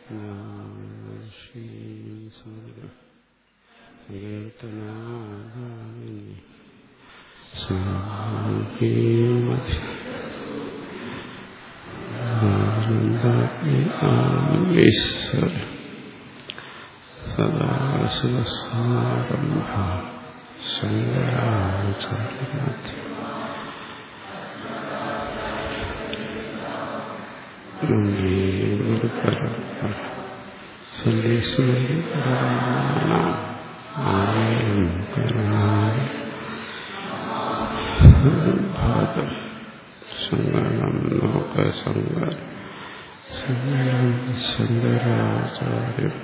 സങ്കീർത്തനാഗാമിനി ഈശ്വര സദാശിവസാരംഭ ശങ്കരാചാര്യമധ്യ ഗുരുപരമ്പര ഭാഗം സങ്കടം ലോകസങ്കര ശങ്കരാചാര്യം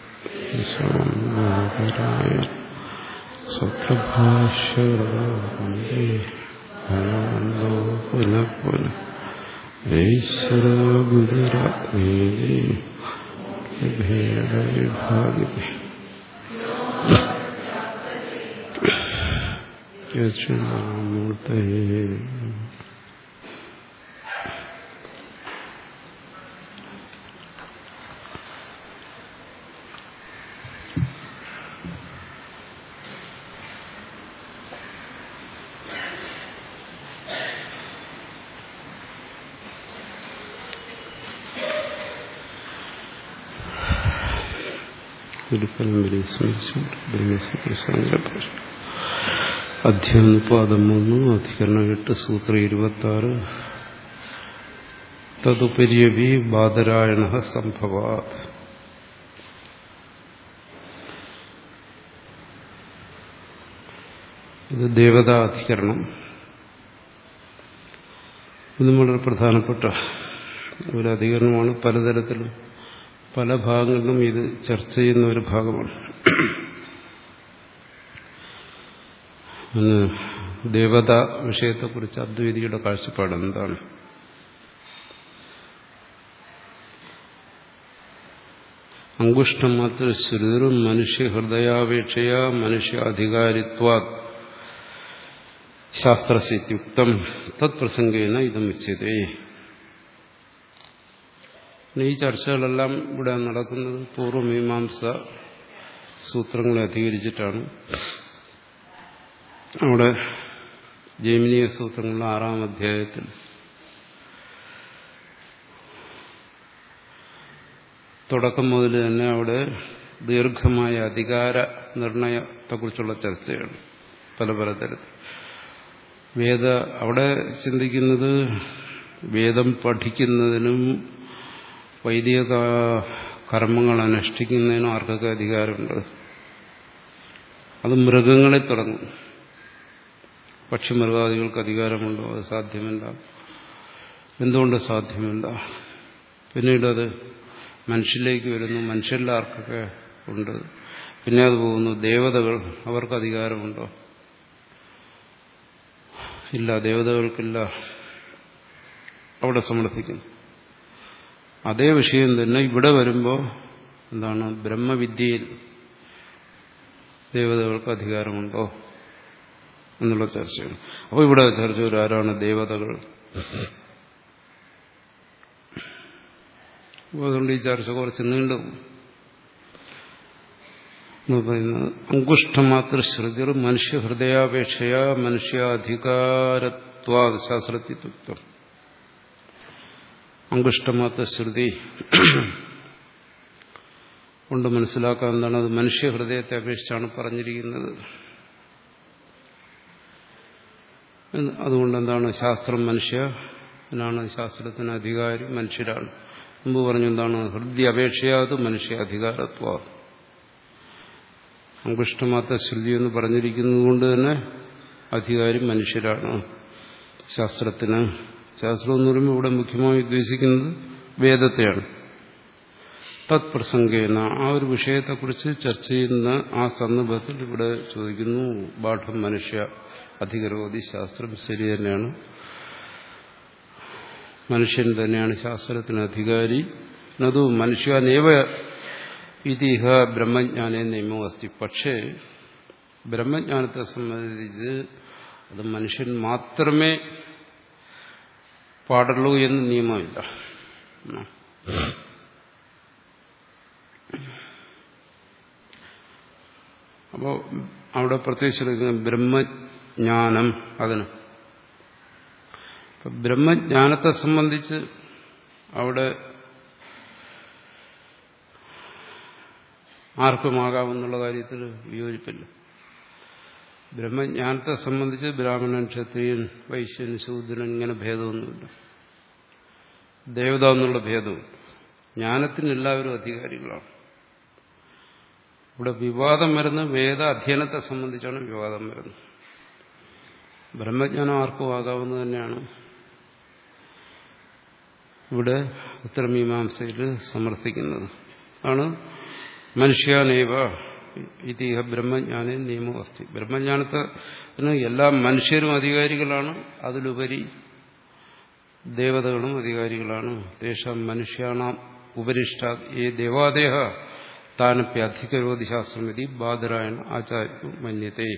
സമരായ സ്വപ്രഭാഷ്യേ ഭഗവന്തോ പുനഃ പുനഃ ഈശ്വര ഗുരുരാത്മേ ഭേദവിഭാഗി യക്ഷമൂർത്തയേ ഗുരുപരമ്പരയെ സ്മരിച്ചുകൊണ്ട് ബ്രഹ്മസൂത്ര അധ്യായം പാദം മൂന്ന് അധികരണം എട്ട് സൂത്ര ഇരുപത്തി ആറ് തതുപര്യവി ബാദരായണ സംഭവാത് ഇത് ദേവതാധികരണം ഇതും വളരെ പ്രധാനപ്പെട്ട ഒരു അധികരണമാണ് പലതരത്തിലും പല ഭാഗങ്ങളിലും ഇത് ചർച്ച ചെയ്യുന്ന ഒരു ഭാഗമാണ് ദേവത വിഷയത്തെക്കുറിച്ച് അദ്വൈതിയുടെ കാഴ്ചപ്പാട് എന്താണ് അങ്കുഷ്ടം മാത്ര ശ്രുതിരും മനുഷ്യ ഹൃദയാപേക്ഷയ മനുഷ്യാധികാരിത്വാ ശാസ്ത്രസ്യുക്തം തത്പ്രസംഗേന ഇതം ഉച്ചതേ ഈ ചർച്ചകളെല്ലാം ഇവിടെ നടക്കുന്നത് പൂർവ്വമീമാംസ സൂത്രങ്ങളെ അധികരിച്ചിട്ടാണ് അവിടെ ജൈമിനീയ സൂത്രങ്ങളുടെ ആറാം അധ്യായത്തിൽ തുടക്കം മുതൽ തന്നെ അവിടെ ദീർഘമായ അധികാര നിർണയത്തെക്കുറിച്ചുള്ള ചർച്ചയാണ് പല പല തരത്തിൽ വേദ അവിടെ ചിന്തിക്കുന്നത് വേദം പഠിക്കുന്നതിനും വൈദിക കർമ്മങ്ങൾ അനുഷ്ഠിക്കുന്നതിനും ആർക്കൊക്കെ അധികാരമുണ്ട് അത് മൃഗങ്ങളെ തുടങ്ങും പക്ഷിമൃഗാദികൾക്ക് അധികാരമുണ്ടോ അത് സാധ്യമല്ല എന്തുകൊണ്ട് സാധ്യമല്ല പിന്നീട് അത് മനുഷ്യരിലേക്ക് വരുന്നു മനുഷ്യരിൽ ആർക്കൊക്കെ ഉണ്ട് പിന്നെ അത് പോകുന്നു ദേവതകൾ അവർക്ക് അധികാരമുണ്ടോ ഇല്ല ദേവതകൾക്കില്ല അവിടെ സമർത്ഥിക്കുന്നു അതേ വിഷയം തന്നെ ഇവിടെ വരുമ്പോൾ എന്താണ് ബ്രഹ്മവിദ്യയിൽ ദേവതകൾക്ക് അധികാരമുണ്ടോ എന്നുള്ള ചർച്ചയാണ് അപ്പോൾ ഇവിടെ ചർച്ച ഒരു ആരാണ് ദേവതകൾ അതുകൊണ്ട് ഈ ചർച്ച കുറച്ച് നീണ്ടു എന്ന് പറയുന്നത് അങ്കുഷ്ടമാത്ര ശ്രുതിർ മനുഷ്യ ഹൃദയാപേക്ഷയ മനുഷ്യാധികാരത്വാ ശാസ്ത്രത്തിത്വം അങ്കുഷ്ടമാത്ര ശ്രുതി കൊണ്ട് മനസ്സിലാക്കാൻ എന്താണ് അത് മനുഷ്യ ഹൃദയത്തെ അപേക്ഷിച്ചാണ് പറഞ്ഞിരിക്കുന്നത് അതുകൊണ്ട് എന്താണ് ശാസ്ത്രം മനുഷ്യനാണ് ശാസ്ത്രത്തിന് അധികാരി മനുഷ്യരാണ് മുമ്പ് പറഞ്ഞു എന്താണ് ഹൃദയ അപേക്ഷയാത് മനുഷ്യ അധികാരത്വ അങ്കുഷ്ടമാത്ത ശ്രുതി എന്ന് പറഞ്ഞിരിക്കുന്നത് കൊണ്ട് തന്നെ അധികാരി മനുഷ്യരാണ് ശാസ്ത്രത്തിന് ശാസ്ത്രം എന്ന് പറയുമ്പോൾ ഇവിടെ മുഖ്യമായി ഉദ്ദേശിക്കുന്നത് വേദത്തെയാണ് തത്പ്രസംഗേന ആ ഒരു വിഷയത്തെക്കുറിച്ച് ചർച്ച ചെയ്യുന്ന ആ സന്ദർഭത്തിൽ ഇവിടെ ചോദിക്കുന്നു ബാഠം മനുഷ്യ അധികരോധി ശാസ്ത്രം ശരി തന്നെയാണ് മനുഷ്യൻ തന്നെയാണ് ശാസ്ത്രത്തിന് അധികാരി അത് മനുഷ്യാനേവ ഇതിഹ ബ്രഹ്മജ്ഞാനേ നിയമം അസ്തി പക്ഷേ ബ്രഹ്മജ്ഞാനത്തെ സംബന്ധിച്ച് അത് മനുഷ്യൻ മാത്രമേ പാടുള്ളൂ എന്ന് നിയമമില്ല അപ്പോൾ അവിടെ പ്രത്യേകിച്ച് ബ്രഹ്മജ്ഞാനം അതിന് ഇപ്പം ബ്രഹ്മജ്ഞാനത്തെ സംബന്ധിച്ച് അവിടെ ആർക്കുമാകാമെന്നുള്ള കാര്യത്തിൽ വിയോജിപ്പില്ല ബ്രഹ്മജ്ഞാനത്തെ സംബന്ധിച്ച് ബ്രാഹ്മണൻ ക്ഷത്രിയൻ വൈശ്യൻ ശൂദ്രൻ ഇങ്ങനെ ഭേദമൊന്നുമില്ല ദേവത എന്നുള്ള ഭേദവും ജ്ഞാനത്തിന് എല്ലാവരും അധികാരികളാണ് ഇവിടെ വിവാദം വരുന്ന വേദ അധ്യയനത്തെ സംബന്ധിച്ചാണ് വിവാദം വരുന്നത് ബ്രഹ്മജ്ഞാനം ആർക്കും ആകാവുന്നത് തന്നെയാണ് ഇവിടെ ഉത്തരമീമാംസയിൽ സമർത്ഥിക്കുന്നത് ആണ് മനുഷ്യാനേവ ഇതീഹ ബ്രഹ്മജ്ഞാന നിയമം അസ്തി ബ്രഹ്മജ്ഞാനത്തിന് എല്ലാ മനുഷ്യരും അധികാരികളാണ് അതിലുപരി ദേവതകളും അധികാരികളാണ് ദേശം മനുഷ്യാണാം ഉപരിഷ്ട ഈ ദേവാദേഹ താനപ്യധികരോധി ശാസ്ത്രമിതി ബാദരായണ ആചാര്യ മന്യത്തെ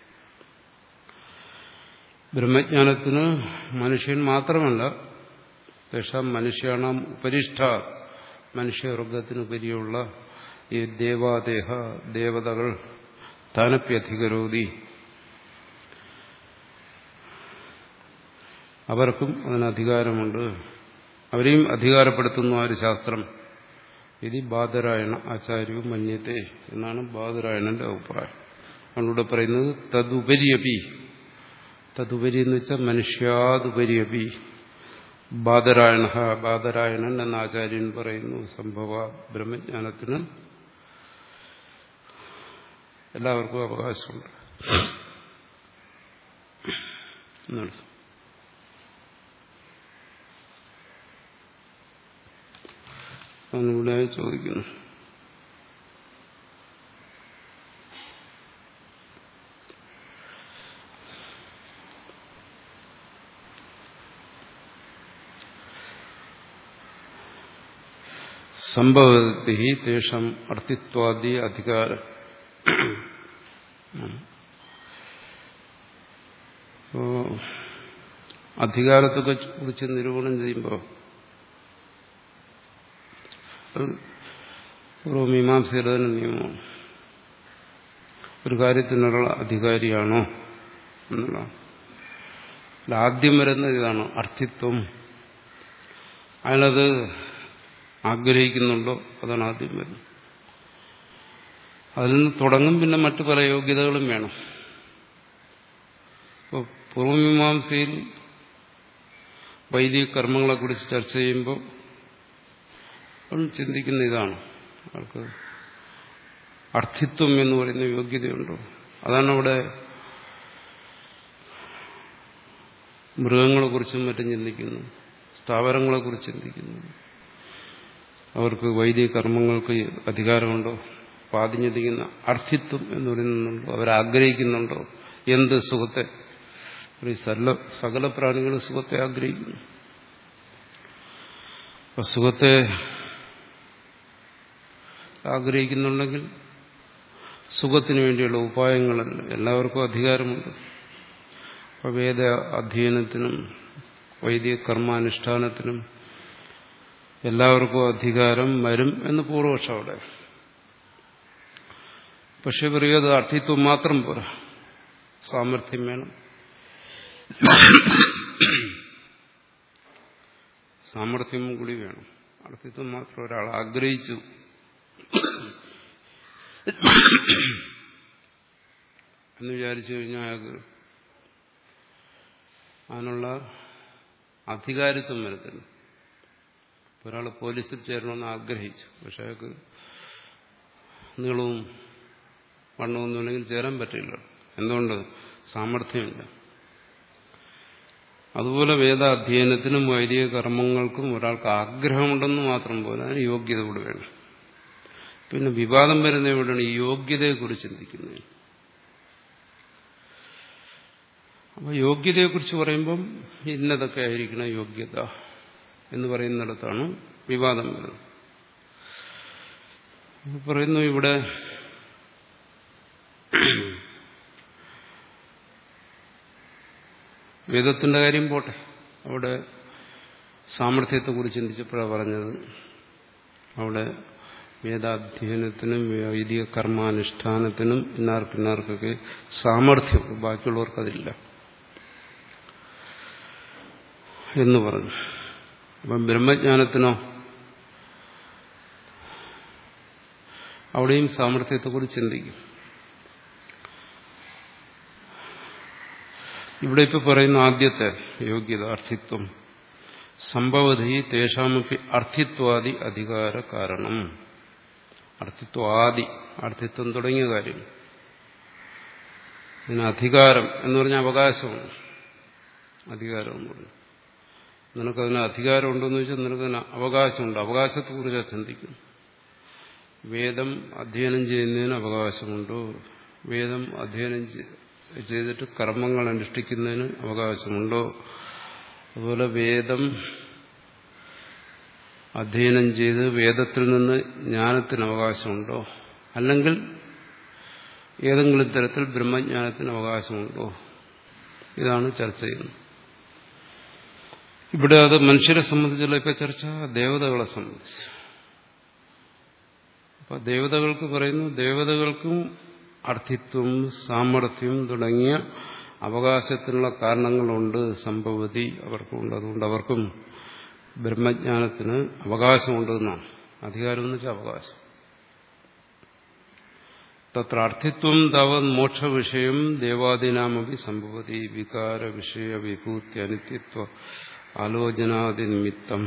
ബ്രഹ്മജ്ഞാനത്തിന് മനുഷ്യൻ മാത്രമല്ല ദേശം മനുഷ്യാണാം ഉപരിഷ്ഠ മനുഷ്യവർഗത്തിനുപരിയുള്ള ഈ ദേവാദേഹ ദേവതകൾ താനപ്യധികരോധി അവർക്കും അതിന് അധികാരമുണ്ട് അവരെയും അധികാരപ്പെടുത്തുന്നു ആ ഒരു ശാസ്ത്രം ഇത് ബാദരായണ ആചാര്യവും മന്യത്തെ എന്നാണ് ബാദരായണന്റെ അഭിപ്രായം അവനോട് പറയുന്നത് തതുപരിയപി തതുപരി എന്ന് വെച്ചാൽ മനുഷ്യാതുപരിയപി ബാദരായണ ബാദരായണൻ എന്ന ആചാര്യൻ പറയുന്നു സംഭവ ബ്രഹ്മജ്ഞാനത്തിന് എല്ലാവർക്കും അവകാശമുണ്ട് എന്നാണ് അവനിവിടെ ചോദിക്കുന്നു സംഭവത്തി തേഷം അർത്ഥിത്വാദി അധികാരം അധികാരത്തെ കുറിച്ച് നിരൂപണം ചെയ്യുമ്പോൾ പൂർവമീമാംസയുടെ തന്നെ നിയമമാണ് ഒരു കാര്യത്തിനുള്ള അധികാരിയാണോ എന്നുള്ളതാണ് ആദ്യം വരുന്നത് ഇതാണ് അർത്ഥിത്വം അയാളത് ആഗ്രഹിക്കുന്നുണ്ടോ അതാണ് ആദ്യം വരുന്നത് അതിൽ നിന്ന് തുടങ്ങും പിന്നെ മറ്റു പല യോഗ്യതകളും വേണം ഇപ്പോൾ പൂർവമീമാംസയിൽ വൈദിക കർമ്മങ്ങളെക്കുറിച്ച് ചർച്ച ചെയ്യുമ്പോൾ അവൻ ചിന്തിക്കുന്ന ഇതാണ് അവർക്ക് അർത്ഥിത്വം എന്ന് പറയുന്ന യോഗ്യതയുണ്ടോ അതാണ് അവിടെ മൃഗങ്ങളെക്കുറിച്ചും മറ്റും ചിന്തിക്കുന്നു സ്ഥാവരങ്ങളെക്കുറിച്ച് ചിന്തിക്കുന്നു അവർക്ക് വൈദിക കർമ്മങ്ങൾക്ക് അധികാരമുണ്ടോ അപ്പോൾ ആദ്യം ചിന്തിക്കുന്ന അർത്ഥിത്വം എന്ന് പറയുന്നുണ്ടോ അവരാഗ്രഹിക്കുന്നുണ്ടോ എന്ത് സുഖത്തെ സകല സകല പ്രാണികളും സുഖത്തെ ആഗ്രഹിക്കുന്നു അപ്പൊ സുഖത്തെ ആഗ്രഹിക്കുന്നുണ്ടെങ്കിൽ സുഖത്തിന് വേണ്ടിയുള്ള ഉപായങ്ങളല്ല എല്ലാവർക്കും അധികാരമുണ്ട് അപ്പോൾ വേദ അധ്യയനത്തിനും വൈദിക കർമാനുഷ്ഠാനത്തിനും എല്ലാവർക്കും അധികാരം വരും എന്ന് പൂർവപക്ഷം അവിടെ പക്ഷെ പറയുന്നത് അർത്ഥിത്വം മാത്രം പോരാ സാമർഥ്യം വേണം സാമർഥ്യം കൂടി വേണം അർത്ഥിത്വം മാത്രം ഒരാൾ ആഗ്രഹിച്ചു എന്ന് വിചാരിച്ചു കഴിഞ്ഞാൽ അയാൾക്ക് അതിനുള്ള അധികാരിത്വം വരത്തില്ല ഒരാൾ പോലീസിൽ ചേരണമെന്ന് ആഗ്രഹിച്ചു പക്ഷെ അയാൾക്ക് നീളവും വണ്ണമൊന്നുമില്ലെങ്കിൽ ചേരാൻ പറ്റില്ല എന്തുകൊണ്ട് സാമർഥ്യമില്ല അതുപോലെ വേദാധ്യയനത്തിനും വൈദിക കർമ്മങ്ങൾക്കും ഒരാൾക്ക് ആഗ്രഹമുണ്ടെന്ന് മാത്രം പോലെ അതിന് യോഗ്യത കൂടി വേണം പിന്നെ വിവാദം വരുന്ന എവിടെയാണ് ഈ യോഗ്യതയെക്കുറിച്ച് ചിന്തിക്കുന്നത് അപ്പോൾ യോഗ്യതയെക്കുറിച്ച് പറയുമ്പം ഇന്നതൊക്കെ ആയിരിക്കണം യോഗ്യത എന്ന് പറയുന്നിടത്താണ് വിവാദം വരുന്നത് പറയുന്നു ഇവിടെ വേദത്തിന്റെ കാര്യം പോട്ടെ അവിടെ സാമർഥ്യത്തെക്കുറിച്ച് ചിന്തിച്ചപ്പോഴാണ് പറഞ്ഞത് അവിടെ വേദാധ്യയനത്തിനും വൈദിക കർമാനുഷ്ഠാനത്തിനും ഇന്നാർക്കിന്നാർക്കൊക്കെ സാമർഥ്യം ബാക്കിയുള്ളവർക്കതില്ല എന്ന് പറഞ്ഞു അപ്പം ബ്രഹ്മജ്ഞാനത്തിനോ അവിടെയും സാമർഥ്യത്തെക്കുറിച്ച് ചിന്തിക്കും ഇവിടെ ഇപ്പൊ പറയുന്ന ആദ്യത്തെ യോഗ്യത അർത്ഥിത്വം സംഭവതി തേഷാമപ്പി അർത്ഥിത്വാദി അധികാര കാരണം അർത്ഥിത്വാദി അർത്ഥിത്വം തുടങ്ങിയ കാര്യം ഇതിന് അധികാരം എന്ന് പറഞ്ഞ അവകാശമാണ് അധികാരം എന്ന് പറഞ്ഞു നിനക്കതിന് അധികാരമുണ്ടെന്ന് വെച്ചാൽ നിനക്കതിന് അവകാശമുണ്ട് അവകാശത്തെക്കുറിച്ചാണ് ചിന്തിക്കുന്നു വേദം അധ്യയനം ചെയ്യുന്നതിന് അവകാശമുണ്ടോ വേദം അധ്യയനം ചെയ്തിട്ട് കർമ്മങ്ങൾ അനുഷ്ഠിക്കുന്നതിന് അവകാശമുണ്ടോ അതുപോലെ വേദം അധ്യയനം ചെയ്ത് വേദത്തിൽ നിന്ന് ജ്ഞാനത്തിന് അവകാശമുണ്ടോ അല്ലെങ്കിൽ ഏതെങ്കിലും തരത്തിൽ ബ്രഹ്മജ്ഞാനത്തിന് അവകാശമുണ്ടോ ഇതാണ് ചർച്ച ചെയ്യുന്നത് ഇവിടെ അത് മനുഷ്യരെ സംബന്ധിച്ചുള്ള ഇപ്പൊ ചർച്ച ദേവതകളെ സംബന്ധിച്ച് അപ്പൊ ദേവതകൾക്ക് പറയുന്നു ദേവതകൾക്കും അർത്ഥിത്വം സാമർഥ്യം തുടങ്ങിയ അവകാശത്തിനുള്ള കാരണങ്ങളുണ്ട് സംഭവതി അവർക്കുണ്ട് അതുകൊണ്ട് അവർക്കും ബ്രഹ്മജ്ഞാനത്തിന് അവകാശമുണ്ടെന്നാണ് അധികാരം എന്ന് വെച്ചാൽ അവകാശം തത്ര അർത്ഥിത്വം താവത് മോക്ഷവിഷയം ദേവാദിനാമപി സംഭവതി വികാര വിഷയ വിഭൂതി അനിത്യത്വ ആലോചനാദി നിമിത്തം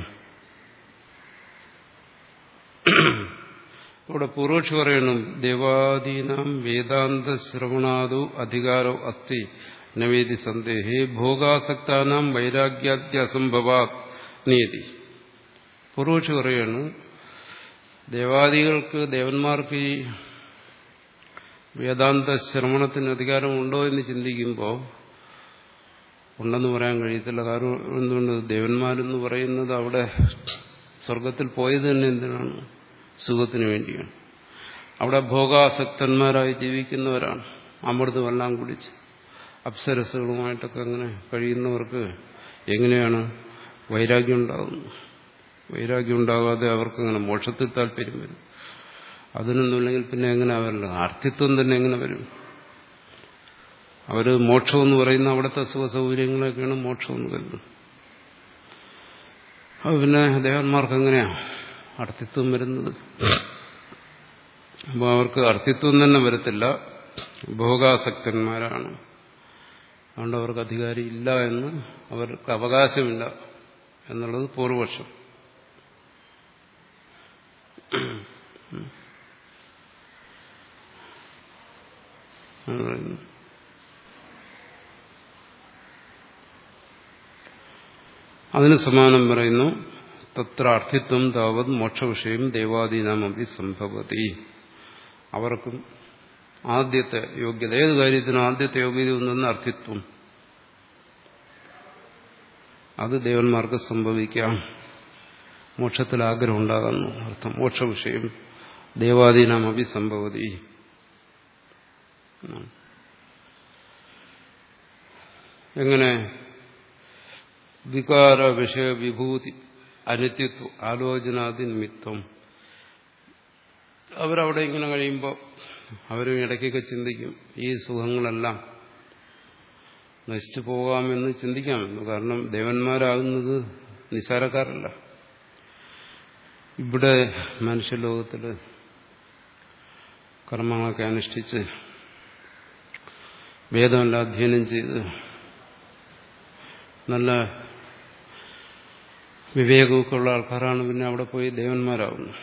ഇവിടെ പൂർവക്ഷി പറയണം ദേവാദീനാം വേദാന്ത ശ്രവണാദു അധികാരോ അസ്തി നവേദി സന്ദേഹേ ഭോഗാസക്താനാം വൈരാഗ്യാദ്യ അസംഭവാത് നീതി പൂർവക്ഷി പറയാണ് ദേവാദികൾക്ക് ദേവന്മാർക്ക് ഈ വേദാന്ത ശ്രവണത്തിന് അധികാരമുണ്ടോ എന്ന് ചിന്തിക്കുമ്പോൾ ഉണ്ടെന്ന് പറയാൻ കഴിയത്തില്ല കാരണം എന്തുകൊണ്ട് ദേവന്മാരെന്ന് പറയുന്നത് അവിടെ സ്വർഗത്തിൽ പോയത് തന്നെ എന്തിനാണ് സുഖത്തിന് വേണ്ടിയാണ് അവിടെ ഭോഗാസക്തന്മാരായി ജീവിക്കുന്നവരാണ് അമൃതമെല്ലാം കുടിച്ച് അപ്സരസുകളുമായിട്ടൊക്കെ അങ്ങനെ കഴിയുന്നവർക്ക് എങ്ങനെയാണ് വൈരാഗ്യം ഉണ്ടാകുന്നത് വൈരാഗ്യം ഉണ്ടാകാതെ അവർക്കങ്ങനെ മോക്ഷത്തിൽ താല്പര്യം വരും അതിനൊന്നുമില്ലെങ്കിൽ പിന്നെ എങ്ങനെ അവരല്ല അർത്ഥിത്വം തന്നെ എങ്ങനെ വരും അവര് മോക്ഷം എന്ന് പറയുന്ന അവിടുത്തെ സുഖ സൗകര്യങ്ങളൊക്കെയാണ് മോക്ഷം എന്ന് കരുതുന്നത് അത് പിന്നെ ദേവന്മാർക്ക് എങ്ങനെയാ അർത്ഥിത്വം വരുന്നത് അപ്പോൾ അവർക്ക് അർത്ഥിത്വം തന്നെ വരത്തില്ല ഭോഗാസക്തന്മാരാണ് അതുകൊണ്ട് അവർക്ക് അധികാരി ഇല്ല എന്ന് അവർക്ക് അവകാശമില്ല എന്നുള്ളത് പൂർവപക്ഷം അതിന് സമാനം പറയുന്നു തത്ര അർത്ഥിത്വം താവത് മോക്ഷവിഷയം ദേവാദീനാമപി സംഭവതി അവർക്കും ആദ്യത്തെ യോഗ്യത ഏത് കാര്യത്തിനും ആദ്യത്തെ യോഗ്യത ഒന്നെന്ന് അർത്ഥിത്വം അത് ദേവന്മാർക്ക് സംഭവിക്കാം മോക്ഷത്തിൽ ആഗ്രഹം ഉണ്ടാകുന്നു അർത്ഥം മോക്ഷവിഷയം ദേവാദീനാമപി സംഭവതി എങ്ങനെ വികാര വിഷയ വിഭൂതി അനിത്യത്വം ആലോചനാദി നിമിത്തം അവരവിടെ ഇങ്ങനെ കഴിയുമ്പോൾ അവരും ഇടയ്ക്കൊക്കെ ചിന്തിക്കും ഈ സുഖങ്ങളെല്ലാം നശിച്ചു പോകാമെന്ന് ചിന്തിക്കാമെന്ന് കാരണം ദേവന്മാരാകുന്നത് നിസാരക്കാരല്ല ഇവിടെ മനുഷ്യലോകത്തിൽ കർമ്മങ്ങളൊക്കെ അനുഷ്ഠിച്ച് വേദമെല്ലാം അധ്യയനം ചെയ്ത് നല്ല വിവേകമൊക്കെ ഉള്ള ആൾക്കാരാണ് പിന്നെ അവിടെ പോയി ദേവന്മാരാകുന്നത്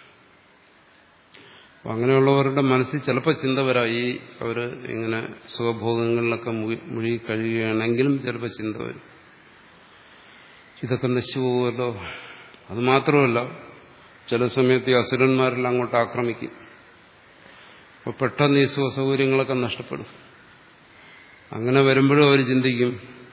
അപ്പം അങ്ങനെയുള്ളവരുടെ മനസ്സിൽ ചിലപ്പോൾ ചിന്ത വരാം ഈ അവർ ഇങ്ങനെ സുഖഭോഗങ്ങളിലൊക്കെ മുഴുകി കഴിയുകയാണെങ്കിലും ചിലപ്പോൾ ചിന്ത വരും ഇതൊക്കെ നശിച്ചു പോകുമല്ലോ അത് മാത്രമല്ല ചില സമയത്ത് ഈ അസുരന്മാരെല്ലാം അങ്ങോട്ട് ആക്രമിക്കും അപ്പോൾ പെട്ടെന്ന് ഈ സുഖ സൗകര്യങ്ങളൊക്കെ നഷ്ടപ്പെടും അങ്ങനെ വരുമ്പോഴും അവർ ചിന്തിക്കും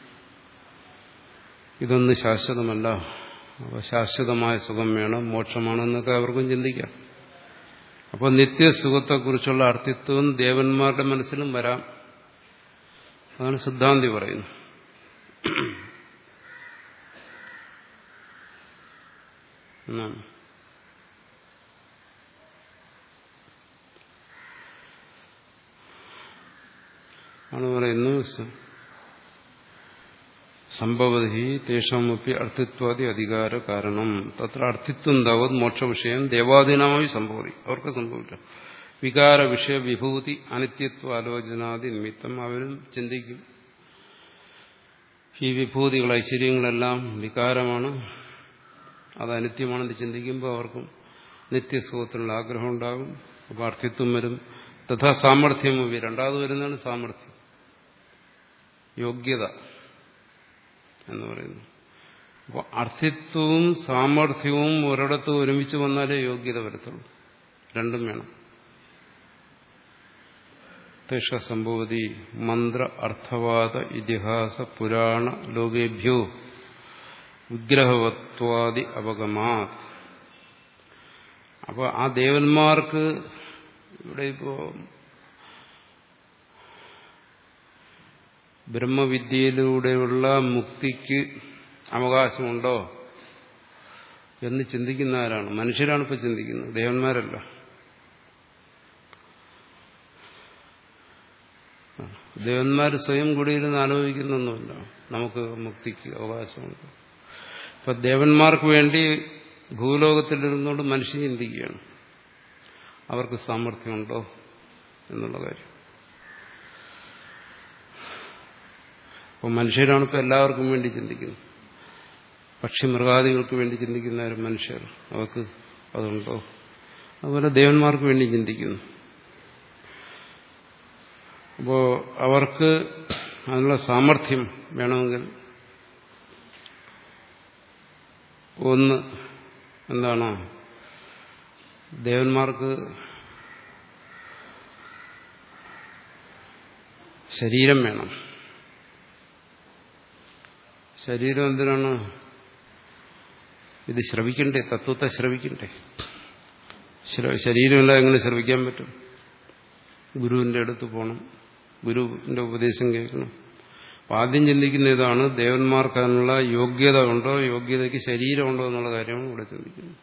ഇതൊന്നും ശാശ്വതമല്ല അപ്പോൾ ശാശ്വതമായ സുഖം വേണം മോക്ഷമാണെന്നൊക്കെ അവർക്കും ചിന്തിക്കാം അപ്പോൾ നിത്യസുഖത്തെക്കുറിച്ചുള്ള അർത്ഥിത്വം ദേവന്മാരുടെ മനസ്സിലും വരാം അതാണ് സിദ്ധാന്തി പറയുന്നു എന്നാണ് ആണ് പറയുന്നു സംഭവതി തേഷാമപ്പി അർത്ഥിത്വാദി അധികാര കാരണം തത്ര അർത്ഥിത്വം താവത് മോക്ഷവിഷയം ദേവാദീനമായി സംഭവതി അവർക്ക് സംഭവില്ല വികാര വിഷയ വിഭൂതി അനിത്യത്വ ആലോചനാദി നിമിത്തം അവരും ചിന്തിക്കും ഈ വിഭൂതികൾ ഐശ്വര്യങ്ങളെല്ലാം വികാരമാണ് അത് അനിത്യമാണെന്ന് ചിന്തിക്കുമ്പോൾ അവർക്കും നിത്യസുഖത്തിനുള്ള ആഗ്രഹം ഉണ്ടാകും അപ്പോൾ അർത്ഥിത്വം വരും തഥാ സാമർഥ്യം രണ്ടാമത് വരുന്നതാണ് സാമർഥ്യം യോഗ്യത എന്ന് പറയുന്നു അപ്പോൾ അർത്ഥിത്വവും സാമർഥ്യവും ഒരിടത്ത് ഒരുമിച്ച് വന്നാലേ യോഗ്യത വരത്തുള്ളൂ രണ്ടും വേണം തേഷ സംഭവതി മന്ത്ര അർത്ഥവാദ ഇതിഹാസ പുരാണ ലോകേഭ്യോ വിഗ്രഹവത്വാദി അപഗമാ അപ്പോൾ ആ ദേവന്മാർക്ക് ഇവിടെ ഇപ്പോ ബ്രഹ്മവിദ്യയിലൂടെയുള്ള മുക്തിക്ക് അവകാശമുണ്ടോ എന്ന് ചിന്തിക്കുന്ന ആരാണ് മനുഷ്യരാണ് ഇപ്പൊ ചിന്തിക്കുന്നത് ദേവന്മാരല്ല ദേവന്മാർ സ്വയം കൂടിയിരുന്ന് ആലോചിക്കുന്നൊന്നുമില്ല നമുക്ക് മുക്തിക്ക് അവകാശമുണ്ട് ഇപ്പൊ ദേവന്മാർക്ക് വേണ്ടി ഭൂലോകത്തിലിരുന്നുകൊണ്ട് മനുഷ്യൻ ചിന്തിക്കുകയാണ് അവർക്ക് സാമർഥ്യമുണ്ടോ എന്നുള്ള കാര്യം അപ്പോൾ മനുഷ്യരാണ് ഇപ്പോൾ എല്ലാവർക്കും വേണ്ടി ചിന്തിക്കുന്നത് പക്ഷി മൃഗാദികൾക്ക് വേണ്ടി ചിന്തിക്കുന്നവരും മനുഷ്യർ അവർക്ക് അതുണ്ടോ അതുപോലെ ദേവന്മാർക്ക് വേണ്ടി ചിന്തിക്കുന്നു അപ്പോൾ അവർക്ക് അതിനുള്ള സാമർഥ്യം വേണമെങ്കിൽ ഒന്ന് എന്താണ് ദേവന്മാർക്ക് ശരീരം വേണം ശരീരം എന്തിനാണ് ഇത് ശ്രവിക്കണ്ടേ തത്വത്തെ ശ്രവിക്കണ്ടേ ശരീരമില്ല എങ്ങനെ ശ്രവിക്കാൻ പറ്റും ഗുരുവിന്റെ അടുത്ത് പോകണം ഗുരുവിന്റെ ഉപദേശം കേൾക്കണം അപ്പൊ ആദ്യം ചിന്തിക്കുന്ന ഇതാണ് ദേവന്മാർക്ക് അതിനുള്ള യോഗ്യത ഉണ്ടോ യോഗ്യതയ്ക്ക് ശരീരമുണ്ടോ എന്നുള്ള കാര്യമാണ് ഇവിടെ ചിന്തിക്കുന്നത്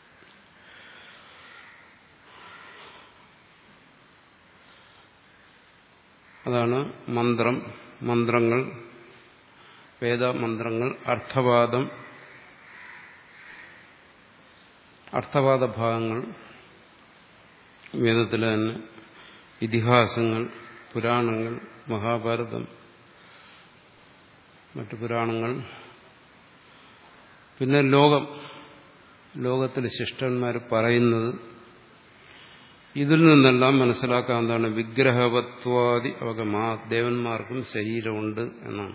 അതാണ് മന്ത്രം മന്ത്രങ്ങൾ വേദമന്ത്രങ്ങൾ അർത്ഥവാദം അർത്ഥവാദ ഭാഗങ്ങൾ വേദത്തിലെ തന്നെ ഇതിഹാസങ്ങൾ പുരാണങ്ങൾ മഹാഭാരതം മറ്റു പുരാണങ്ങൾ പിന്നെ ലോകം ലോകത്തിൽ ശിഷ്ടന്മാർ പറയുന്നത് ഇതിൽ നിന്നെല്ലാം മനസ്സിലാക്കാൻ എന്താണ് വിഗ്രഹവത്വാദി അവഗമാ ദേവന്മാർക്കും ശരീരമുണ്ട് എന്നാണ്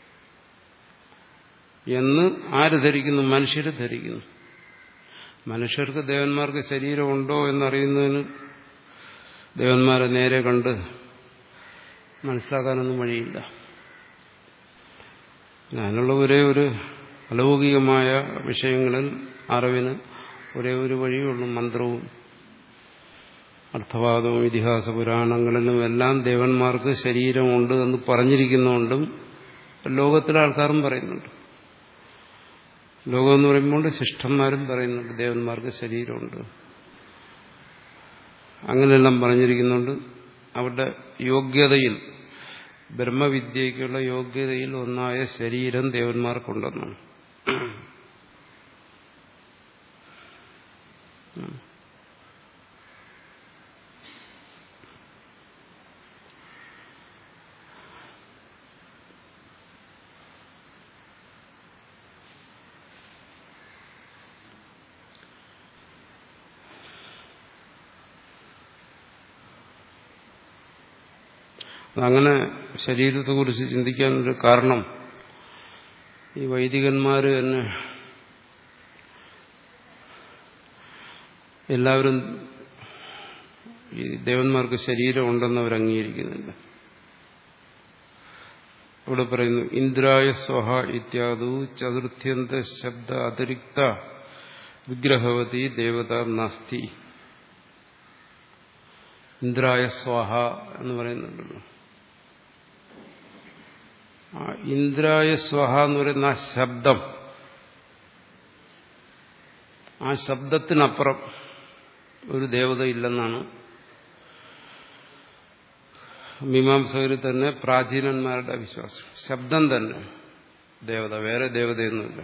എന്ന് ആര് ധരിക്കുന്നു മനുഷ്യർ ധരിക്കുന്നു മനുഷ്യർക്ക് ദേവന്മാർക്ക് ശരീരമുണ്ടോ എന്നറിയുന്നതിന് ദേവന്മാരെ നേരെ കണ്ട് മനസ്സിലാക്കാനൊന്നും വഴിയില്ല അതിനുള്ള ഒരേ ഒരു അലൗകികമായ വിഷയങ്ങളിൽ അറിവിന് ഒരേ ഒരു വഴിയുള്ളൂ മന്ത്രവും അർത്ഥവാദവും ഇതിഹാസ പുരാണങ്ങളിലും എല്ലാം ദേവന്മാർക്ക് ശരീരമുണ്ട് എന്ന് പറഞ്ഞിരിക്കുന്നുകൊണ്ടും ലോകത്തിലെ ആൾക്കാരും പറയുന്നുണ്ട് ലോകം എന്ന് പറയുമ്പോൾ ശിഷ്ടന്മാരും പറയുന്നുണ്ട് ദേവന്മാർക്ക് ശരീരമുണ്ട് അങ്ങനെയെല്ലാം പറഞ്ഞിരിക്കുന്നുണ്ട് അവരുടെ യോഗ്യതയിൽ ബ്രഹ്മവിദ്യയ്ക്കുള്ള യോഗ്യതയിൽ ഒന്നായ ശരീരം ദേവന്മാർക്കുണ്ടെന്നാണ് അങ്ങനെ ശരീരത്തെക്കുറിച്ച് ചിന്തിക്കാനൊരു കാരണം ഈ വൈദികന്മാർ തന്നെ എല്ലാവരും ഈ ദേവന്മാർക്ക് ശരീരമുണ്ടെന്ന് അവർ അംഗീകരിക്കുന്നില്ല ഇവിടെ പറയുന്നു ഇന്ദ്രായ സ്വഹ ഇത്യാദു ചതുർത്ഥ്യന്ത ശബ്ദ അതിരിക്ത വിഗ്രഹവതി ദേവത നാസ്തി ഇന്ദ്രായ സ്വാഹ എന്ന് പറയുന്നുണ്ടല്ലോ ആ ഇന്ദ്രായ സ്വഹ എന്ന് പറയുന്ന ആ ശബ്ദം ആ ശബ്ദത്തിനപ്പുറം ഒരു ദേവത ഇല്ലെന്നാണ് മീമാംസകരിൽ തന്നെ പ്രാചീനന്മാരുടെ വിശ്വാസം ശബ്ദം തന്നെ ദേവത വേറെ ദേവതയൊന്നുമില്ല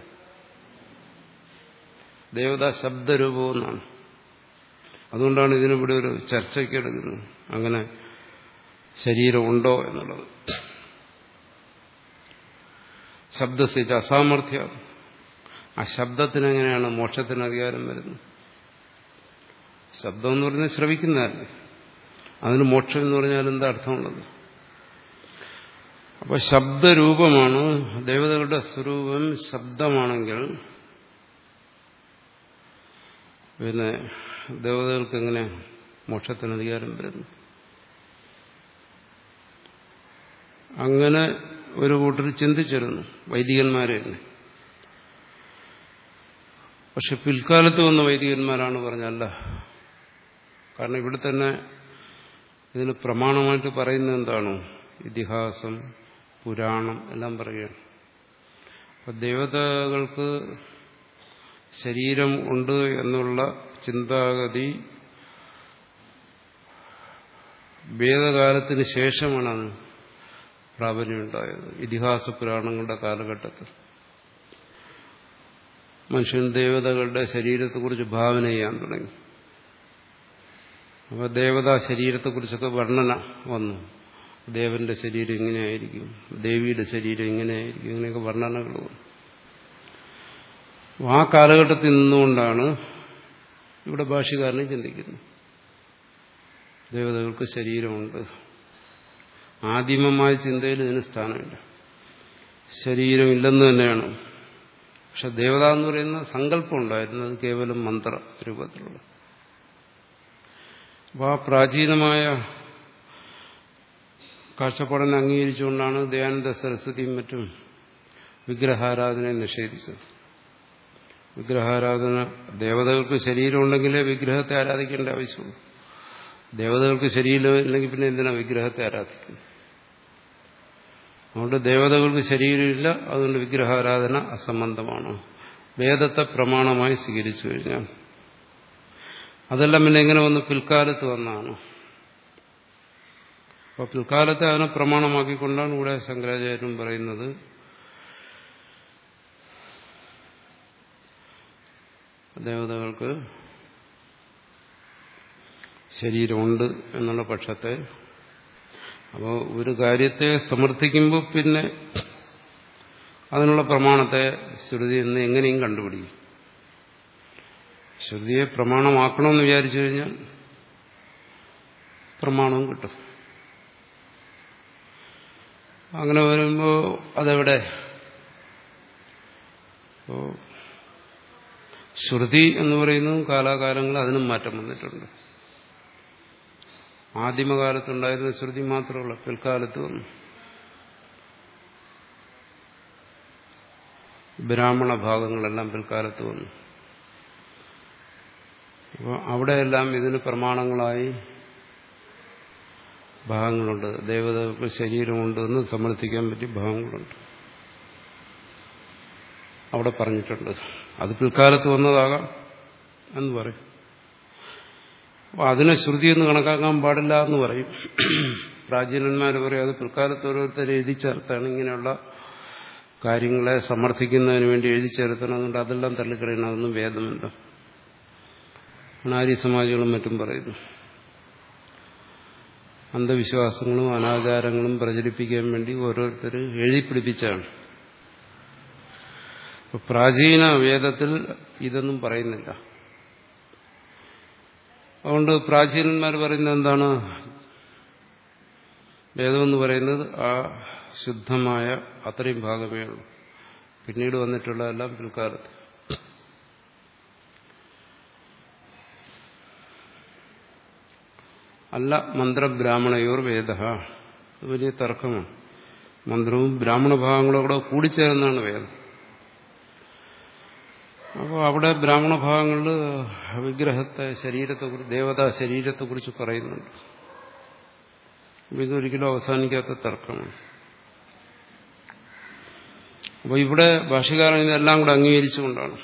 ദേവത ശബ്ദരൂപമെന്നാണ് അതുകൊണ്ടാണ് ഇതിനിവിടെ ഒരു ചർച്ചയ്ക്ക് എടുക്കുന്നത് അങ്ങനെ ശരീരമുണ്ടോ എന്നുള്ളത് ശബ്ദസ്ഥിച്ച അസാമർഥ്യ ആ ശബ്ദത്തിന് എങ്ങനെയാണ് മോക്ഷത്തിന് അധികാരം വരുന്നത് ശബ്ദം എന്ന് പറഞ്ഞാൽ ശ്രവിക്കുന്നതല്ലേ അതിന് മോക്ഷം എന്ന് പറഞ്ഞാൽ എന്താ അർത്ഥമുള്ളത് അപ്പൊ ശബ്ദരൂപമാണ് ദേവതകളുടെ സ്വരൂപം ശബ്ദമാണെങ്കിൽ പിന്നെ ദേവതകൾക്ക് എങ്ങനെ മോക്ഷത്തിന് അധികാരം വരുന്നു അങ്ങനെ ഒരു കൂട്ടർ ചിന്തിച്ചിരുന്നു വൈദികന്മാരെ തന്നെ പക്ഷെ പിൽക്കാലത്ത് വന്ന വൈദികന്മാരാണ് പറഞ്ഞല്ല കാരണം ഇവിടെ തന്നെ ഇതിന് പ്രമാണമായിട്ട് പറയുന്നത് എന്താണോ ഇതിഹാസം പുരാണം എല്ലാം പറയുകയാണ് അപ്പൊ ദേവതകൾക്ക് ശരീരം ഉണ്ട് എന്നുള്ള ചിന്താഗതി വേദകാലത്തിന് ശേഷമാണ് അത് പ്രാബല്യമുണ്ടായത് ഇതിഹാസ പുരാണങ്ങളുടെ കാലഘട്ടത്തിൽ മനുഷ്യൻ ദേവതകളുടെ ശരീരത്തെക്കുറിച്ച് ഭാവന ചെയ്യാൻ തുടങ്ങി അപ്പോൾ ദേവതാ ശരീരത്തെക്കുറിച്ചൊക്കെ വർണ്ണന വന്നു ദേവന്റെ ശരീരം ഇങ്ങനെയായിരിക്കും ദേവിയുടെ ശരീരം ഇങ്ങനെയായിരിക്കും ഇങ്ങനെയൊക്കെ വർണ്ണനകൾ വന്നു ആ കാലഘട്ടത്തിൽ നിന്നുകൊണ്ടാണ് ഇവിടെ ഭാഷകാരനെ ചിന്തിക്കുന്നത് ദേവതകൾക്ക് ശരീരമുണ്ട് ആദിമമായ ചിന്തയിൽ ഇതിന് സ്ഥാനമില്ല ശരീരമില്ലെന്ന് തന്നെയാണ് പക്ഷെ ദേവത എന്ന് പറയുന്ന സങ്കല്പം ഉണ്ടായിരുന്നു അത് കേവലം മന്ത്ര രൂപത്തിലുള്ള അപ്പോൾ ആ പ്രാചീനമായ കാഴ്ചപ്പാടിനെ അംഗീകരിച്ചുകൊണ്ടാണ് ദയാനന്ദ സരസ്വതിയും മറ്റും വിഗ്രഹാരാധനയെ നിഷേധിച്ചത് വിഗ്രഹാരാധന ദേവതകൾക്ക് ശരീരമുണ്ടെങ്കിലേ വിഗ്രഹത്തെ ആരാധിക്കേണ്ട ആവശ്യമുള്ളൂ ദേവതകൾക്ക് ശരീരം ഇല്ലെങ്കിൽ പിന്നെ എന്തിനാ വിഗ്രഹത്തെ ആരാധിക്കുന്നത് അതുകൊണ്ട് ദേവതകൾക്ക് ശരീരമില്ല അതുകൊണ്ട് വിഗ്രഹാരാധന അസംബന്ധമാണ് വേദത്തെ പ്രമാണമായി സ്വീകരിച്ചു കഴിഞ്ഞാൽ അതെല്ലാം പിന്നെ എങ്ങനെ വന്ന് പിൽക്കാലത്ത് വന്നാണ് അപ്പോൾ പിൽക്കാലത്തെ അതിനെ പ്രമാണമാക്കിക്കൊണ്ടാണ് ഇവിടെ ശങ്കരാചാര്യൻ പറയുന്നത് ദേവതകൾക്ക് ശരീരമുണ്ട് എന്നുള്ള പക്ഷത്തെ അപ്പോൾ ഒരു കാര്യത്തെ സമർത്ഥിക്കുമ്പോൾ പിന്നെ അതിനുള്ള പ്രമാണത്തെ ശ്രുതി എന്ന് എങ്ങനെയും കണ്ടുപിടിക്കും ശ്രുതിയെ പ്രമാണമാക്കണമെന്ന് വിചാരിച്ചു കഴിഞ്ഞാൽ പ്രമാണവും കിട്ടും അങ്ങനെ വരുമ്പോൾ അതെവിടെ അപ്പോൾ ശ്രുതി എന്ന് പറയുന്നതും കാലാകാലങ്ങൾ അതിനും മാറ്റം വന്നിട്ടുണ്ട് ആദിമകാലത്തുണ്ടായിരുന്ന ശ്രുതി മാത്രമല്ല പിൽക്കാലത്ത് വന്നു ബ്രാഹ്മണ ഭാഗങ്ങളെല്ലാം പിൽക്കാലത്ത് വന്നു അപ്പോൾ അവിടെയെല്ലാം ഇതിന് പ്രമാണങ്ങളായി ഭാഗങ്ങളുണ്ട് ദേവതകൾക്ക് ശരീരമുണ്ട് എന്ന് സമർത്ഥിക്കാൻ പറ്റിയ ഭാഗങ്ങളുണ്ട് അവിടെ പറഞ്ഞിട്ടുണ്ട് അത് പിൽക്കാലത്ത് വന്നതാകാം എന്ന് പറയും അപ്പോൾ അതിനെ ശ്രുതി എന്ന് കണക്കാക്കാൻ പാടില്ല എന്ന് പറയും പ്രാചീനന്മാർ പറയും അത് പിൽക്കാലത്ത് ഓരോരുത്തർ എഴുതി ചേർത്താണ് ഇങ്ങനെയുള്ള കാര്യങ്ങളെ സമർത്ഥിക്കുന്നതിന് വേണ്ടി എഴുതി ചേർത്തണം അതുകൊണ്ട് അതെല്ലാം തള്ളിക്കളയണം അതൊന്നും വേദമല്ല അനാരി സമാജങ്ങളും മറ്റും പറയുന്നു അന്ധവിശ്വാസങ്ങളും അനാചാരങ്ങളും പ്രചരിപ്പിക്കാൻ വേണ്ടി ഓരോരുത്തർ എഴുതി പിടിപ്പിച്ചാണ് പ്രാചീന വേദത്തിൽ ഇതൊന്നും പറയുന്നില്ല അതുകൊണ്ട് പ്രാചീനന്മാർ പറയുന്നത് എന്താണ് വേദമെന്ന് പറയുന്നത് ആ ശുദ്ധമായ അത്രയും ഭാഗമേ ഉള്ളൂ പിന്നീട് വന്നിട്ടുള്ളതെല്ലാം പിൽക്കാലത്ത് അല്ല മന്ത്രബ്രാഹ്മണയോർ വേദ വലിയ തർക്കമാണ് മന്ത്രവും ബ്രാഹ്മണ ഭാഗങ്ങളും കൂടെ കൂടിച്ചേർന്നാണ് വേദം അപ്പോൾ അവിടെ ബ്രാഹ്മണ ഭാഗങ്ങളിൽ വിഗ്രഹത്തെ ശരീരത്തെക്കുറിച്ച് ദേവതാ ശരീരത്തെക്കുറിച്ച് പറയുന്നുണ്ട് ഇതൊരിക്കലും അവസാനിക്കാത്ത തർക്കമാണ് അപ്പോൾ ഇവിടെ ഭാഷകാരൻ ഇതെല്ലാം കൂടെ അംഗീകരിച്ചുകൊണ്ടാണ്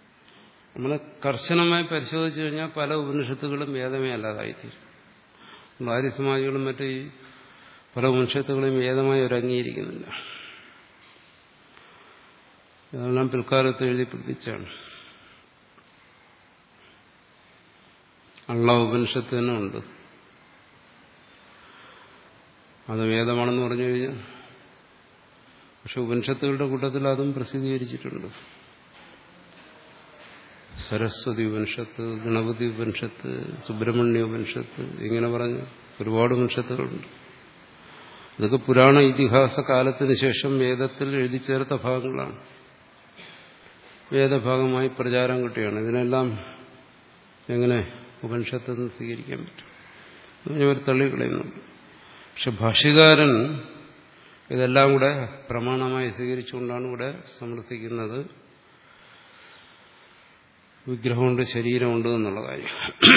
നമ്മൾ കർശനമായി പരിശോധിച്ചു കഴിഞ്ഞാൽ പല ഉപനിഷത്തുകളും വേദമേ അല്ലാതായിത്തീരും ആര്യസമാജികളും മറ്റു ഈ പല വംശത്തുകളെയും വേദമായി അവർ അംഗീകരിക്കുന്നില്ല ഇതെല്ലാം പിൽക്കാലത്ത് എഴുതി പിടിപ്പിച്ചാണ് അള്ള ഉപനിഷത്ത് തന്നെ ഉണ്ട് അത് വേദമാണെന്ന് പറഞ്ഞു കഴിഞ്ഞാൽ പക്ഷെ ഉപനിഷത്തുകളുടെ കൂട്ടത്തിൽ അതും പ്രസിദ്ധീകരിച്ചിട്ടുണ്ട് സരസ്വതി ഉപനിഷത്ത് ഗണപതി ഉപനിഷത്ത് സുബ്രഹ്മണ്യ ഉപനിഷത്ത് ഇങ്ങനെ പറഞ്ഞ് ഒരുപാട് ഉപനിഷത്തുകളുണ്ട് ഇതൊക്കെ പുരാണ ഇതിഹാസ കാലത്തിന് ശേഷം വേദത്തിൽ എഴുതി ചേർത്ത ഭാഗങ്ങളാണ് വേദഭാഗമായി പ്രചാരം കിട്ടുകയാണ് ഇതിനെല്ലാം എങ്ങനെ ഉപനിഷത്തിൽ നിന്ന് സ്വീകരിക്കാൻ പറ്റും ഇവർ തള്ളിക്കളയുന്നുണ്ട് പക്ഷെ ഭാഷ്യകാരൻ ഇതെല്ലാം കൂടെ പ്രമാണമായി സ്വീകരിച്ചുകൊണ്ടാണ് ഇവിടെ സമർത്ഥിക്കുന്നത് വിഗ്രഹമുണ്ട് ശരീരമുണ്ട് എന്നുള്ള കാര്യം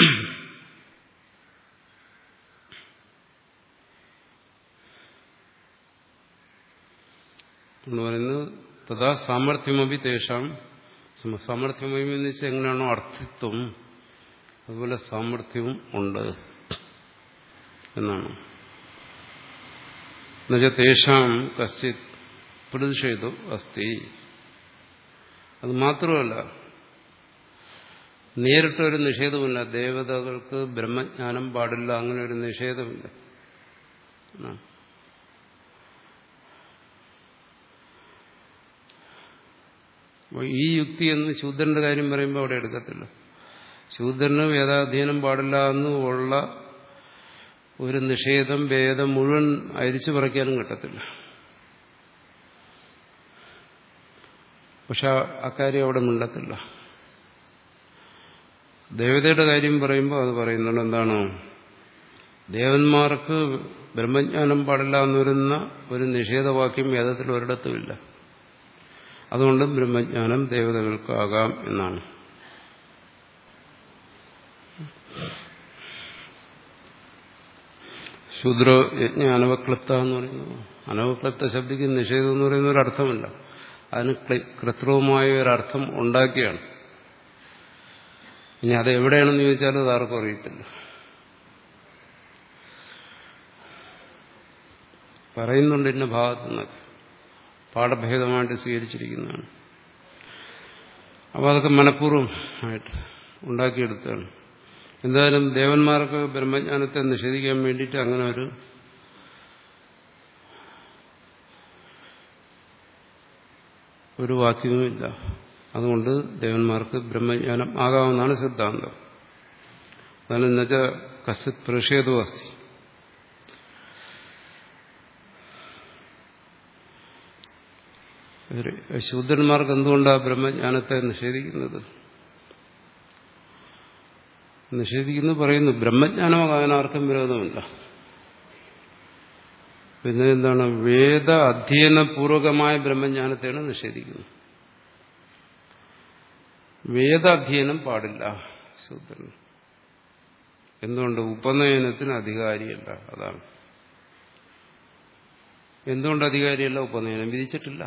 എന്ന് പറയുന്നത് തഥാ സാമർഥ്യമപി തേഷാം സാമർഥ്യമപി എന്ന് വെച്ചാൽ എങ്ങനെയാണോ അർത്ഥിത്വം അതുപോലെ സാമർഥ്യവും ഉണ്ട് എന്നാണ് എന്നുവെച്ചാൽ തേഷാം കശ്ചിത് പ്രതിഷേധം അസ്തി അത് മാത്രമല്ല നേരിട്ടൊരു നിഷേധമില്ല ദേവതകൾക്ക് ബ്രഹ്മജ്ഞാനം പാടില്ല അങ്ങനെ ഒരു നിഷേധമില്ല ഈ യുക്തി എന്ന് ശൂദ്രന്റെ കാര്യം പറയുമ്പോൾ അവിടെ എടുക്കത്തില്ല ശൂദ്രന് വേദാധ്യയനം പാടില്ല എന്ന് ഉള്ള ഒരു നിഷേധം വേദം മുഴുവൻ അരിച്ചു പറിക്കാനും കിട്ടത്തില്ല പക്ഷെ അക്കാര്യം അവിടെ മിണ്ടത്തില്ല ദേവതയുടെ കാര്യം പറയുമ്പോൾ അത് പറയുന്നുണ്ട് എന്താണ് ദേവന്മാർക്ക് ബ്രഹ്മജ്ഞാനം പാടില്ല എന്ന് വരുന്ന ഒരു നിഷേധവാക്യം വേദത്തിൽ ഒരിടത്തുമില്ല അതുകൊണ്ട് ബ്രഹ്മജ്ഞാനം ദേവതകൾക്കാകാം എന്നാണ് ശൂദ്ര യജ്ഞ അനവക്ലപ്ത എന്ന് പറയുന്നത് അനവക്ലപ്ത ശബ്ദിക്ക് നിഷേധം എന്ന് പറയുന്ന ഒരു അർത്ഥമില്ല അതിന് കൃത്രിമമായ ഒരർത്ഥം ഉണ്ടാക്കിയാണ് ഇനി അത് എവിടെയാണെന്ന് ചോദിച്ചാൽ അത് ആർക്കും അറിയത്തില്ല പറയുന്നുണ്ട് ഇന്ന ഭാഗത്തു നിന്നൊക്കെ പാഠഭേദമായിട്ട് സ്വീകരിച്ചിരിക്കുന്നതാണ് അപ്പോൾ അതൊക്കെ മനഃപൂർവ്വം ആയിട്ട് ഉണ്ടാക്കിയെടുത്താണ് എന്തായാലും ദേവന്മാർക്ക് ബ്രഹ്മജ്ഞാനത്തെ നിഷേധിക്കാൻ വേണ്ടിയിട്ട് അങ്ങനെ ഒരു ഒരു വാക്യവുമില്ല അതുകൊണ്ട് ദേവന്മാർക്ക് ബ്രഹ്മജ്ഞാനം ആകാമെന്നാണ് സിദ്ധാന്തം അതാണ് എന്നുവെച്ചാൽ കസിത് പ്രതിഷേധവും അസ്തി ശൂദ്രന്മാർക്ക് എന്തുകൊണ്ടാണ് ബ്രഹ്മജ്ഞാനത്തെ നിഷേധിക്കുന്നത് നിഷേധിക്കുന്നു പറയുന്നു ബ്രഹ്മജ്ഞാനമാകാൻ ആർക്കും വിരോധമില്ല പിന്നെ എന്താണ് വേദ അധ്യയനപൂർവകമായ ബ്രഹ്മജ്ഞാനത്തെയാണ് നിഷേധിക്കുന്നത് വേദാധ്യയനം പാടില്ല ശൂദ്രൻ എന്തുകൊണ്ട് ഉപനയനത്തിന് അധികാരിയല്ല അതാണ് എന്തുകൊണ്ട് അധികാരിയല്ല ഉപനയനം വിധിച്ചിട്ടില്ല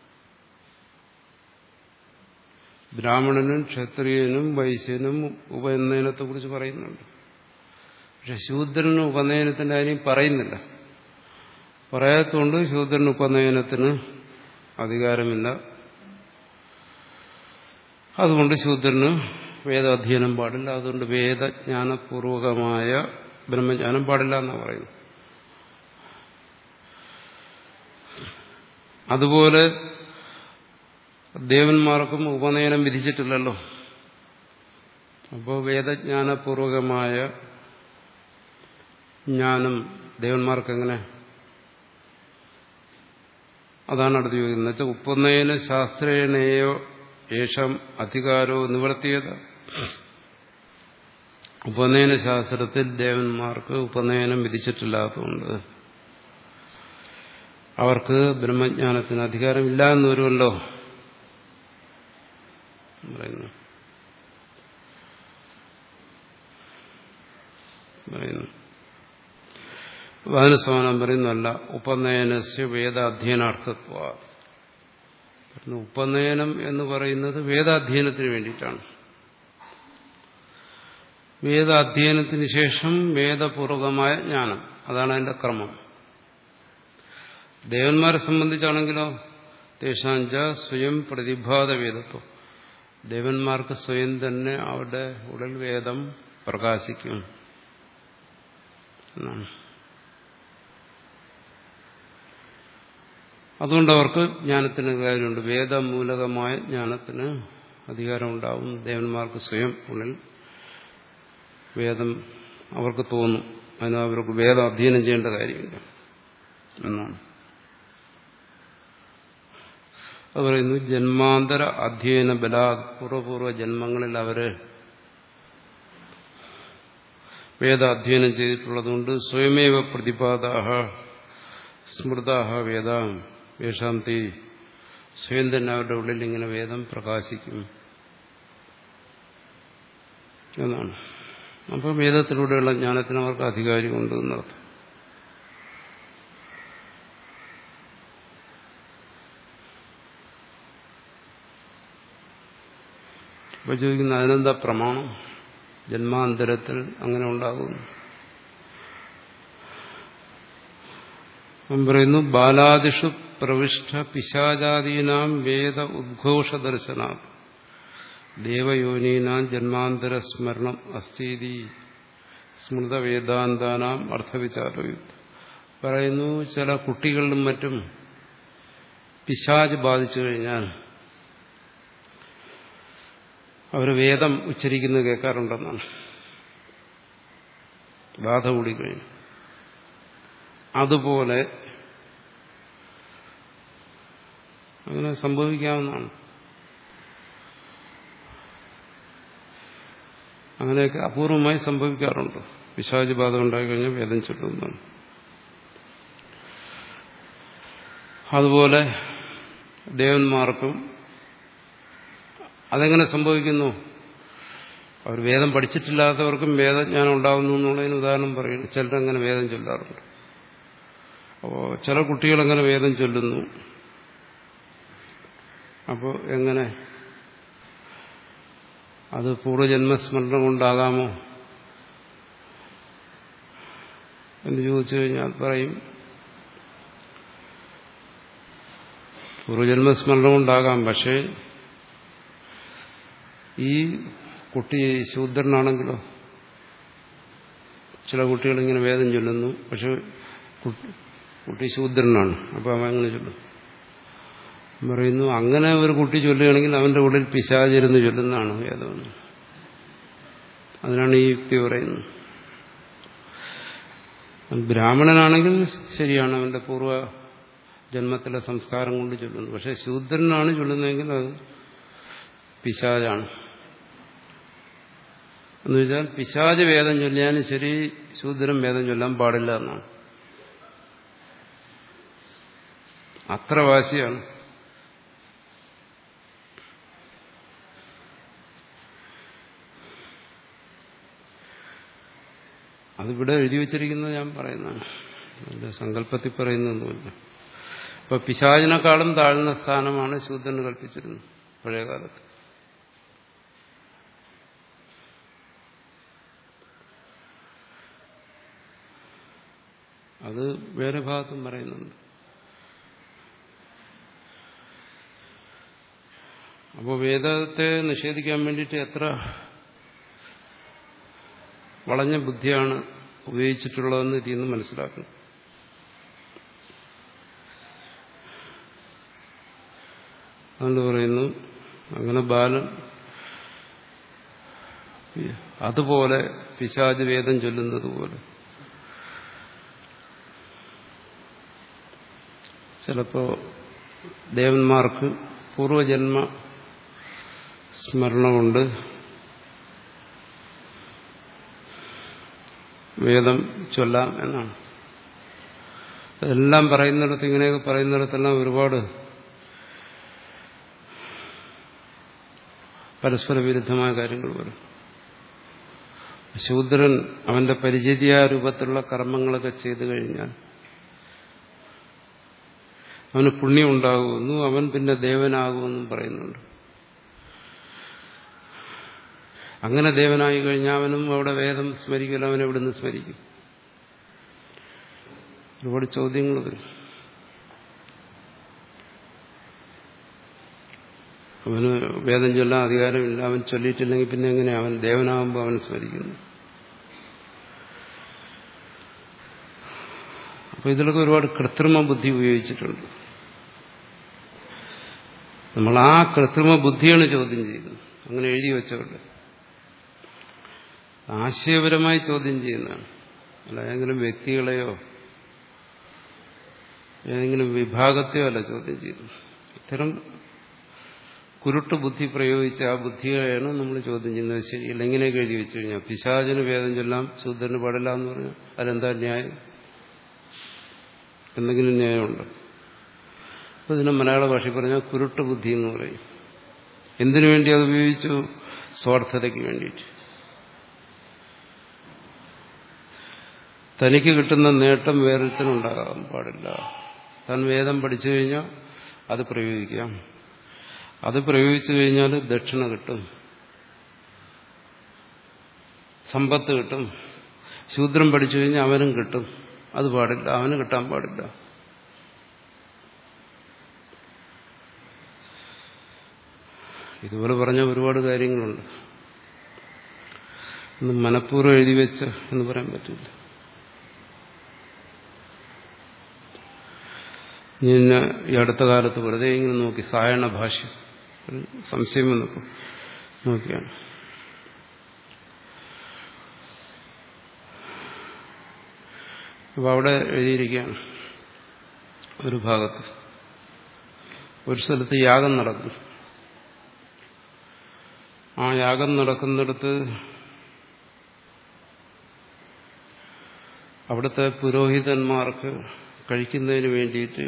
ബ്രാഹ്മണനും ക്ഷത്രിയനും വൈശ്യനും ഉപനയനത്തെ കുറിച്ച് പറയുന്നുണ്ട് പക്ഷെ ശൂദ്രന് ഉപനയനത്തിന്റെ കാര്യം പറയുന്നില്ല പറയാത്തതുകൊണ്ട് ശൂദ്രന് ഉപനയനത്തിന് അധികാരമില്ല അതുകൊണ്ട് ശൂദ്രന് വേദാധ്യയനം പാടില്ല അതുകൊണ്ട് വേദജ്ഞാനപൂർവകമായ ബ്രഹ്മജ്ഞാനം പാടില്ല എന്നാണ് പറയുന്നത് അതുപോലെ ദേവന്മാർക്കും ഉപനയനം വിധിച്ചിട്ടില്ലല്ലോ അപ്പോൾ വേദജ്ഞാനപൂർവകമായ ജ്ഞാനം ദേവന്മാർക്കെങ്ങനെ അതാണ് അടുത്ത് ചോദിക്കുന്നത് എന്നുവെച്ചാൽ ഉപനയന ശാസ്ത്രേണയോ യേശം അധികാരോ നിവർത്തിയത് ഉപനയന ശാസ്ത്രത്തിൽ ദേവന്മാർക്ക് ഉപനയനം വിധിച്ചിട്ടില്ലാത്തതുകൊണ്ട് അവർക്ക് ബ്രഹ്മജ്ഞാനത്തിന് അധികാരമില്ല എന്ന് വരുമല്ലോ പറയുന്നു പറയുന്നു അതിന് സമാനം പറയുന്നല്ല ഉപനയനസ്യ വേദാധ്യയനാർത്ഥത്വ ഉപനയനം എന്ന് പറയുന്നത് വേദാധ്യയനത്തിന് വേണ്ടിയിട്ടാണ് വേദ അധ്യയനത്തിന് ശേഷം വേദപൂർവകമായ ജ്ഞാനം അതാണ് അതിന്റെ ക്രമം ദേവന്മാരെ സംബന്ധിച്ചാണെങ്കിലോ തേഷാഞ്ച സ്വയം പ്രതിഭാത വേദത്വം ദേവന്മാർക്ക് സ്വയം തന്നെ അവരുടെ ഉടൽ വേദം പ്രകാശിക്കും എന്നാണ് അതുകൊണ്ട് അവർക്ക് ജ്ഞാനത്തിന് കാര്യമുണ്ട് വേദമൂലകമായ ജ്ഞാനത്തിന് അധികാരമുണ്ടാവും ദേവന്മാർക്ക് സ്വയം ഉള്ളിൽ വേദം അവർക്ക് തോന്നും അതിന് അവർക്ക് വേദം അധ്യയനം ചെയ്യേണ്ട കാര്യമില്ല എന്നാണ് അത് പറയുന്നു ജന്മാന്തര അധ്യയന ബലാ പൂർവ്വപൂർവ്വ ജന്മങ്ങളിൽ അവര് വേദ അധ്യയനം ചെയ്തിട്ടുള്ളതുകൊണ്ട് സ്വയമേവ പ്രതിപാദാഹ സ്മൃതാഹ വേദ വേഷാം തീ സ്വയം തന്നെ അവരുടെ ഉള്ളിൽ ഇങ്ങനെ വേദം പ്രകാശിക്കും എന്നാണ് അപ്പോൾ വേദത്തിലൂടെയുള്ള ജ്ഞാനത്തിന് അവർക്ക് അധികാരമുണ്ട് എന്നർത്ഥം അപ്പൊ ചോദിക്കുന്ന അതിനെന്താ പ്രമാണം ജന്മാന്തരത്തിൽ അങ്ങനെ ഉണ്ടാകുന്നു അവൻ പറയുന്നു ബാലാദിഷു പ്രവിഷ്ട പിശാചാദീനാം വേദ ഉദ്ഘോഷ ദർശനാ ദേവയോനീനാം ജന്മാന്തര സ്മരണം അസ്ഥീതി സ്മൃതവേദാന്താനാം അർത്ഥവിചാരയുക്ത പറയുന്നു ചില കുട്ടികളിലും മറ്റും പിശാജ് ബാധിച്ചു കഴിഞ്ഞാൽ അവർ വേദം ഉച്ചരിക്കുന്നത് കേൾക്കാറുണ്ടെന്നാണ് ബാധ കൂടിക്കഴിഞ്ഞു അതുപോലെ അങ്ങനെ സംഭവിക്കാവുന്നതാണ് അങ്ങനെയൊക്കെ അപൂർവമായി സംഭവിക്കാറുണ്ട് പിശാചി ബാധ ഉണ്ടായിക്കഴിഞ്ഞാൽ വേദം ചൊല്ലുന്നതാണ് അതുപോലെ ദേവന്മാർക്കും അതെങ്ങനെ സംഭവിക്കുന്നു അവർ വേദം പഠിച്ചിട്ടില്ലാത്തവർക്കും വേദജ്ഞാനം ഉണ്ടാകുന്നു എന്നുള്ളതിന് ഉദാഹരണം പറയുന്നു ചിലരങ്ങനെ വേദം ചൊല്ലാറുണ്ട് അപ്പോൾ ചില കുട്ടികളങ്ങനെ വേദം ചൊല്ലുന്നു അപ്പോൾ എങ്ങനെ അത് പൂർവ്വജന്മസ്മരണ കൊണ്ടാകാമോ എന്ന് ചോദിച്ചു കഴിഞ്ഞാൽ പറയും പൂർവ്വജന്മസ്മരണ കൊണ്ടാകാം പക്ഷേ ഈ കുട്ടി ശൂദ്രനാണെങ്കിലോ ചില കുട്ടികൾ ഇങ്ങനെ വേദം ചൊല്ലുന്നു പക്ഷെ കുട്ടി ശൂദ്രനാണ് അപ്പോൾ അവൻ അങ്ങനെ ചൊല്ലും പറയുന്നു അങ്ങനെ ഒരു കുട്ടി ചൊല്ലുകയാണെങ്കിൽ അവന്റെ ഉള്ളിൽ പിശാചിരുന്ന് ചൊല്ലുന്നതാണ് വേദമെന്ന് അതിനാണ് ഈ യുക്തി പറയുന്നത് ബ്രാഹ്മണനാണെങ്കിൽ ശരിയാണ് അവന്റെ പൂർവ്വ ജന്മത്തിലെ സംസ്കാരം കൊണ്ട് ചൊല്ലുന്നു പക്ഷെ ശൂദ്രനാണ് ചൊല്ലുന്നതെങ്കിൽ അത് പിശാചാണ് എന്ന് വെച്ചാൽ പിശാജ് വേദം ചൊല്ലിയാലും ശരി ശൂദ്രം വേദം ചൊല്ലാൻ പാടില്ല എന്നാണ് അത്ര വാശിയാണ് അതിവിടെ എഴുതി വച്ചിരിക്കുന്നത് ഞാൻ പറയുന്നതാണ് അതിന്റെ സങ്കല്പത്തിൽ പറയുന്നൊന്നുമില്ല അപ്പൊ പിശാചിനെക്കാളും താഴ്ന്ന സ്ഥാനമാണ് ശൂദ്രന് കൽപ്പിച്ചിരുന്നത് പഴയകാലത്ത് അത് വേറെ ഭാഗത്തും പറയുന്നുണ്ട് അപ്പോൾ വേദത്തെ നിഷേധിക്കാൻ വേണ്ടിയിട്ട് എത്ര വളഞ്ഞ ബുദ്ധിയാണ് ഉപയോഗിച്ചിട്ടുള്ളതെന്ന് ഇതിൽ നിന്ന് മനസ്സിലാക്കണം അതുകൊണ്ട് പറയുന്നു അങ്ങനെ ബാലൻ അതുപോലെ പിശാജ് വേദം ചൊല്ലുന്നത് പോലെ ചിലപ്പോ ദേവന്മാർക്ക് പൂർവജന്മ സ്മരണ കൊണ്ട് വേദം ചൊല്ലാം എന്നാണ് എല്ലാം പറയുന്നിടത്ത് ഇങ്ങനെയൊക്കെ പറയുന്നിടത്തെല്ലാം ഒരുപാട് പരസ്പര വിരുദ്ധമായ കാര്യങ്ങൾ വരും ശൂദ്രൻ അവന്റെ പരിചര്യ രൂപത്തിലുള്ള കർമ്മങ്ങളൊക്കെ ചെയ്തു കഴിഞ്ഞാൽ അവന് പുണ്യം ഉണ്ടാകുമെന്നും അവൻ പിന്നെ ദേവനാകുമെന്നും പറയുന്നുണ്ട് അങ്ങനെ ദേവനായി കഴിഞ്ഞാൽ അവനും അവിടെ വേദം സ്മരിക്കില്ല അവൻ എവിടുന്ന് സ്മരിക്കും ഒരുപാട് ചോദ്യങ്ങൾ വരും അവന് വേദം ചൊല്ലാൻ അധികാരമില്ല അവൻ ചൊല്ലിയിട്ടില്ലെങ്കിൽ പിന്നെ എങ്ങനെ അവൻ ദേവനാകുമ്പോൾ അവൻ സ്മരിക്കുന്നു അപ്പൊ ഇതിലൊക്കെ ഒരുപാട് കൃത്രിമ ബുദ്ധി ഉപയോഗിച്ചിട്ടുണ്ട് നമ്മൾ ആ കൃത്രിമ ബുദ്ധിയാണ് ചോദ്യം ചെയ്യുന്നത് അങ്ങനെ എഴുതി വെച്ചവരുടെ ആശയപരമായി ചോദ്യം ചെയ്യുന്നതാണ് അല്ല ഏതെങ്കിലും വ്യക്തികളെയോ ഏതെങ്കിലും വിഭാഗത്തെയോ അല്ല ചോദ്യം ചെയ്യുന്നത് ഇത്തരം കുരുട്ട് ബുദ്ധി പ്രയോഗിച്ച ആ ബുദ്ധിയെയാണ് നമ്മൾ ചോദ്യം ചെയ്യുന്നത് ശരിയല്ല ഇങ്ങനെയൊക്കെ എഴുതി വെച്ചു കഴിഞ്ഞാൽ പിശാചിന് വേദം ചൊല്ലാം ശൂദ്രന് പാടില്ല എന്ന് പറഞ്ഞാൽ അതിലെന്താ ന്യായം എന്തെങ്കിലും ന്യായമുണ്ടോ അപ്പൊ ഇതിനെ മലയാള ഭാഷയിൽ പറഞ്ഞാൽ കുരുട്ട് ബുദ്ധി എന്ന് പറയും എന്തിനു വേണ്ടി അത് ഉപയോഗിച്ചു സ്വാർത്ഥതയ്ക്ക് വേണ്ടിയിട്ട് തനിക്ക് കിട്ടുന്ന നേട്ടം വേറൊരുത്തനുണ്ടാകാൻ പാടില്ല താൻ വേദം പഠിച്ചു കഴിഞ്ഞാൽ അത് പ്രയോഗിക്കാം അത് പ്രയോഗിച്ചു കഴിഞ്ഞാൽ ദക്ഷിണ കിട്ടും സമ്പത്ത് കിട്ടും ശൂദ്രം പഠിച്ചു കഴിഞ്ഞാൽ അവനും കിട്ടും അത് പാടില്ല അവന് കിട്ടാൻ പാടില്ല ഇതുപോലെ പറഞ്ഞ ഒരുപാട് കാര്യങ്ങളുണ്ട് ഒന്നും മനഃപൂർവ്വം എഴുതി വെച്ച് എന്ന് പറയാൻ പറ്റില്ല ഞാൻ ഈ അടുത്ത കാലത്ത് വെറുതെ ഇങ്ങനെ നോക്കി സായണ ഭാഷ്യം ഒരു സംശയം വന്നപ്പോൾ നോക്കിയാണ് അപ്പോൾ അവിടെ എഴുതിയിരിക്കുകയാണ് ഒരു ഭാഗത്ത് ഒരു സ്ഥലത്ത് യാഗം നടക്കും ആ യാഗം നടക്കുന്നിടത്ത് അവിടുത്തെ പുരോഹിതന്മാർക്ക് കഴിക്കുന്നതിന് വേണ്ടിയിട്ട്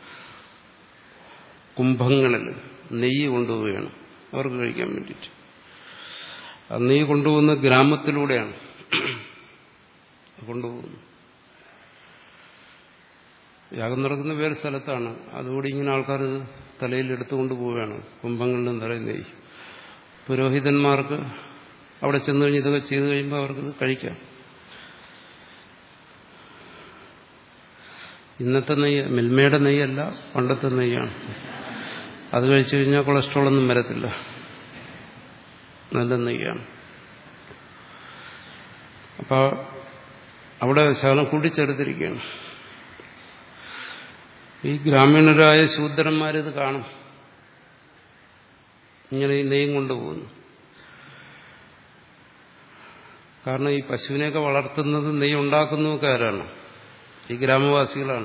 കുംഭങ്ങളിൽ നെയ്യ് കൊണ്ടുപോവുകയാണ് അവർക്ക് കഴിക്കാൻ വേണ്ടിയിട്ട് ആ നെയ്യ് കൊണ്ടുപോകുന്ന ഗ്രാമത്തിലൂടെയാണ് കൊണ്ടുപോകുന്നത് യാഗം നടക്കുന്ന വേറെ സ്ഥലത്താണ് അതുകൂടി ഇങ്ങനെ ആൾക്കാർ തലയിൽ എടുത്തുകൊണ്ട് പോവുകയാണ് കുംഭങ്ങളിലും തലയിൽ നെയ്യ് പുരോഹിതന്മാർക്ക് അവിടെ ചെന്ന് കഴിഞ്ഞ് ഇതൊക്കെ ചെയ്തു കഴിയുമ്പോൾ അവർക്കിത് കഴിക്കാം ഇന്നത്തെ നെയ്യ് മിൽമയുടെ നെയ്യല്ല പണ്ടത്തെ നെയ്യാണ് അത് കഴിച്ചു കഴിഞ്ഞാൽ കൊളസ്ട്രോൾ ഒന്നും വരത്തില്ല നല്ല നെയ്യാണ് അപ്പോൾ അവിടെ ശകലം കൂട്ടിച്ചേർത്തിരിക്കുകയാണ് ഈ ഗ്രാമീണരായ ശൂദ്രന്മാരിത് കാണും ഇങ്ങനെ ഈ നെയ്യും കൊണ്ടുപോകുന്നു കാരണം ഈ പശുവിനെയൊക്കെ വളർത്തുന്നത് നെയ്യ് ഉണ്ടാക്കുന്നതൊക്കെ ആരാണ് ഈ ഗ്രാമവാസികളാണ്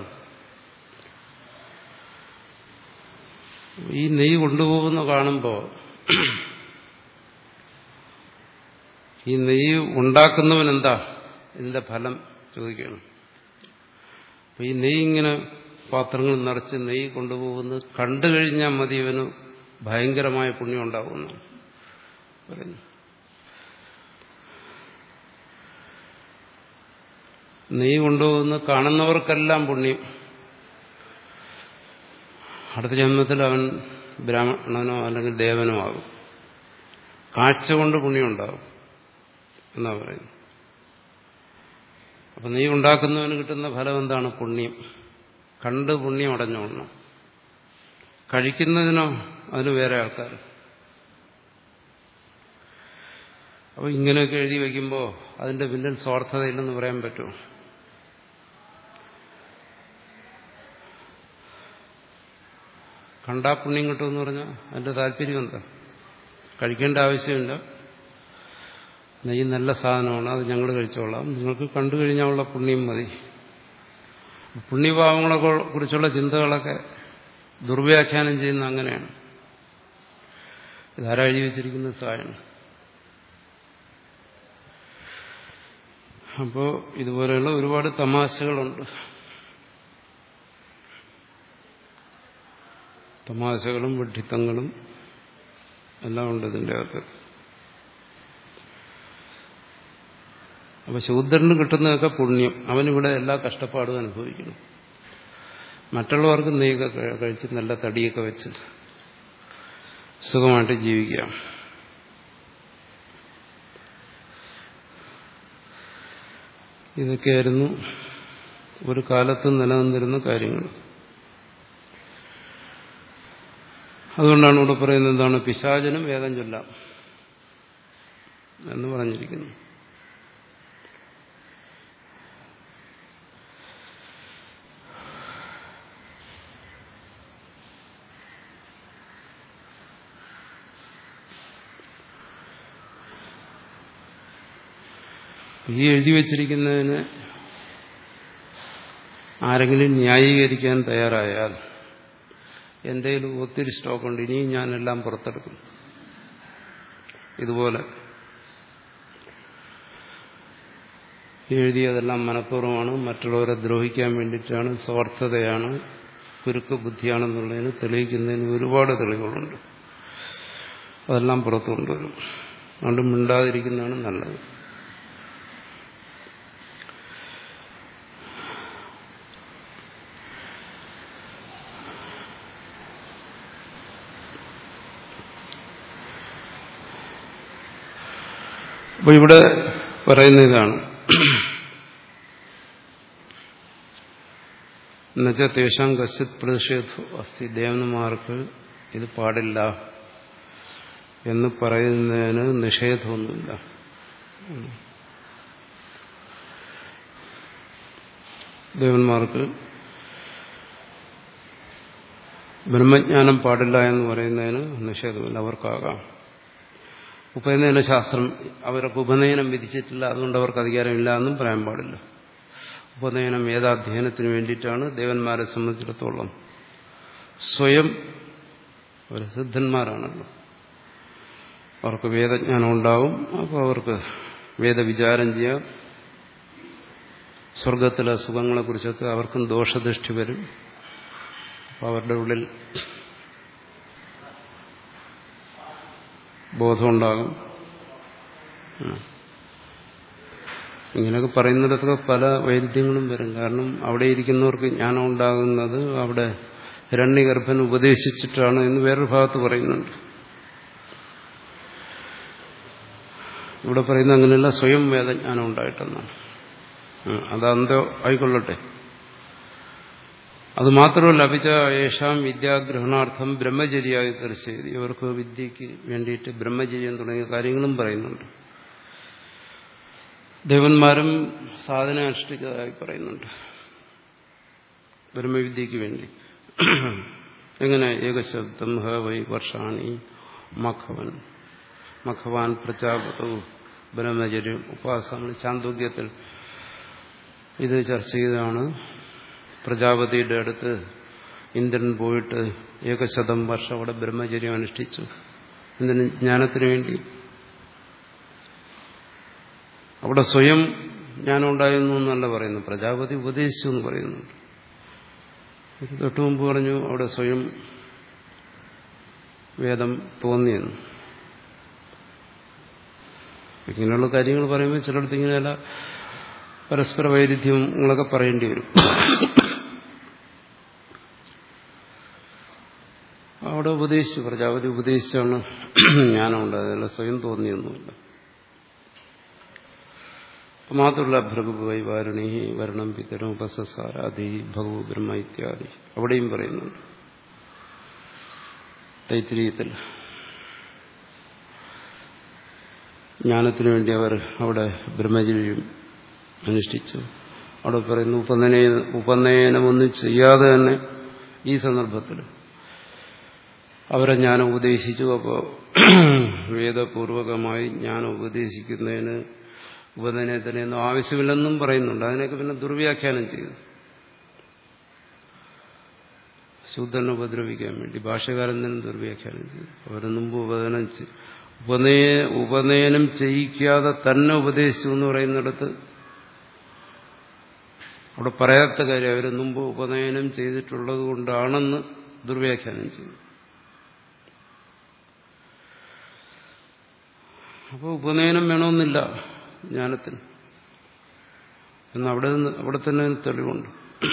ഈ നെയ്യ് കൊണ്ടുപോകുന്ന കാണുമ്പോൾ ഈ നെയ്യ് ഉണ്ടാക്കുന്നവൻ എന്താ ഇതിന്റെ ഫലം ചോദിക്കണം അപ്പൊ ഈ നെയ്യ് ഇങ്ങനെ പാത്രങ്ങൾ നിറച്ച് നെയ്യ് കൊണ്ടുപോകുന്നത് കണ്ടു കഴിഞ്ഞാൽ മതി ഇവന് ഭയങ്കരമായ പുണ്യം ഉണ്ടാകുന്നു പറയുന്നു നെയ്യ് കൊണ്ടുപോകുന്ന കാണുന്നവർക്കെല്ലാം പുണ്യം അടുത്ത ജന്മത്തിൽ അവൻ ബ്രാഹ്മണനോ അല്ലെങ്കിൽ ദേവനോ ആകും കാഴ്ച കൊണ്ട് പുണ്യം ഉണ്ടാകും എന്നാ പറയുന്നു അപ്പൊ നെയ്യ് ഉണ്ടാക്കുന്നവന് കിട്ടുന്ന ഫലം എന്താണ് പുണ്യം കണ്ട് പുണ്യം അടഞ്ഞോളണം കഴിക്കുന്നതിനോ അതിന് വേറെ ആൾക്കാർ അപ്പോൾ ഇങ്ങനെയൊക്കെ എഴുതി വയ്ക്കുമ്പോൾ അതിന്റെ പിന്നിൽ സ്വാർത്ഥതയില്ലെന്ന് പറയാൻ പറ്റുമോ കണ്ടാ പുണ്യം കിട്ടുമെന്ന് പറഞ്ഞാൽ അതിന്റെ താല്പര്യം എന്താ കഴിക്കേണ്ട ആവശ്യമില്ല നെയ്യ് നല്ല സാധനമാണ് അത് ഞങ്ങൾ കഴിച്ചോളാം നിങ്ങൾക്ക് കണ്ടു കഴിഞ്ഞാലുള്ള പുണ്യം മതി പുണ്യഭാവങ്ങളെ കുറിച്ചുള്ള ചിന്തകളൊക്കെ ദുർവ്യാഖ്യാനം ചെയ്യുന്ന അങ്ങനെയാണ് ഇതാരാ എഴുതി വെച്ചിരിക്കുന്ന സായാണ് അപ്പോൾ ഇതുപോലെയുള്ള ഒരുപാട് തമാശകളുണ്ട് തമാശകളും വിഡ്ഢിത്തങ്ങളും എല്ലാം ഉണ്ട് ഇതിൻ്റെ അകത്ത് അപ്പൊ ശൂദ്രന് കിട്ടുന്നതൊക്കെ പുണ്യം അവനിവിടെ എല്ലാ കഷ്ടപ്പാടും അനുഭവിക്കണം മറ്റുള്ളവർക്ക് നെയ്യൊക്കെ കഴിച്ച് നല്ല തടിയൊക്കെ വെച്ച് സുഖമായിട്ട് ജീവിക്കാം ഇതൊക്കെയായിരുന്നു ഒരു കാലത്ത് നിലനിന്നിരുന്ന കാര്യങ്ങൾ അതുകൊണ്ടാണ് ഇവിടെ പറയുന്നത് എന്താണ് പിശാചനും വേദം ചൊല്ലാം എന്ന് പറഞ്ഞിരിക്കുന്നു ഈ എഴുതി വച്ചിരിക്കുന്നതിന് ആരെങ്കിലും ന്യായീകരിക്കാൻ തയ്യാറായാൽ എൻ്റെ കയ്യിൽ ഒത്തിരി സ്റ്റോക്കുണ്ട് ഇനിയും ഞാനെല്ലാം പുറത്തെടുക്കും ഇതുപോലെ എഴുതിയതെല്ലാം മനഃപൂർവ്വമാണ് മറ്റുള്ളവരെ ദ്രോഹിക്കാൻ വേണ്ടിയിട്ടാണ് സ്വാർത്ഥതയാണ് കുരുക്ക് ബുദ്ധിയാണെന്നുള്ളതിന് തെളിയിക്കുന്നതിന് ഒരുപാട് തെളിവുകളുണ്ട് അതെല്ലാം പുറത്തു കൊണ്ടുവരും അതുകൊണ്ട് മിണ്ടാതിരിക്കുന്നതാണ് നല്ലത് അപ്പൊ ഇവിടെ പറയുന്ന ഇതാണ് എന്നുവെച്ചാൽ തേഷാം കശ്ചിത് പ്രതിഷേധു അസ്ഥി ദേവന്മാർക്ക് ഇത് പാടില്ല എന്ന് പറയുന്നതിന് നിഷേധമൊന്നുമില്ല ദേവന്മാർക്ക് ബ്രഹ്മജ്ഞാനം പാടില്ല എന്ന് പറയുന്നതിന് നിഷേധമില്ല അവർക്കാകാം ഉപനയന ശാസ്ത്രം അവർക്ക് ഉപനയനം വിധിച്ചിട്ടില്ല അതുകൊണ്ട് അവർക്ക് അധികാരമില്ല എന്നും പറയാൻ പാടില്ല ഉപനയനം വേദാധ്യയനത്തിന് വേണ്ടിയിട്ടാണ് ദേവന്മാരെ സംബന്ധിച്ചിടത്തോളം സ്വയം അവർ സിദ്ധന്മാരാണല്ലോ അവർക്ക് വേദജ്ഞാനം ഉണ്ടാവും അപ്പോൾ അവർക്ക് വേദവിചാരം ചെയ്യാം സ്വർഗത്തിലെ സുഖങ്ങളെക്കുറിച്ചൊക്കെ അവർക്കും ദോഷദൃഷ്ടി വരും അപ്പോൾ അവരുടെ ഉള്ളിൽ ബോധമുണ്ടാകും ഇങ്ങനെയൊക്കെ പറയുന്നിടത്തൊക്കെ പല വൈരുദ്ധ്യങ്ങളും വരും കാരണം അവിടെ ഇരിക്കുന്നവർക്ക് ജ്ഞാനം ഉണ്ടാകുന്നത് അവിടെ ഹിരണ്യഗർഭൻ ഉപദേശിച്ചിട്ടാണ് എന്ന് വേറൊരു ഭാഗത്ത് പറയുന്നുണ്ട് ഇവിടെ പറയുന്ന അങ്ങനെയല്ല സ്വയം വേദജ്ഞാനം ഉണ്ടായിട്ടെന്നാണ് അത് അന്തോ ആയിക്കൊള്ളട്ടെ അത് മാത്രമല്ല അഭിച്ച യേശാം വിദ്യാഗ്രഹണാർത്ഥം ബ്രഹ്മചര്യായി ദർശയത് ഇവർക്ക് വിദ്യയ്ക്ക് വേണ്ടിയിട്ട് ബ്രഹ്മചര്യം തുടങ്ങിയ കാര്യങ്ങളും പറയുന്നുണ്ട് ദേവന്മാരും സാധന അനുഷ്ഠിച്ചതായി പറയുന്നുണ്ട് ബ്രഹ്മവിദ്യയ്ക്ക് വേണ്ടി എങ്ങനെ ഏകശബ്ദം ഹ വൈ വർഷാണി മഖവൻ മഖവാൻ പ്രജാപതവും ബ്രഹ്മചര്യം ഉപാസന ചാന്തോഗ്യത്തിൽ ഇത് ചർച്ച ചെയ്തതാണ് പ്രജാപതിയുടെ അടുത്ത് ഇന്ദ്രൻ പോയിട്ട് ഏകശതം വർഷം അവിടെ ബ്രഹ്മചര്യം അനുഷ്ഠിച്ചു എന്തിന് ജ്ഞാനത്തിന് വേണ്ടി അവിടെ സ്വയം ജ്ഞാനം ഉണ്ടായിരുന്നു എന്നല്ല പറയുന്നു പ്രജാപതി ഉപദേശിച്ചു എന്ന് പറയുന്നുണ്ട് തൊട്ടു മുമ്പ് പറഞ്ഞു അവിടെ സ്വയം വേദം തോന്നിയെന്ന് ഇങ്ങനെയുള്ള കാര്യങ്ങൾ പറയുമ്പോൾ ചിലടത്ത് ഇങ്ങനെയല്ല പരസ്പര വൈരുദ്ധ്യങ്ങളൊക്കെ പറയേണ്ടി വരും അവിടെ ഉപദേശിച്ചു പ്രജാപതി ഉപദേശിച്ചാണ് ജ്ഞാനമുണ്ടായത് സ്വയം തോന്നിയൊന്നുമില്ല മാത്രമല്ല ഭൃഗുവായി വാരുണി വരണം പിതരം ഉപസസാരാധി ഭഗവു ബ്രഹ്മ ഇത്യാദി അവിടെയും പറയുന്നുണ്ട് തൈത്തിരീയത്തിൽ ജ്ഞാനത്തിനു വേണ്ടി അവർ അവിടെ ബ്രഹ്മചര്യം അനുഷ്ഠിച്ചു അവിടെ പറയുന്നു ഉപനയന ഉപനയനമൊന്നും ചെയ്യാതെ തന്നെ ഈ സന്ദർഭത്തിൽ അവരെ ജ്ഞാനം ഉപദേശിച്ചു അപ്പോൾ വേദപൂർവകമായി ജ്ഞാനം ഉപദേശിക്കുന്നതിന് ഉപനയനത്തിനൊന്നും ആവശ്യമില്ലെന്നും പറയുന്നുണ്ട് അതിനൊക്കെ പിന്നെ ദുർവ്യാഖ്യാനം ചെയ്തു ശൂദ്രനെ ഉപദ്രവിക്കാൻ വേണ്ടി ഭാഷകാരൻ തന്നെ ദുർവ്യാഖ്യാനം ചെയ്തു അവർ മുമ്പ് ഉപനയനം ഉപനയ ഉപനയനം ചെയ്യിക്കാതെ തന്നെ ഉപദേശിച്ചു എന്ന് പറയുന്നിടത്ത് അവിടെ പറയാത്ത കാര്യം അവർ മുമ്പ് ഉപനയനം ചെയ്തിട്ടുള്ളത് കൊണ്ടാണെന്ന് ദുർവ്യാഖ്യാനം ചെയ്തു അപ്പോൾ ഉപനയനം വേണമെന്നില്ല ജ്ഞാനത്തിന് എന്ന് അവിടെ നിന്ന് അവിടെ തന്നെ തെളിവുണ്ട്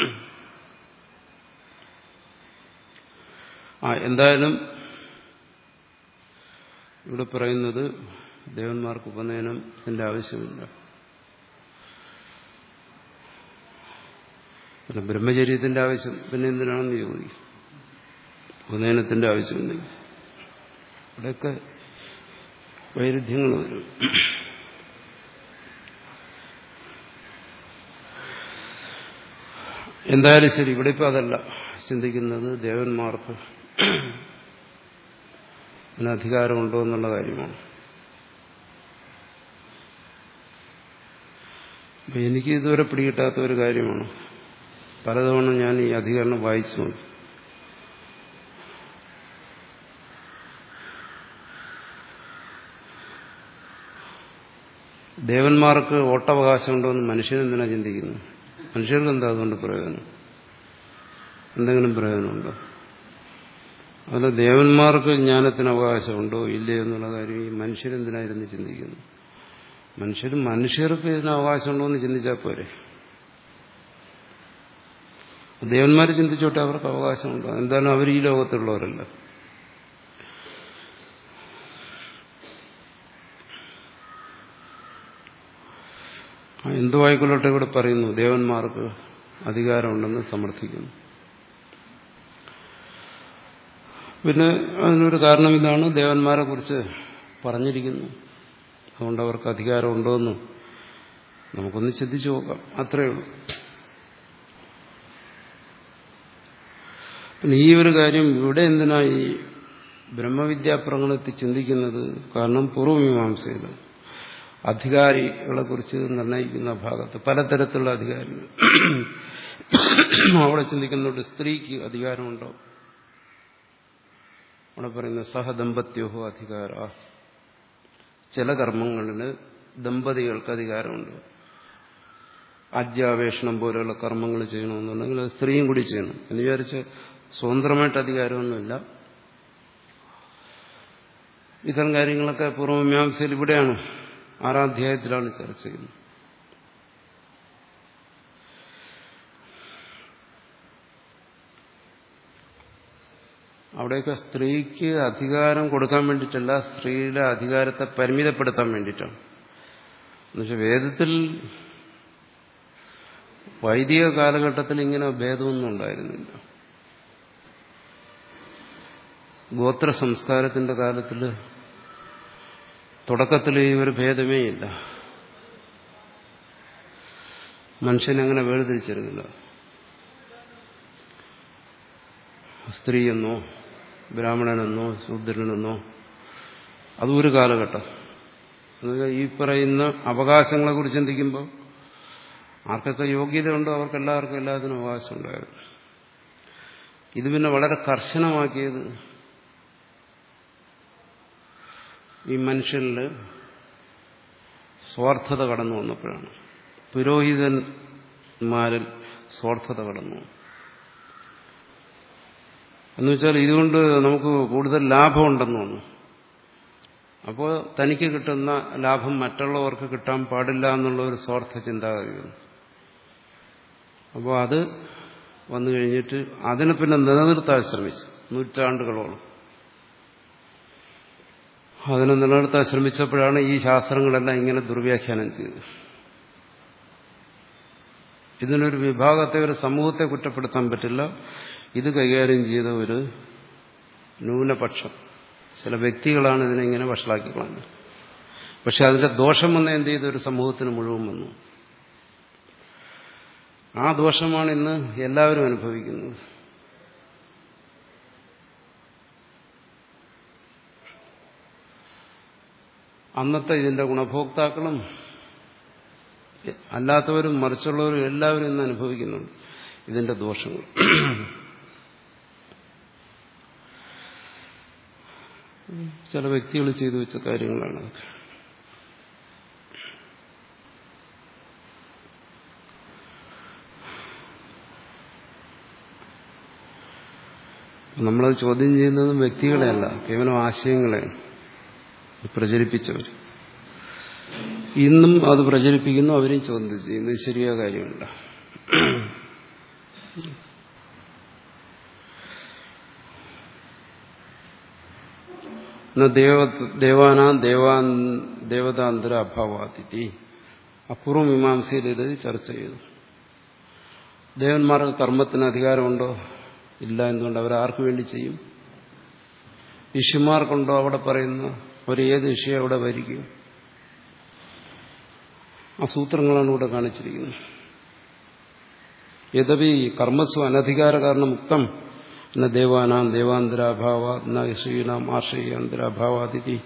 ആ എന്തായാലും ഇവിടെ പറയുന്നത് ദേവന്മാർക്ക് ഉപനയനത്തിന്റെ ആവശ്യമില്ല പിന്നെ ബ്രഹ്മചര്യത്തിന്റെ ആവശ്യം പിന്നെ എന്തിനാണെന്ന് ചോദിക്കും ഉപനയനത്തിന്റെ ആവശ്യമുണ്ടെങ്കിൽ ഇവിടെയൊക്കെ വൈരുദ്ധ്യങ്ങൾ വരും എന്തായാലും ശരി ഇവിടെ ഇപ്പം അതല്ല ചിന്തിക്കുന്നത് ദേവന്മാർക്ക് അതിന് അധികാരമുണ്ടോ എന്നുള്ള കാര്യമാണ് അപ്പൊ എനിക്ക് ഇതുവരെ പിടികിട്ടാത്ത ഒരു കാര്യമാണ് പലതവണ ഞാൻ ഈ അധികരണം വായിച്ചു നോക്കി ദേവന്മാർക്ക് വോട്ടവകാശമുണ്ടോ എന്ന് മനുഷ്യനെന്തിനാ ചിന്തിക്കുന്നു മനുഷ്യർക്ക് എന്താ അതുകൊണ്ട് പ്രയോജനം എന്തെങ്കിലും പ്രയോജനമുണ്ടോ അതുപോലെ ദേവന്മാർക്ക് ജ്ഞാനത്തിന് അവകാശമുണ്ടോ ഇല്ലയോ എന്നുള്ള കാര്യം ഈ മനുഷ്യരെന്തിനായിരുന്നു ചിന്തിക്കുന്നു മനുഷ്യരും മനുഷ്യർക്ക് ഇതിന് അവകാശമുണ്ടോ എന്ന് ചിന്തിച്ചാൽ പോരെ ദേവന്മാർ ചിന്തിച്ചോട്ടെ അവർക്ക് അവകാശമുണ്ടോ എന്തായാലും അവർ ഈ ലോകത്തുള്ളവരല്ല എന്തുവായിക്കൊള്ളട്ടെ ഇവിടെ പറയുന്നു ദേവന്മാർക്ക് അധികാരമുണ്ടെന്ന് സമർത്ഥിക്കുന്നു പിന്നെ അതിനൊരു കാരണം ഇതാണ് ദേവന്മാരെ കുറിച്ച് പറഞ്ഞിരിക്കുന്നു അതുകൊണ്ട് അവർക്ക് അധികാരമുണ്ടോയെന്നും നമുക്കൊന്ന് ചിന്തിച്ചു നോക്കാം അത്രയേ ഉള്ളൂ പിന്നെ ഈ ഒരു കാര്യം ഇവിടെ എന്തിനാ ഈ ബ്രഹ്മവിദ്യാപ്രകടനത്തിൽ ചിന്തിക്കുന്നത് കാരണം പൂർവമീമാംസയിൽ അധികാരികളെ കുറിച്ച് നിർണയിക്കുന്ന ഭാഗത്ത് പലതരത്തിലുള്ള അധികാരികൾ അവിടെ ചിന്തിക്കുന്നുണ്ട് സ്ത്രീക്ക് അധികാരമുണ്ടോ അവിടെ പറയുന്ന സഹദമ്പത്യോഹോ അധികാര ചില കർമ്മങ്ങളിന് ദമ്പതികൾക്ക് അധികാരമുണ്ട് ആജ്യാവേഷണം പോലെയുള്ള കർമ്മങ്ങൾ ചെയ്യണമെന്നുണ്ടെങ്കിൽ അത് സ്ത്രീയും കൂടി ചെയ്യണം എന്ന് വിചാരിച്ച് സ്വതന്ത്രമായിട്ട് അധികാരമൊന്നുമില്ല ഇത്തരം കാര്യങ്ങളൊക്കെ പൂർവമീമാംസയിൽ ഇവിടെയാണ് ആറാധ്യായത്തിലാണ് ചർച്ച ചെയ്യുന്നത് അവിടെയൊക്കെ സ്ത്രീക്ക് അധികാരം കൊടുക്കാൻ വേണ്ടിയിട്ടല്ല സ്ത്രീയുടെ അധികാരത്തെ പരിമിതപ്പെടുത്താൻ വേണ്ടിയിട്ടാണ് എന്നുവെച്ചാൽ വേദത്തിൽ വൈദിക കാലഘട്ടത്തിൽ ഇങ്ങനെ ഭേദമൊന്നും ഉണ്ടായിരുന്നില്ല ഗോത്ര സംസ്കാരത്തിന്റെ കാലത്തിൽ തുടക്കത്തിൽ ഈ ഒരു ഭേദമേ ഇല്ല മനുഷ്യനങ്ങനെ വേർതിരിച്ചിരുന്നില്ല സ്ത്രീയെന്നോ ബ്രാഹ്മണനെന്നോ ശൂദ്രനെന്നോ അതും ഒരു കാലഘട്ടം ഈ പറയുന്ന അവകാശങ്ങളെ കുറിച്ച് ചിന്തിക്കുമ്പോൾ ആർക്കൊക്കെ യോഗ്യതയുണ്ടോ അവർക്ക് എല്ലാവർക്കും എല്ലാത്തിനും അവകാശമുണ്ടായിരുന്നു ഇത് പിന്നെ വളരെ കർശനമാക്കിയത് ഈ മനുഷ്യനിൽ സ്വാർത്ഥത കടന്നു വന്നപ്പോഴാണ് പുരോഹിതന്മാരിൽ സ്വാർത്ഥത കടന്നു എന്നുവെച്ചാൽ ഇതുകൊണ്ട് നമുക്ക് കൂടുതൽ ലാഭമുണ്ടെന്ന് തോന്നുന്നു അപ്പോൾ തനിക്ക് കിട്ടുന്ന ലാഭം മറ്റുള്ളവർക്ക് കിട്ടാൻ പാടില്ല എന്നുള്ള ഒരു സ്വാർത്ഥ ചിന്താഗതി അപ്പോൾ അത് വന്നു കഴിഞ്ഞിട്ട് അതിനെ പിന്നെ നിലനിർത്താൻ ശ്രമിച്ചു നൂറ്റാണ്ടുകളോളം അതിനെ നിലനിർത്താൻ ശ്രമിച്ചപ്പോഴാണ് ഈ ശാസ്ത്രങ്ങളെല്ലാം ഇങ്ങനെ ദുർവ്യാഖ്യാനം ചെയ്തത് ഇതിനൊരു വിഭാഗത്തെ ഒരു സമൂഹത്തെ കുറ്റപ്പെടുത്താൻ പറ്റില്ല ഇത് കൈകാര്യം ചെയ്ത ഒരു ന്യൂനപക്ഷം ചില വ്യക്തികളാണ് ഇതിനെ ഇങ്ങനെ വഷളാക്കി കളഞ്ഞത് പക്ഷെ അതിന്റെ ദോഷം വന്ന എന്ത് ചെയ്ത ഒരു സമൂഹത്തിന് മുഴുവൻ വന്നു ആ ദോഷമാണ് ഇന്ന് എല്ലാവരും അനുഭവിക്കുന്നത് അന്നത്തെ ഇതിന്റെ ഗുണഭോക്താക്കളും അല്ലാത്തവരും മറിച്ചുള്ളവരും എല്ലാവരും ഇന്ന് അനുഭവിക്കുന്നുണ്ട് ഇതിന്റെ ദോഷങ്ങൾ ചില വ്യക്തികൾ ചെയ്തു വെച്ച കാര്യങ്ങളാണ് അതൊക്കെ നമ്മളത് ചോദ്യം ചെയ്യുന്നതും വ്യക്തികളെയല്ല കേവലം ആശയങ്ങളെയാണ് പ്രചരിപ്പിച്ചവർ ഇന്നും അത് പ്രചരിപ്പിക്കുന്നു അവരെയും ചോദ്യം ചെയ്യുന്നത് ശരിയായ കാര്യമല്ല ദേവാനാം ദേവാൻ ദേവതാന്തര അഭാവാതിഥി അപൂർവ മീമാംസയിൽ ഇത് ചർച്ച ചെയ്തു ദേവന്മാർക്ക് കർമ്മത്തിന് അധികാരമുണ്ടോ ഇല്ല എന്തുകൊണ്ട് അവർ ആർക്കു വേണ്ടി ചെയ്യും ഋഷിമാർക്കുണ്ടോ അവിടെ പറയുന്ന അവർ ഏത് ഋഷിയെ അവിടെ ഭരിക്കും ആ സൂത്രങ്ങളാണ് ഇവിടെ കാണിച്ചിരിക്കുന്നത് യഥപി കർമ്മസ്വ അനധികാര കാരണം മുക്തം എന്ന ദേവാനാം ദേവാന്തരാഭാവ ന ഋഷീണാം ആശ്രയാന്തരാഭാവാതിഥി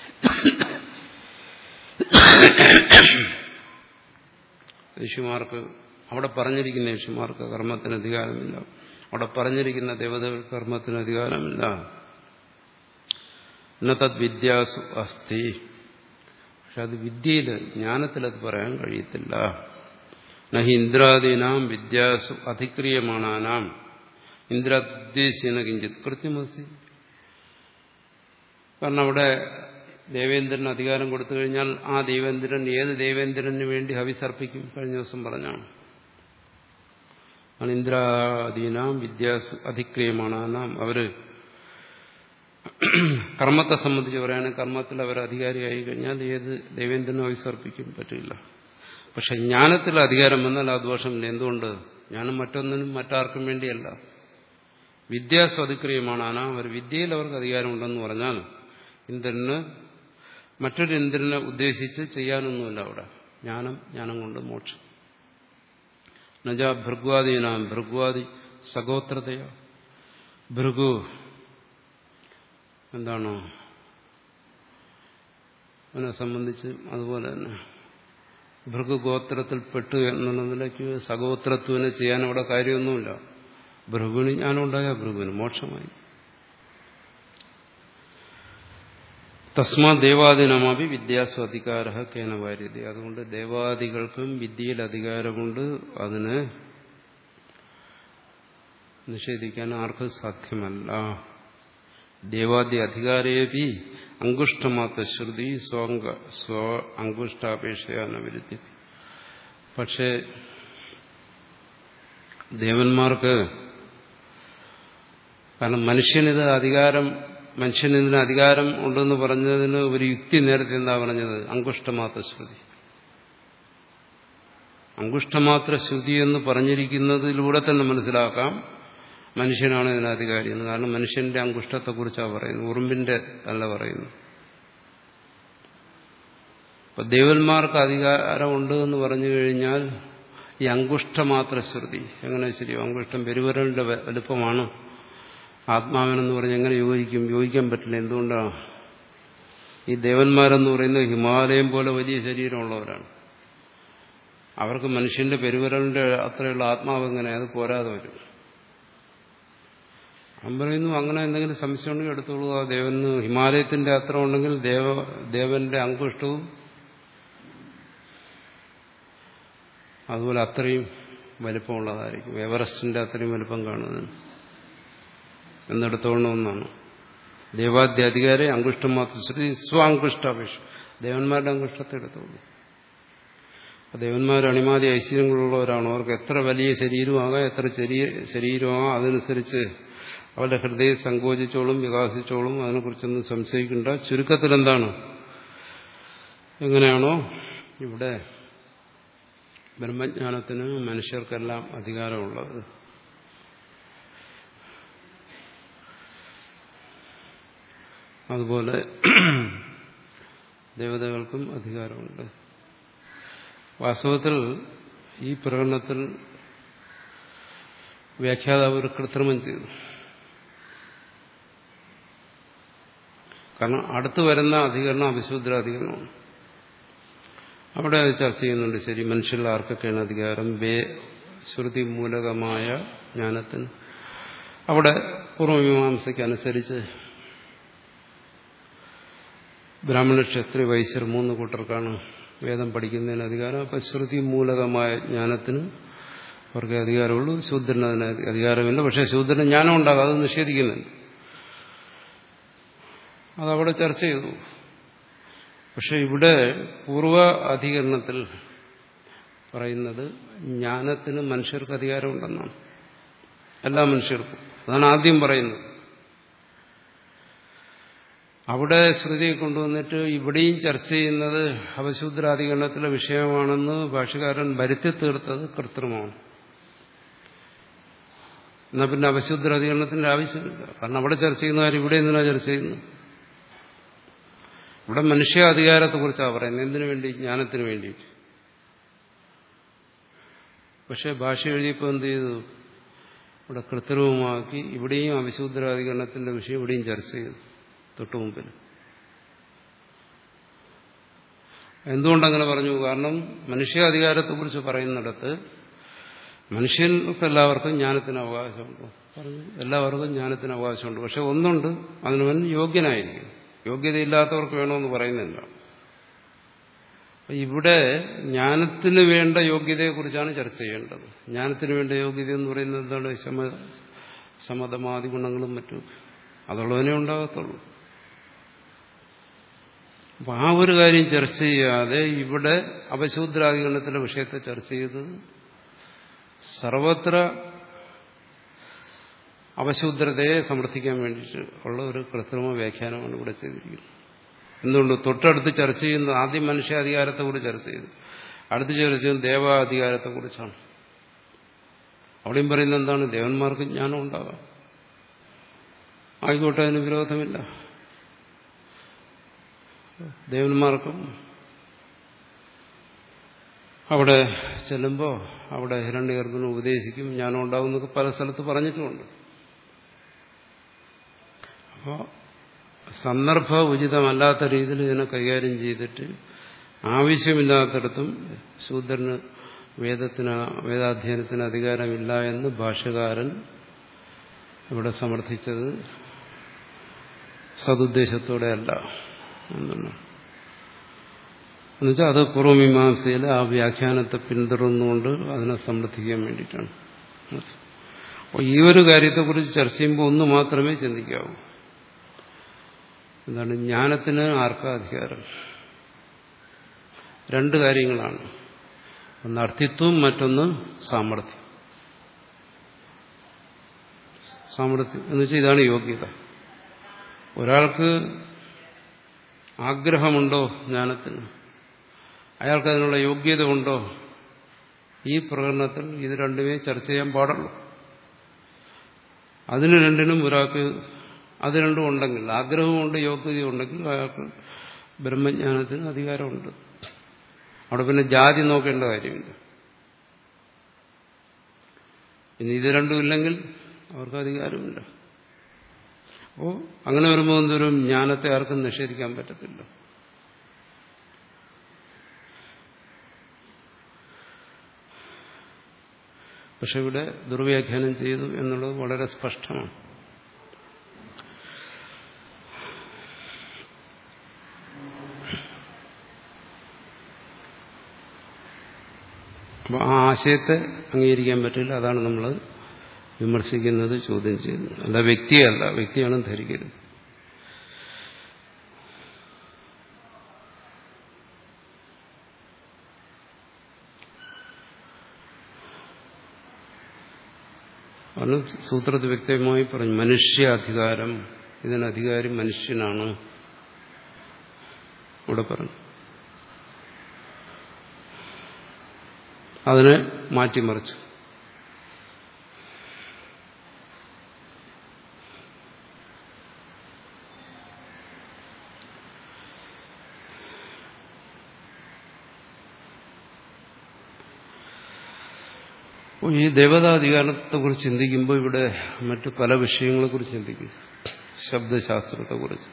ഋഷിമാർക്ക് അവിടെ പറഞ്ഞിരിക്കുന്ന ഋഷിമാർക്ക് കർമ്മത്തിന് അധികാരമില്ല അവിടെ പറഞ്ഞിരിക്കുന്ന ദേവതകൾക്ക് കർമ്മത്തിന് അധികാരമില്ല തദ് വിദ്യാസു അസ്ഥി പക്ഷെ അത് വിദ്യയിൽ ജ്ഞാനത്തിൽ അത് പറയാൻ കഴിയത്തില്ല നഹി ഇന്ദ്രാദീനാം വിദ്യാസു അധിക്രിയമാണാനാം ഇന്ദ്രാദ്ദേശീന കിഞ്ചിത് കൃത്യമസി കാരണം അവിടെ ദേവേന്ദ്രന് അധികാരം കൊടുത്തു കഴിഞ്ഞാൽ ആ ദേവേന്ദ്രൻ ഏത് ദേവേന്ദ്രന് വേണ്ടി ഹവിസർപ്പിക്കും കഴിഞ്ഞ ദിവസം പറഞ്ഞാണ് ഇന്ദ്രാദീനാം വിദ്യാസു അധിക്രിയമാണാനാം അവര് കർമ്മത്തെ സംബന്ധിച്ച് പറയുകയാണെങ്കിൽ കർമ്മത്തിൽ അവർ അധികാരിയായി കഴിഞ്ഞാൽ ഏത് ദേവേന്ദ്രനും ഹവിസർപ്പിക്കും പറ്റില്ല പക്ഷെ ജ്ഞാനത്തിൽ അധികാരം വന്നാൽ ആ ദോഷമില്ല എന്തുകൊണ്ട് ജ്ഞാനം മറ്റൊന്നിനും മറ്റാർക്കും വേണ്ടിയല്ല വിദ്യാസ്വതിക്രിയമാണ് ആന അവർ വിദ്യയിൽ അവർക്ക് അധികാരമുണ്ടെന്ന് പറഞ്ഞാൽ ഇന്ദ്രന് മറ്റൊരു ഇന്ദ്രനെ ഉദ്ദേശിച്ച് ചെയ്യാനൊന്നുമില്ല അവിടെ ജ്ഞാനം ജ്ഞാനം കൊണ്ട് മോക്ഷം നജ ഭൃഗ്വാദീനാം ഭൃഗ്വാദി സഗോത്രതയോ ഭൃഗു എന്താണോ അവനെ സംബന്ധിച്ച് അതുപോലെ തന്നെ ഭൃഗുഗോത്രത്തിൽ പെട്ടു എന്നുള്ളതിലേക്ക് സഗോത്രത്വനെ ചെയ്യാൻ അവിടെ കാര്യമൊന്നുമില്ല ഭൃഗുവിന് ജ്ഞാനമുണ്ടായ ഭൃഗുവിന് മോക്ഷമായി തസ്മാ ദേവാദിനമാവി വിദ്യാസു അധികാര കേന വാര്യത അതുകൊണ്ട് ദേവാദികൾക്കും വിദ്യയിൽ അധികാരമുണ്ട് അതിന് നിഷേധിക്കാൻ ആർക്കും സാധ്യമല്ല ദേവാദി അധികാരേപി അങ്കുഷ്ടമാത്ര ശ്രുതി സ്വ സ്വ അങ്കുഷ്ടാപേക്ഷയാണ് വിരുദ്ധി പക്ഷേ ദേവന്മാർക്ക് കാരണം മനുഷ്യനിത് അധികാരം മനുഷ്യനിതിന് അധികാരം ഉണ്ടെന്ന് പറഞ്ഞതിന് ഒരു യുക്തി നേരത്തെ എന്താ പറഞ്ഞത് അങ്കുഷ്ടമാത്ര ശ്രുതി അങ്കുഷ്ടമാത്ര ശ്രുതി എന്ന് പറഞ്ഞിരിക്കുന്നതിലൂടെ തന്നെ മനസ്സിലാക്കാം മനുഷ്യനാണ് ഇതിന് അധികാരി എന്ന് കാരണം മനുഷ്യന്റെ അങ്കുഷ്ടത്തെക്കുറിച്ചാണ് പറയുന്നത് ഉറുമ്പിന്റെ അല്ല പറയുന്നു അപ്പൊ ദേവന്മാർക്ക് അധികാരമുണ്ട് എന്ന് പറഞ്ഞു കഴിഞ്ഞാൽ ഈ അങ്കുഷ്ടമാത്ര ശ്രുതി എങ്ങനെ ശരി അങ്കുഷ്ടം പെരുവരലിന്റെ വലുപ്പമാണ് ആത്മാവനെന്ന് പറഞ്ഞ് എങ്ങനെ യോജിക്കും യോജിക്കാൻ പറ്റില്ല എന്തുകൊണ്ടാണ് ഈ ദേവന്മാരെന്ന് പറയുന്നത് ഹിമാലയം പോലെ വലിയ ശരീരമുള്ളവരാണ് അവർക്ക് മനുഷ്യന്റെ പെരുവരലിന്റെ അത്രയുള്ള ആത്മാവ് എങ്ങനെ അത് പോരാതെ വരും അവൻ പറയുന്നു അങ്ങനെ എന്തെങ്കിലും സംശയം ഉണ്ടെങ്കിൽ എടുത്തോളൂ ആ ദേവന് ഹിമാലയത്തിന്റെ അത്ര ഉണ്ടെങ്കിൽ ദേവ ദേവന്റെ അങ്കുഷ്ടവും അതുപോലെ അത്രയും വലിപ്പമുള്ളതായിരിക്കും എവറസ്റ്റിന്റെ അത്രയും വലിപ്പം കാണുന്നതിന് എന്നെടുത്തോളണമെന്നാണ് ദേവാദ്യ അധികാരി അങ്കുഷ്ടം മാത്രം ശ്രുതി സ്വാങ്കുഷ്ടാപേക്ഷ ദേവന്മാരുടെ അങ്കുഷ്ടത്തെ എടുത്തോളൂ ദേവന്മാർ അണിമാതി ഐശ്വര്യങ്ങളുള്ളവരാണ് അവർക്ക് എത്ര വലിയ ശരീരമാകാം എത്ര ചെറിയ ശരീരമാകാം അതനുസരിച്ച് അവരുടെ ഹൃദയം സങ്കോചിച്ചോളും വികാസിച്ചോളും അതിനെക്കുറിച്ചൊന്നും സംശയിക്കേണ്ട ചുരുക്കത്തിൽ എന്താണ് എങ്ങനെയാണോ ഇവിടെ ബ്രഹ്മജ്ഞാനത്തിന് മനുഷ്യർക്കെല്ലാം അധികാരമുള്ളത് അതുപോലെ ദേവതകൾക്കും അധികാരമുണ്ട് വാസ്തവത്തിൽ ഈ പ്രകടനത്തിൽ വ്യാഖ്യാതാവ് ഒരു കൃത്രിമം ചെയ്തു കാരണം അടുത്തു വരുന്ന അധികരണം അവിശുദ്ര അധികരണമാണ് അവിടെ അത് ചർച്ച ചെയ്യുന്നുണ്ട് ശരി മനുഷ്യരിൽ ആർക്കൊക്കെയാണ് അധികാരം വേ ശ്രുതി മൂലകമായ ജ്ഞാനത്തിന് അവിടെ പൂർവമീമാംസയ്ക്ക് അനുസരിച്ച് ബ്രാഹ്മണ ക്ഷത്രി വൈശ്യർ മൂന്ന് കൂട്ടർക്കാണ് വേദം പഠിക്കുന്നതിന് അധികാരം അപ്പം ശ്രുതി മൂലകമായ ജ്ഞാനത്തിന് അവർക്ക് അധികാരമുള്ളൂ ശൂദ്രന് അതിന് അധികാരമില്ല പക്ഷേ ശൂദ്രന് ജ്ഞാനം ഉണ്ടാകും അത് നിഷേധിക്കുന്നുണ്ട് അതവിടെ ചർച്ച ചെയ്തു പക്ഷെ ഇവിടെ പൂർവ അധികരണത്തിൽ പറയുന്നത് ജ്ഞാനത്തിന് മനുഷ്യർക്ക് അധികാരമുണ്ടെന്നാണ് എല്ലാ മനുഷ്യർക്കും അതാണ് ആദ്യം പറയുന്നത് അവിടെ ശ്രുതിയെ കൊണ്ടുവന്നിട്ട് ഇവിടെയും ചർച്ച ചെയ്യുന്നത് അവശൂദ്രാധികരണത്തിലെ വിഷയമാണെന്ന് ഭാഷകാരൻ വരുത്തി തീർത്തത് കൃത്രിമമാണ് എന്നാൽ പിന്നെ അപശുദ്ധ അധികരണത്തിന്റെ ആവശ്യമില്ല കാരണം അവിടെ ചർച്ച ചെയ്യുന്ന കാര്യം ഇവിടെ എന്തിനാ ചർച്ച ചെയ്യുന്നു ഇവിടെ മനുഷ്യ അധികാരത്തെക്കുറിച്ചാണ് പറയുന്നത് എന്തിനു വേണ്ടി ജ്ഞാനത്തിന് വേണ്ടിയിട്ട് പക്ഷെ ഭാഷ എഴുതിയപ്പോൾ എന്ത് ചെയ്തു ഇവിടെ കൃത്രിമമാക്കി ഇവിടെയും അവിശൂദ്രാധികരണത്തിന്റെ വിഷയം ഇവിടെയും ചർച്ച ചെയ്തു തൊട്ടു മുമ്പിൽ എന്തുകൊണ്ടങ്ങനെ പറഞ്ഞു കാരണം മനുഷ്യാധികാരത്തെക്കുറിച്ച് പറയുന്നിടത്ത് മനുഷ്യർക്ക് എല്ലാവർക്കും ജ്ഞാനത്തിന് അവകാശമുണ്ട് പറഞ്ഞു എല്ലാവർക്കും ജ്ഞാനത്തിന് അവകാശമുണ്ട് പക്ഷെ ഒന്നുണ്ട് അതിനവൻ യോഗ്യനായിരിക്കും യോഗ്യതയില്ലാത്തവർക്ക് വേണമെന്ന് പറയുന്നില്ല ഇവിടെ ജ്ഞാനത്തിന് വേണ്ട യോഗ്യതയെക്കുറിച്ചാണ് ചർച്ച ചെയ്യേണ്ടത് ജ്ഞാനത്തിന് വേണ്ട യോഗ്യത എന്ന് പറയുന്നത് എന്താണ് ശമ സമതമാതി ഗുണങ്ങളും മറ്റും അതുള്ളതിനെ ഉണ്ടാകത്തുള്ളൂ അപ്പൊ ആ ഒരു കാര്യം ചർച്ച ചെയ്യാതെ ഇവിടെ അപശൂദ്രാധികരണത്തിലെ വിഷയത്തെ ചർച്ച ചെയ്തത് സർവത്ര അപശൂദ്രതയെ സമർത്ഥിക്കാൻ വേണ്ടിയിട്ട് ഉള്ള ഒരു കൃത്രിമ വ്യാഖ്യാനമാണ് ഇവിടെ ചെയ്തിരിക്കുന്നത് എന്തുകൊണ്ട് തൊട്ടടുത്ത് ചർച്ച ചെയ്യുന്ന ആദ്യം മനുഷ്യാധികാരത്തെക്കുറിച്ച് ചർച്ച ചെയ്തു അടുത്ത് ചർച്ച ചെയ്യുന്നത് ദേവാധികാരത്തെക്കുറിച്ചാണ് അവിടെയും പറയുന്നത് എന്താണ് ദേവന്മാർക്ക് ജ്ഞാനം ഉണ്ടാകാം ആയിക്കോട്ടെ അതിന് വിരോധമില്ല ദേവന്മാർക്കും അവിടെ ചെല്ലുമ്പോൾ അവിടെ ഹിരണ്യഗർഭന് ഉപദേശിക്കും ജ്ഞാനം ഉണ്ടാവും എന്നൊക്കെ പല സ്ഥലത്ത് പറഞ്ഞിട്ടുമുണ്ട് അപ്പോൾ സന്ദർഭ ഉചിതമല്ലാത്ത രീതിയിൽ ഇതിനെ കൈകാര്യം ചെയ്തിട്ട് ആവശ്യമില്ലാത്തടത്തും ശൂദ്രന് വേദത്തിന് വേദാധ്യയനത്തിന് അധികാരമില്ല എന്ന് ഭാഷ്യകാരൻ ഇവിടെ സമർത്ഥിച്ചത് സതുദ്ദേശത്തോടെ അല്ല എന്നാണ് എന്നുവെച്ചാൽ അത് പൂർവമീമാംസയിലെ ആ വ്യാഖ്യാനത്തെ പിന്തുടർന്നുകൊണ്ട് അതിനെ സമർത്ഥിക്കാൻ വേണ്ടിയിട്ടാണ് അപ്പോൾ ഈ ഒരു കാര്യത്തെക്കുറിച്ച് ചർച്ച ചെയ്യുമ്പോൾ ഒന്ന് മാത്രമേ ചിന്തിക്കാവൂ എന്താണ് ജ്ഞാനത്തിന് ആർക്കാ അധികാരം രണ്ട് കാര്യങ്ങളാണ് ഒന്ന് അർത്ഥിത്വം മറ്റൊന്ന് സാമർഥ്യം സാമർഥ്യം എന്ന് വെച്ചാൽ ഇതാണ് യോഗ്യത ഒരാൾക്ക് ആഗ്രഹമുണ്ടോ ജ്ഞാനത്തിന് അയാൾക്ക് അതിനുള്ള യോഗ്യത ഉണ്ടോ ഈ പ്രകടനത്തിൽ ഇത് രണ്ടുമേ ചർച്ച ചെയ്യാൻ പാടുള്ളൂ അതിന് രണ്ടിനും ഒരാൾക്ക് അത് രണ്ടും ഉണ്ടെങ്കിൽ ആഗ്രഹമുണ്ട് യോഗ്യത ഉണ്ടെങ്കിൽ അയാൾക്ക് ബ്രഹ്മജ്ഞാനത്തിന് അധികാരമുണ്ട് അവിടെ പിന്നെ ജാതി നോക്കേണ്ട കാര്യമില്ല ഇനി ഇത് രണ്ടും ഇല്ലെങ്കിൽ അവർക്ക് അധികാരമില്ല അപ്പോൾ അങ്ങനെ വരുമ്പോൾ എന്തോരും ജ്ഞാനത്തെ ആർക്കും നിഷേധിക്കാൻ പറ്റത്തില്ല പക്ഷെ ഇവിടെ ദുർവ്യാഖ്യാനം ചെയ്തു എന്നുള്ളത് വളരെ സ്പഷ്ടമാണ് അപ്പോൾ ആ ആശയത്തെ അംഗീകരിക്കാൻ പറ്റില്ല അതാണ് നമ്മൾ വിമർശിക്കുന്നത് ചോദ്യം ചെയ്യുന്നത് അല്ല വ്യക്തിയല്ല വ്യക്തിയാണ് ധരിക്കരുത് കാരണം സൂത്രത്തിൽ വ്യക്തമായി പറഞ്ഞു മനുഷ്യ അധികാരം ഇതിനധികാരി മനുഷ്യനാണ് ഇവിടെ പറഞ്ഞു അതിനെ മാറ്റിമറിച്ചു ഈ ദേവതാധികാരത്തെക്കുറിച്ച് ചിന്തിക്കുമ്പോൾ ഇവിടെ മറ്റു പല വിഷയങ്ങളെക്കുറിച്ച് ചിന്തിക്കും ശബ്ദശാസ്ത്രത്തെക്കുറിച്ച്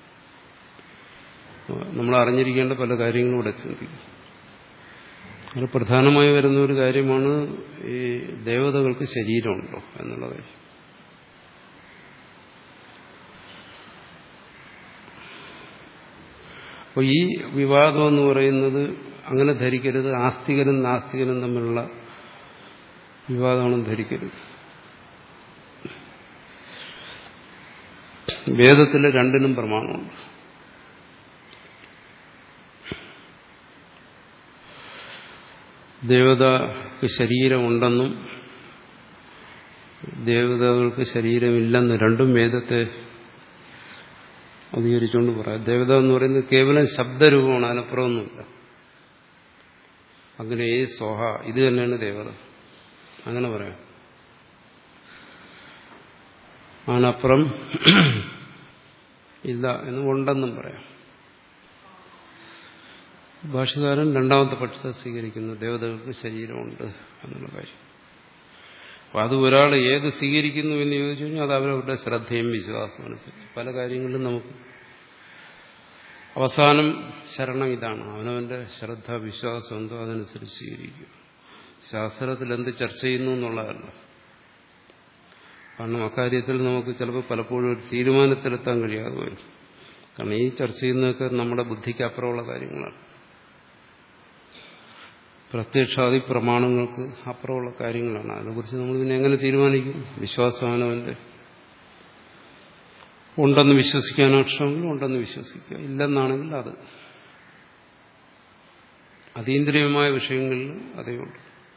നമ്മൾ അറിഞ്ഞിരിക്കേണ്ട പല കാര്യങ്ങളും ഇവിടെ ചിന്തിക്കും അത് പ്രധാനമായി വരുന്ന ഒരു കാര്യമാണ് ഈ ദേവതകൾക്ക് ശരീരമുണ്ടോ എന്നുള്ള കാര്യം അപ്പോൾ ഈ വിവാദം എന്ന് പറയുന്നത് അങ്ങനെ ധരിക്കരുത് ആസ്തികനും നാസ്തികനും തമ്മിലുള്ള വിവാദമാണെന്ന് ധരിക്കരുത് വേദത്തിൽ രണ്ടിനും പ്രമാണമുണ്ട് ദേവതക്ക് ശരീരമുണ്ടെന്നും ദേവതകൾക്ക് ശരീരമില്ലെന്ന് രണ്ടും വേദത്തെ അധികരിച്ചുകൊണ്ട് പറയാം ദേവത എന്ന് പറയുന്നത് കേവലം ശബ്ദരൂപമാണ് അതിനപ്പുറമൊന്നുമില്ല അങ്ങനെ സോഹ ഇത് തന്നെയാണ് ദേവത അങ്ങനെ പറയാം അതിനപ്പുറം ഇല്ല എന്ന് ഉണ്ടെന്നും പറയാം ഭാഷകാരൻ രണ്ടാമത്തെ പക്ഷത്തെ സ്വീകരിക്കുന്നു ദേവതകൾക്ക് ശരീരമുണ്ട് എന്നുള്ള കാര്യം അപ്പൊ അത് ഒരാൾ ഏത് സ്വീകരിക്കുന്നു എന്ന് ചോദിച്ചു കഴിഞ്ഞാൽ അത് അവരവരുടെ ശ്രദ്ധയും വിശ്വാസവും അനുസരിച്ച് പല കാര്യങ്ങളിലും നമുക്ക് അവസാനം ശരണം ഇതാണ് അവനവന്റെ ശ്രദ്ധ വിശ്വാസം എന്തോ അതനുസരിച്ച് സ്വീകരിക്കുക ശാസ്ത്രത്തിൽ എന്ത് ചർച്ച ചെയ്യുന്നു എന്നുള്ളതല്ല കാരണം അക്കാര്യത്തിൽ നമുക്ക് ചിലപ്പോൾ പലപ്പോഴും ഒരു തീരുമാനത്തിലെത്താൻ കഴിയാതെ വരും കാരണം ഈ ചർച്ച ചെയ്യുന്നതൊക്കെ നമ്മുടെ ബുദ്ധിക്ക് അപ്പുറമുള്ള കാര്യങ്ങളാണ് പ്രത്യക്ഷാദി പ്രമാണങ്ങൾക്ക് അപ്പുറമുള്ള കാര്യങ്ങളാണ് അതിനെക്കുറിച്ച് നമ്മൾ പിന്നെ എങ്ങനെ തീരുമാനിക്കും വിശ്വാസമാനവന്റെ ഉണ്ടെന്ന് വിശ്വസിക്കാനോ ഇഷ്ടമെങ്കിൽ ഉണ്ടെന്ന് വിശ്വസിക്കുക ഇല്ലെന്നാണെങ്കിൽ അത് അതീന്ദ്രിയമായ വിഷയങ്ങളിൽ അതേ ഉള്ളൂ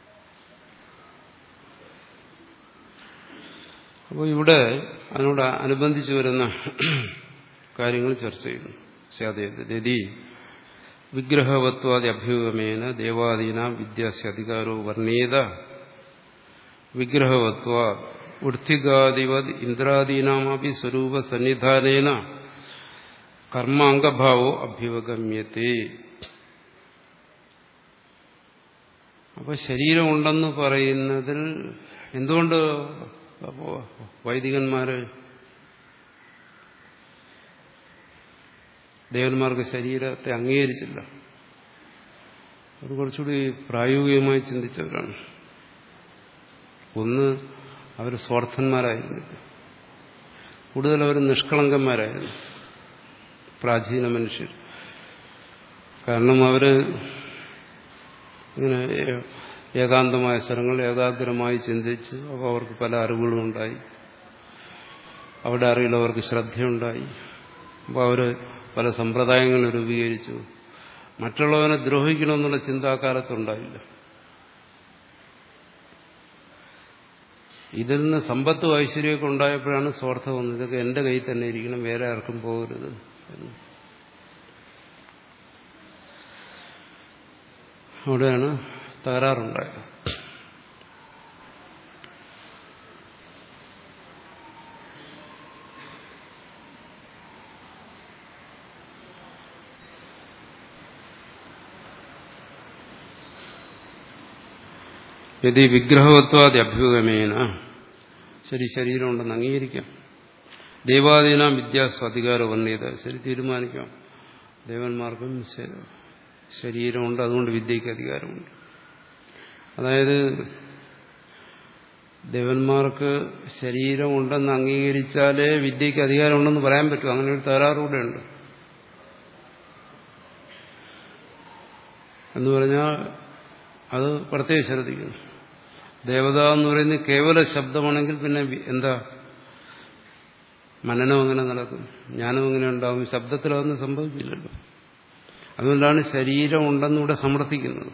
അപ്പോൾ ഇവിടെ അതിനോട് അനുബന്ധിച്ച് വരുന്ന കാര്യങ്ങൾ ചർച്ച ചെയ്യുന്നു സ്യാദേതി വിഗ്രഹവത്വാദി അഭ്യൂഗമേന ദേവാദീന വിദ്യാസ്യ അധികാരോ വർണ്ണീത വിഗ്രഹവത്വ വൃത്തികാദിവത് ഇന്ദ്രാദീനാമപി സ്വരൂപ സന്നിധാനേന കർമാംഗഭാവോ അഭ്യുപഗമ്യത്തെ അപ്പൊ ശരീരമുണ്ടെന്ന് പറയുന്നതിൽ എന്തുകൊണ്ട് അപ്പോ വൈദികന്മാര് ദേവന്മാർക്ക് ശരീരത്തെ അംഗീകരിച്ചില്ല അത് കുറച്ചുകൂടി പ്രായോഗികമായി ചിന്തിച്ചവരാണ് ഒന്ന് അവർ സ്വാർത്ഥന്മാരായിരുന്നില്ല കൂടുതൽ അവർ നിഷ്കളങ്കന്മാരായിരുന്നു പ്രാചീന മനുഷ്യർ കാരണം അവര് ഇങ്ങനെ ഏകാന്തമായ സ്ഥലങ്ങൾ ഏകാഗ്രമായി ചിന്തിച്ച് അപ്പോൾ അവർക്ക് പല അറിവുകളും ഉണ്ടായി അവിടെ അറിയില്ലവർക്ക് ശ്രദ്ധയുണ്ടായി അപ്പോൾ അവർ പല സമ്പ്രദായങ്ങൾ രൂപീകരിച്ചു മറ്റുള്ളവനെ ദ്രോഹിക്കണമെന്നുള്ള ചിന്ത ആ കാലത്തുണ്ടായില്ല ഇതിൽ നിന്ന് സമ്പത്തും ഐശ്വര്യമൊക്കെ ഉണ്ടായപ്പോഴാണ് സ്വാർത്ഥം വന്നത് ഇതൊക്കെ എന്റെ കയ്യിൽ തന്നെ ഇരിക്കണം വേറെ ആർക്കും പോകരുത് എന്ന് അവിടെയാണ് തകരാറുണ്ടായത് യതി വിഗ്രഹവത്വാദി അഭ്യുഗമേന ശരി ശരീരമുണ്ടെന്ന് അംഗീകരിക്കാം ദേവാദീന വിദ്യാസ്വാധികാര വന്നീത ശരി തീരുമാനിക്കാം ദേവന്മാർക്കും ശരീരമുണ്ട് അതുകൊണ്ട് വിദ്യയ്ക്ക് അധികാരമുണ്ട് അതായത് ദേവന്മാർക്ക് ശരീരമുണ്ടെന്ന് അംഗീകരിച്ചാലേ വിദ്യയ്ക്ക് അധികാരമുണ്ടെന്ന് പറയാൻ പറ്റും അങ്ങനെ ഒരു തകരാറുകൂടെ ഉണ്ട് എന്ന് പറഞ്ഞാൽ അത് പ്രത്യേകം ശ്രദ്ധിക്കുന്നു ദേവത എന്ന് പറയുന്നത് കേവല ശബ്ദമാണെങ്കിൽ പിന്നെ എന്താ മനനം അങ്ങനെ നടക്കും ജ്ഞാനം എങ്ങനെ ഉണ്ടാവും ശബ്ദത്തിൽ അതൊന്നും സംഭവിക്കില്ലല്ലോ അതുകൊണ്ടാണ് ശരീരം ഉണ്ടെന്നിവിടെ സമർത്ഥിക്കുന്നത്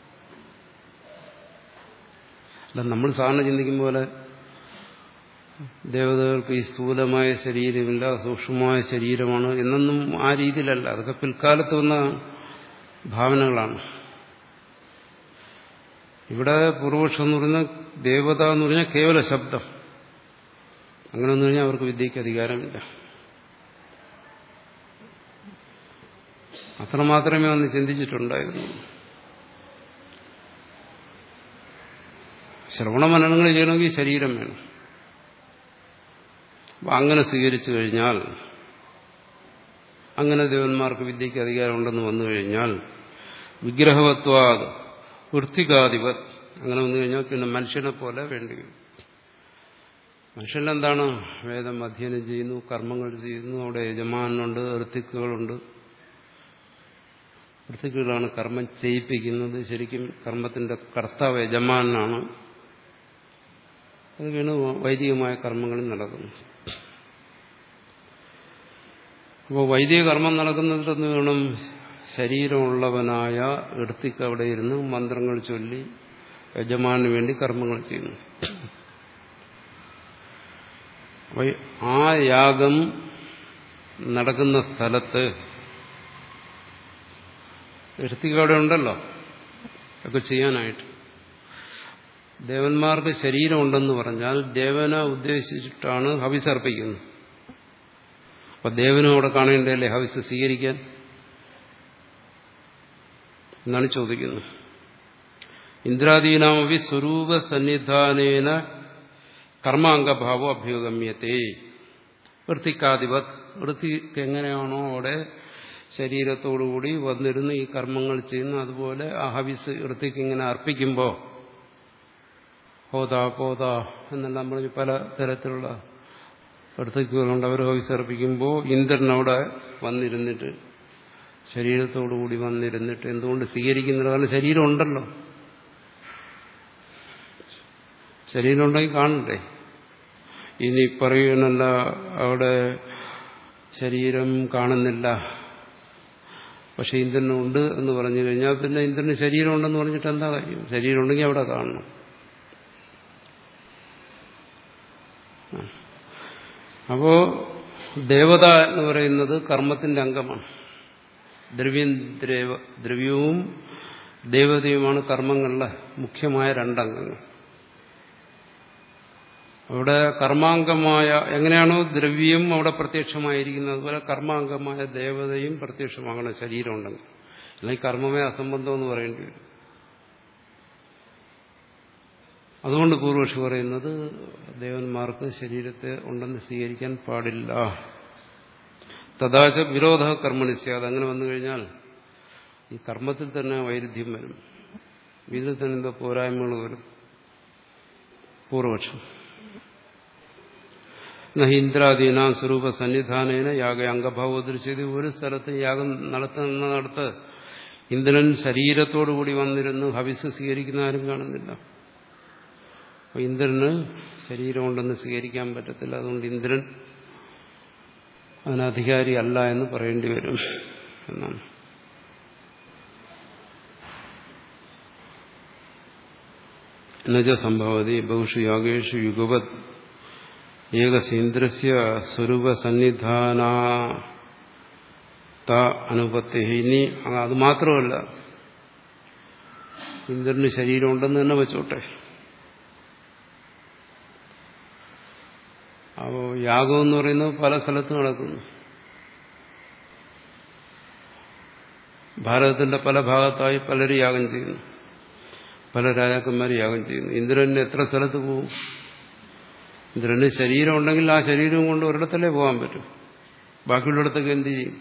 അല്ല നമ്മൾ സാധാരണ ചിന്തിക്കും പോലെ ദേവതകൾക്ക് ഈ സ്ഥൂലമായ ശരീരമില്ല സൂക്ഷ്മമായ ശരീരമാണ് എന്നൊന്നും ആ രീതിയിലല്ല അതൊക്കെ പിൽക്കാലത്ത് വന്ന ഭാവനകളാണ് ഇവിടെ പൂർവപക്ഷം എന്ന് പറയുന്ന ദേവത എന്ന് പറഞ്ഞാൽ കേവല ശബ്ദം അങ്ങനെ വന്നു കഴിഞ്ഞാൽ അവർക്ക് വിദ്യയ്ക്ക് അധികാരമില്ല അത്രമാത്രമേ ഒന്ന് ചിന്തിച്ചിട്ടുണ്ടായിരുന്നു ശ്രവണമനനങ്ങൾ ചെയ്യണമെങ്കിൽ ശരീരം വേണം അപ്പം അങ്ങനെ സ്വീകരിച്ചു കഴിഞ്ഞാൽ അങ്ങനെ ദേവന്മാർക്ക് വിദ്യയ്ക്ക് അധികാരമുണ്ടെന്ന് വന്നു കഴിഞ്ഞാൽ വിഗ്രഹവത്വാദ് വൃത്തികാധിപത് അങ്ങനെ വന്നു കഴിഞ്ഞാൽ പിന്നെ മനുഷ്യനെ പോലെ വേണ്ടി വരും മനുഷ്യനെന്താണ് വേദം അധ്യയനം ചെയ്യുന്നു കർമ്മങ്ങൾ ചെയ്യുന്നു അവിടെ യജമാനുണ്ട് ഋത്തിക്കുകളുണ്ട് ഋത്തിക്കുകളാണ് കർമ്മം ചെയ്യിപ്പിക്കുന്നത് ശരിക്കും കർമ്മത്തിന്റെ കർത്താവ് യജമാനാണ് അത് വീണ് വൈദികമായ കർമ്മങ്ങളിൽ നടക്കുന്നു അപ്പോൾ വൈദിക കർമ്മം നടക്കുന്നിടത്ത് വേണം ശരീരമുള്ളവനായ എടുത്തിക്ക് അവിടെ ഇരുന്ന് മന്ത്രങ്ങൾ ചൊല്ലി യജമാനു വേണ്ടി കർമ്മങ്ങൾ ചെയ്യുന്നു അപ്പൊ ആ യാഗം നടക്കുന്ന സ്ഥലത്ത് എടുത്തിക്ക് അവിടെ ഉണ്ടല്ലോ ഒക്കെ ചെയ്യാനായിട്ട് ദേവന്മാർക്ക് ശരീരമുണ്ടെന്ന് പറഞ്ഞാൽ ദേവനെ ഉദ്ദേശിച്ചിട്ടാണ് ഹവിസ് അർപ്പിക്കുന്നത് അപ്പൊ ദേവനും അവിടെ കാണേണ്ടതല്ലേ ഹവിസ് സ്വീകരിക്കാൻ എന്നാണ് ചോദിക്കുന്നത് ഇന്ദ്രാദീനാമവി സ്വരൂപ സന്നിധാനേന കർമാംഗഭാവം അഭ്യുഗമ്യത്തെ വൃത്തിക്കാധിപത് വൃത്തിക്ക് എങ്ങനെയാണോ അവിടെ ശരീരത്തോടുകൂടി വന്നിരുന്ന് ഈ കർമ്മങ്ങൾ ചെയ്യുന്നു അതുപോലെ ആ ഹവിസ് വൃത്തിക്ക് ഇങ്ങനെ അർപ്പിക്കുമ്പോൾ ഹോതാ പോതാ എന്നെല്ലാം പറഞ്ഞ് പല തരത്തിലുള്ള വൃത്തിക്കുകളുണ്ട് അവർ ഹവിസ് അർപ്പിക്കുമ്പോൾ ഇന്ദ്രൻ അവിടെ വന്നിരുന്നിട്ട് ശരീരത്തോടുകൂടി വന്നിരുന്നിട്ട് എന്തുകൊണ്ട് സ്വീകരിക്കുന്നില്ല കാരണം ശരീരം ഉണ്ടല്ലോ ശരീരം ഉണ്ടെങ്കിൽ കാണണ്ടേ ഇനി പറയുന്നല്ല അവിടെ ശരീരം കാണുന്നില്ല പക്ഷെ ഇന്ദ്രനുണ്ട് എന്ന് പറഞ്ഞു കഴിഞ്ഞാൽ പിന്നെ ഇന്ദ്രന് ശരീരം ഉണ്ടെന്ന് പറഞ്ഞിട്ട് എന്താ കാര്യം ശരീരം ഉണ്ടെങ്കിൽ അവിടെ കാണണം അപ്പോ ദേവത എന്ന് പറയുന്നത് കർമ്മത്തിന്റെ അംഗമാണ് ദ്രവ്യം ദ്രവ്യവും ദേവതയുമാണ് കർമ്മങ്ങളിലെ മുഖ്യമായ രണ്ടംഗങ്ങൾ അവിടെ കർമാംഗമായ എങ്ങനെയാണോ ദ്രവ്യം അവിടെ പ്രത്യക്ഷമായിരിക്കുന്നത് അതുപോലെ കർമാംഗമായ ദേവതയും പ്രത്യക്ഷമാകണം ശരീരം ഉണ്ടെങ്കിൽ അല്ലെങ്കിൽ കർമ്മമേ അസംബന്ധം എന്ന് പറയേണ്ടി വരും അതുകൊണ്ട് പൂർവക്ഷി പറയുന്നത് ദേവന്മാർക്ക് ശരീരത്തെ ഉണ്ടെന്ന് സ്വീകരിക്കാൻ പാടില്ല തഥാച വിരോധ കർമ്മണിസ്യ അതങ്ങനെ വന്നു കഴിഞ്ഞാൽ ഈ കർമ്മത്തിൽ തന്നെ വൈരുദ്ധ്യം വരും ഇതിൽ തന്നെ എന്തോ പോരായ്മകൾ വരും പൂർവപക്ഷം നഹീന്ദ്രാദീന സ്വരൂപ സന്നിധാനേന യാഗ അംഗഭാവോദൃശ്യത ഒരു സ്ഥലത്ത് യാഗം നടത്തുന്നിടത്ത് ഇന്ദ്രൻ ശരീരത്തോടുകൂടി വന്നിരുന്ന് ഹവിസ് സ്വീകരിക്കുന്ന ആരും കാണുന്നില്ല അപ്പൊ ഇന്ദ്രന് ശരീരമുണ്ടെന്ന് സ്വീകരിക്കാൻ പറ്റത്തില്ല അതുകൊണ്ട് ഇന്ദ്രൻ അതിനധികാരി അല്ല എന്ന് പറയേണ്ടി വരും എന്നാണ് എന്നുവെച്ചാൽ സംഭവതി ബഹുഷു യാഗേഷു യുഗവത് ഏകസേന്ദ്രസ്യ സ്വരൂപ സന്നിധാന അനുപത്തി ഇനി അത് മാത്രമല്ല ഇന്ദ്രന് ശരീരമുണ്ടെന്ന് തന്നെ വെച്ചോട്ടെ അപ്പോൾ യാഗം എന്ന് പറയുന്നത് പല സ്ഥലത്തും നടക്കുന്നു ഭാരതത്തിന്റെ പല ഭാഗത്തായി പലരും യാഗം ചെയ്യുന്നു പല രാജാക്കന്മാർ യാഗം ചെയ്യുന്നു ഇന്ദ്രന് എത്ര സ്ഥലത്ത് പോകും ഇന്ദ്രന് ശരീരം ഉണ്ടെങ്കിൽ ആ ശരീരം കൊണ്ട് ഒരിടത്തല്ലേ പോകാൻ പറ്റും ബാക്കിയുള്ളിടത്തൊക്കെ എന്ത് ചെയ്യും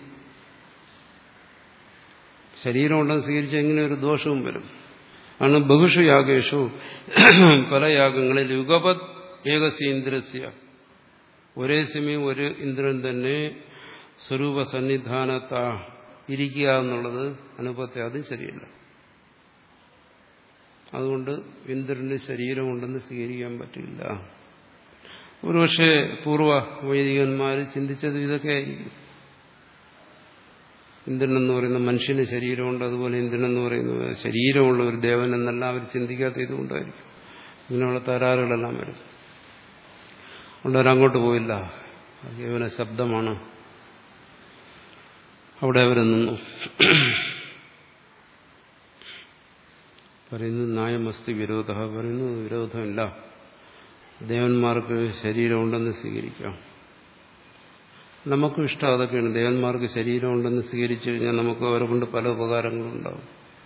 ശരീരം ഉണ്ടെന്ന് സ്വീകരിച്ച എങ്ങനെ ഒരു ദോഷവും വരും ആണ് ബഹുഷു യാഗേഷു പല യാഗങ്ങളിൽ യുഗപത് ഏകസീന്ദ്രസ്യ ഒരേ സമയം ഒരു ഇന്ദ്രൻ തന്നെ സ്വരൂപ സന്നിധാനത്ത ഇരിക്കുക എന്നുള്ളത് അനുഭവത്തെ അത് ശരിയല്ല അതുകൊണ്ട് ഇന്ദ്രന് ശരീരമുണ്ടെന്ന് സ്വീകരിക്കാൻ പറ്റില്ല ഒരുപക്ഷെ പൂർവ്വ വൈദികന്മാർ ചിന്തിച്ചത് ഇതൊക്കെ ആയിരിക്കും ഇന്ദ്രൻ എന്ന് പറയുന്ന മനുഷ്യന് ശരീരമുണ്ട് അതുപോലെ ഇന്ദ്രൻ എന്ന് പറയുന്നത് ശരീരമുള്ള ഒരു ദേവൻ എന്നല്ല അവർ ചിന്തിക്കാത്ത ഇതുകൊണ്ടായിരിക്കും ഇങ്ങനെയുള്ള തരാറുകളെല്ലാം വരും അതുകൊണ്ട് അവരങ്ങോട്ട് പോയില്ല കേവല ശബ്ദമാണ് അവിടെ അവർ നിന്നു പറയുന്നു നായമസ്തി വിരോധ പറയുന്നു വിരോധമില്ല ദേവന്മാർക്ക് ശരീരമുണ്ടെന്ന് സ്വീകരിക്കാം നമുക്കും ഇഷ്ടം അതൊക്കെയാണ് ദേവന്മാർക്ക് ശരീരമുണ്ടെന്ന് സ്വീകരിച്ചു കഴിഞ്ഞാൽ നമുക്ക് അവരെ കൊണ്ട് പല ഉപകാരങ്ങളും ഉണ്ടാവും